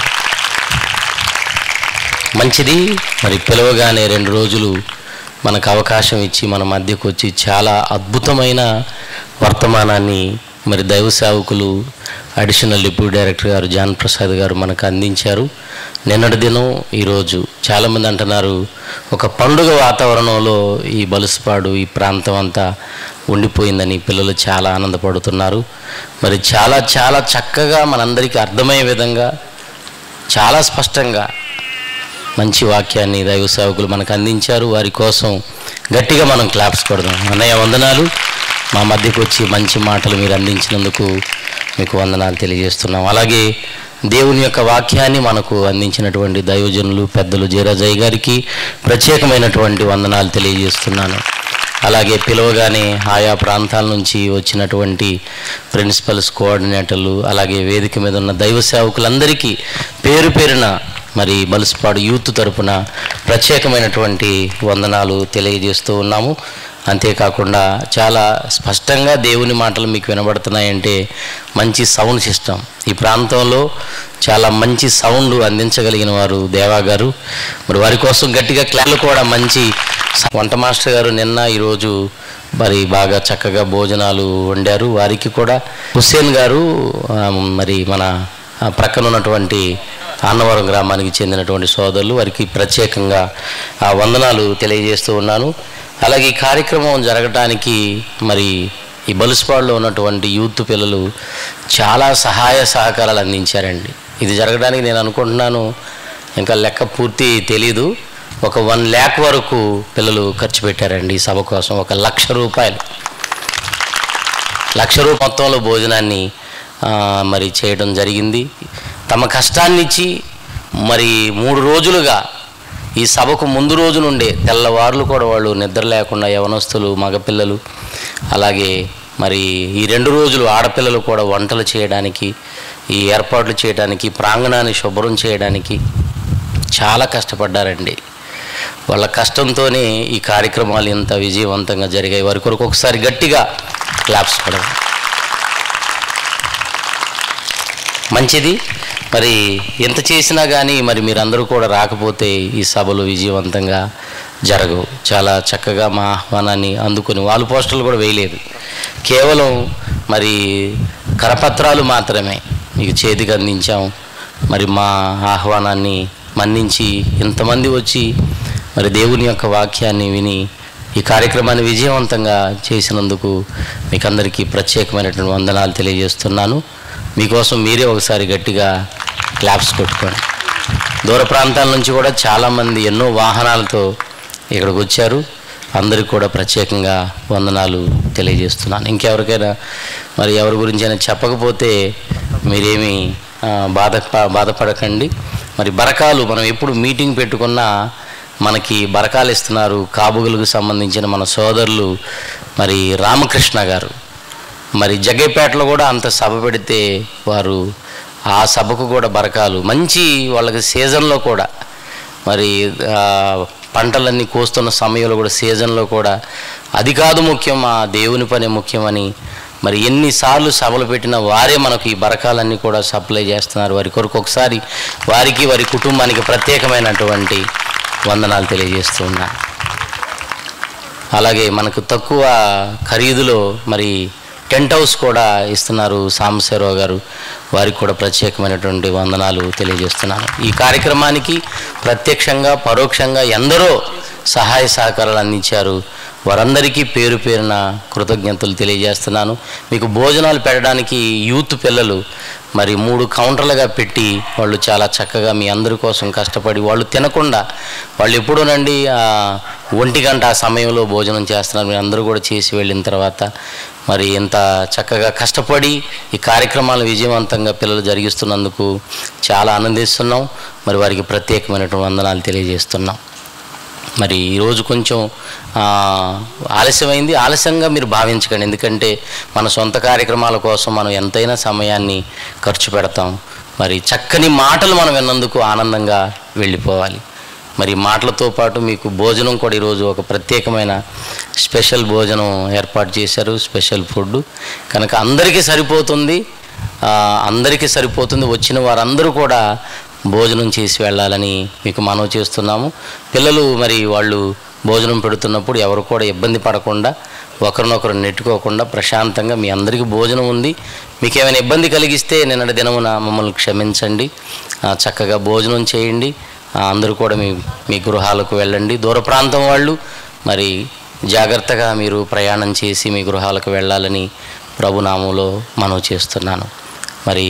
Speaker 7: మంచిది మరి పిలవగానే రెండు రోజులు మనకు అవకాశం ఇచ్చి మన మధ్యకు వచ్చి చాలా అద్భుతమైన వర్తమానాన్ని మరి దైవ సేవకులు అడిషనల్ డిప్యూటీ డైరెక్టర్ గారు జాన్ ప్రసాద్ గారు మనకు అందించారు నిన్నటి దినం ఈరోజు చాలామంది అంటున్నారు ఒక పండుగ వాతావరణంలో ఈ బలుసుపాడు ఈ ప్రాంతం అంతా ఉండిపోయిందని పిల్లలు చాలా ఆనందపడుతున్నారు మరి చాలా చాలా చక్కగా మనందరికీ అర్థమయ్యే విధంగా చాలా స్పష్టంగా మంచి వాక్యాన్ని దైవ సేవకులు మనకు అందించారు వారి కోసం గట్టిగా మనం క్లాప్స్ కొడదాం అన్నయ్య వందనాలు మా మధ్యకు వచ్చి మంచి మాటలు మీరు అందించినందుకు మీకు వందనాలు తెలియజేస్తున్నాం అలాగే దేవుని యొక్క వాక్యాన్ని మనకు అందించినటువంటి దైవజనులు పెద్దలు జయరాజయ్య గారికి ప్రత్యేకమైనటువంటి వందనాలు తెలియజేస్తున్నాను అలాగే పిలవగానే ఆయా ప్రాంతాల నుంచి వచ్చినటువంటి ప్రిన్సిపల్స్ కోఆర్డినేటర్లు అలాగే వేదిక మీద ఉన్న దైవ సేవకులందరికీ పేరు పేరున మరి బలుసుపాడు యూత్ తరపున ప్రత్యేకమైనటువంటి వందనాలు తెలియజేస్తూ ఉన్నాము అంతేకాకుండా చాలా స్పష్టంగా దేవుని మాటలు మీకు వినబడుతున్నాయంటే మంచి సౌండ్ సిస్టమ్ ఈ ప్రాంతంలో చాలా మంచి సౌండ్ అందించగలిగిన వారు దేవా గారు మరి వారి కోసం గట్టిగా క్లాలు కూడా మంచి వంట మాస్టర్ గారు నిన్న ఈరోజు మరి బాగా చక్కగా భోజనాలు వండారు వారికి కూడా హుస్సేన్ గారు ఆ, మరి మన ఆ, ప్రక్కన ఉన్నటువంటి అన్నవరం గ్రామానికి చెందినటువంటి సోదరులు వారికి ప్రత్యేకంగా ఆ వందనాలు తెలియజేస్తూ ఉన్నాను అలాగే ఈ కార్యక్రమం జరగటానికి మరి ఈ బలుసుపాడులో ఉన్నటువంటి యూత్ పిల్లలు చాలా సహాయ సహకారాలు అందించారండి ఇది జరగడానికి నేను అనుకుంటున్నాను ఇంకా లెక్క పూర్తి తెలీదు ఒక వన్ ల్యాక్ వరకు పిల్లలు ఖర్చు పెట్టారండి ఈ సభ కోసం ఒక లక్ష రూపాయలు లక్ష రూపాయల మొత్తంలో భోజనాన్ని ఆ, మరి చేయడం జరిగింది తమ కష్టాన్ని ఇచ్చి మరి మూడు రోజులుగా ఈ సభకు ముందు రోజు నుండే తెల్లవారులు కూడా వాళ్ళు నిద్ర లేకుండా యవనస్తులు మగపిల్లలు అలాగే మరి ఈ రెండు రోజులు ఆడపిల్లలు కూడా వంటలు చేయడానికి ఈ ఏర్పాట్లు చేయడానికి ప్రాంగణాన్ని శుభ్రం చేయడానికి చాలా కష్టపడ్డారండి వాళ్ళ కష్టంతోనే ఈ కార్యక్రమాలు ఇంత విజయవంతంగా జరిగాయి వారి కొరకు ఒకసారి గట్టిగా క్లాప్స్ పడదు మంచిది మరి ఎంత చేసినా కానీ మరి మీరందరూ కూడా రాకపోతే ఈ సభలు విజయవంతంగా జరగవు చాలా చక్కగా మా ఆహ్వానాన్ని అందుకొని వాళ్ళు పోస్టర్లు కూడా వేయలేదు కేవలం మరి కరపత్రాలు మాత్రమే మీకు చేతికి అందించాం మరి మా ఆహ్వానాన్ని మన్నించి ఇంతమంది వచ్చి మరి దేవుని యొక్క వాక్యాన్ని విని ఈ కార్యక్రమాన్ని విజయవంతంగా చేసినందుకు మీకు అందరికీ ప్రత్యేకమైనటువంటి వందనాలు తెలియజేస్తున్నాను మీకోసం మీరే ఒకసారి గట్టిగా క్లాప్స్ కొట్టుకోండి దూర ప్రాంతాల నుంచి కూడా చాలామంది ఎన్నో వాహనాలతో ఇక్కడికి వచ్చారు అందరికి కూడా ప్రత్యేకంగా వందనాలు తెలియజేస్తున్నాను ఇంకెవరికైనా మరి ఎవరి గురించైనా చెప్పకపోతే మీరేమీ ఆ, బాధ బాధపడకండి మరి బరకాలు మనం ఎప్పుడు మీటింగ్ పెట్టుకున్నా మనకి బరకాలు ఇస్తున్నారు కాబుగులకు సంబంధించిన మన సోదరులు మరి రామకృష్ణ గారు మరి జగ్గైపేటలో కూడా అంత సభ పెడితే వారు ఆ సభకు కూడా బరకాలు మంచి వాళ్ళకి సీజన్లో కూడా మరి ఆ, పంటలన్నీ కోస్తున్న సమయంలో కూడా సీజన్లో కూడా అది కాదు ముఖ్యం ఆ దేవుని పని ముఖ్యమని మరి ఎన్నిసార్లు సభలు పెట్టినా వారే మనకు ఈ బరకాలన్నీ కూడా సప్లై చేస్తున్నారు వారి కొరకు ఒకసారి వారికి వారి కుటుంబానికి ప్రత్యేకమైనటువంటి వందనాలు తెలియజేస్తూ ఉన్నాను అలాగే మనకు తక్కువ ఖరీదులో మరి టెంట్ హౌస్ కూడా ఇస్తున్నారు సాంబశివరావు గారు వారికి కూడా ప్రత్యేకమైనటువంటి వందనాలు తెలియజేస్తున్నాను ఈ కార్యక్రమానికి ప్రత్యక్షంగా పరోక్షంగా ఎందరో సహాయ సహకారాలు అందించారు వారందరికీ పేరు పేరున కృతజ్ఞతలు తెలియజేస్తున్నాను మీకు భోజనాలు పెట్టడానికి యూత్ పిల్లలు మరి మూడు కౌంటర్లుగా పెట్టి వాళ్ళు చాలా చక్కగా మీ అందరి కోసం కష్టపడి వాళ్ళు తినకుండా వాళ్ళు ఎప్పుడూనండి ఆ, ఒంటి గంట ఆ సమయంలో భోజనం చేస్తున్నారు మీరు అందరూ కూడా చేసి వెళ్ళిన తర్వాత మరి ఇంత చక్కగా కష్టపడి ఈ కార్యక్రమాలు విజయవంతంగా పిల్లలు జరిగిస్తున్నందుకు చాలా ఆనందిస్తున్నాం మరి వారికి ప్రత్యేకమైనటువంటి వందనాలు తెలియజేస్తున్నాం మరి ఈరోజు కొంచెం ఆ, ఆలస్యమైంది ఆలస్యంగా మీరు భావించకండి ఎందుకంటే మన సొంత కార్యక్రమాల కోసం మనం ఎంతైనా సమయాన్ని ఖర్చు పెడతాం మరి చక్కని మాటలు మనం విన్నందుకు ఆనందంగా వెళ్ళిపోవాలి మరి మాటలతో పాటు మీకు భోజనం కూడా ఈరోజు ఒక ప్రత్యేకమైన స్పెషల్ భోజనం ఏర్పాటు చేశారు స్పెషల్ ఫుడ్ కనుక అందరికీ సరిపోతుంది ఆ, అందరికీ సరిపోతుంది వచ్చిన వారందరూ కూడా భోజనం చేసి వెళ్ళాలని మీకు మనవి చేస్తున్నాము పిల్లలు మరి వాళ్ళు భోజనం పెడుతున్నప్పుడు ఎవరు కూడా ఇబ్బంది పడకుండా ఒకరినొకరు నెట్టుకోకుండా ప్రశాంతంగా మీ అందరికీ భోజనం ఉంది మీకు ఏమైనా ఇబ్బంది కలిగిస్తే నిన్నటి దినమున మమ్మల్ని క్షమించండి ఆ, చక్కగా భోజనం చేయండి ఆ, అందరూ కూడా మీ మీ గృహాలకు వెళ్ళండి దూర ప్రాంతం వాళ్ళు మరి జాగ్రత్తగా మీరు ప్రయాణం చేసి మీ గృహాలకు వెళ్ళాలని ప్రభునామంలో మనవి చేస్తున్నాను మరి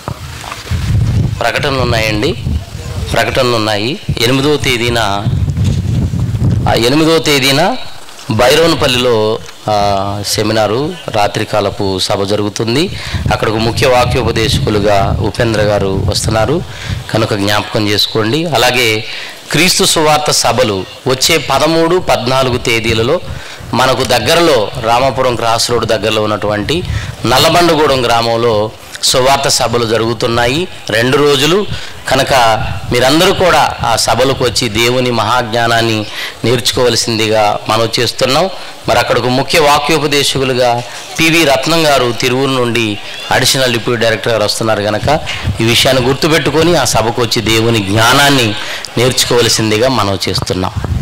Speaker 7: ప్రకటనలు ఉన్నాయండి ప్రకటనలు ఉన్నాయి ఎనిమిదవ తేదీన ఆ ఎనిమిదవ తేదీన బైరోన్పల్లిలో ఆ, సెమినారు రాత్రికాలపు సభ జరుగుతుంది అక్కడకు ముఖ్య వాక్యోపదేశకులుగా ఉపేంద్ర గారు వస్తున్నారు కనుక జ్ఞాపకం చేసుకోండి అలాగే క్రీస్తు సువార్త సభలు వచ్చే పదమూడు పద్నాలుగు తేదీలలో మనకు దగ్గరలో రామాపురం క్రాస్ రోడ్ దగ్గరలో ఉన్నటువంటి నల్లబండగూడెం గ్రామంలో సువార్త సభలు జరుగుతున్నాయి రెండు రోజులు కనుక మీరందరూ కూడా ఆ సభలకు వచ్చి దేవుని మహాజ్ఞానాన్ని నేర్చుకోవలసిందిగా మనం చేస్తున్నాం మరి అక్కడకు ముఖ్య వాక్యోపదేశకులుగా పివి రత్నం గారు తిరువురు నుండి అడిషనల్ డిప్యూటీ డైరెక్టర్ గారు వస్తున్నారు కనుక ఈ విషయాన్ని గుర్తుపెట్టుకొని ఆ సభకు వచ్చి దేవుని జ్ఞానాన్ని నేర్చుకోవలసిందిగా మనం చేస్తున్నాం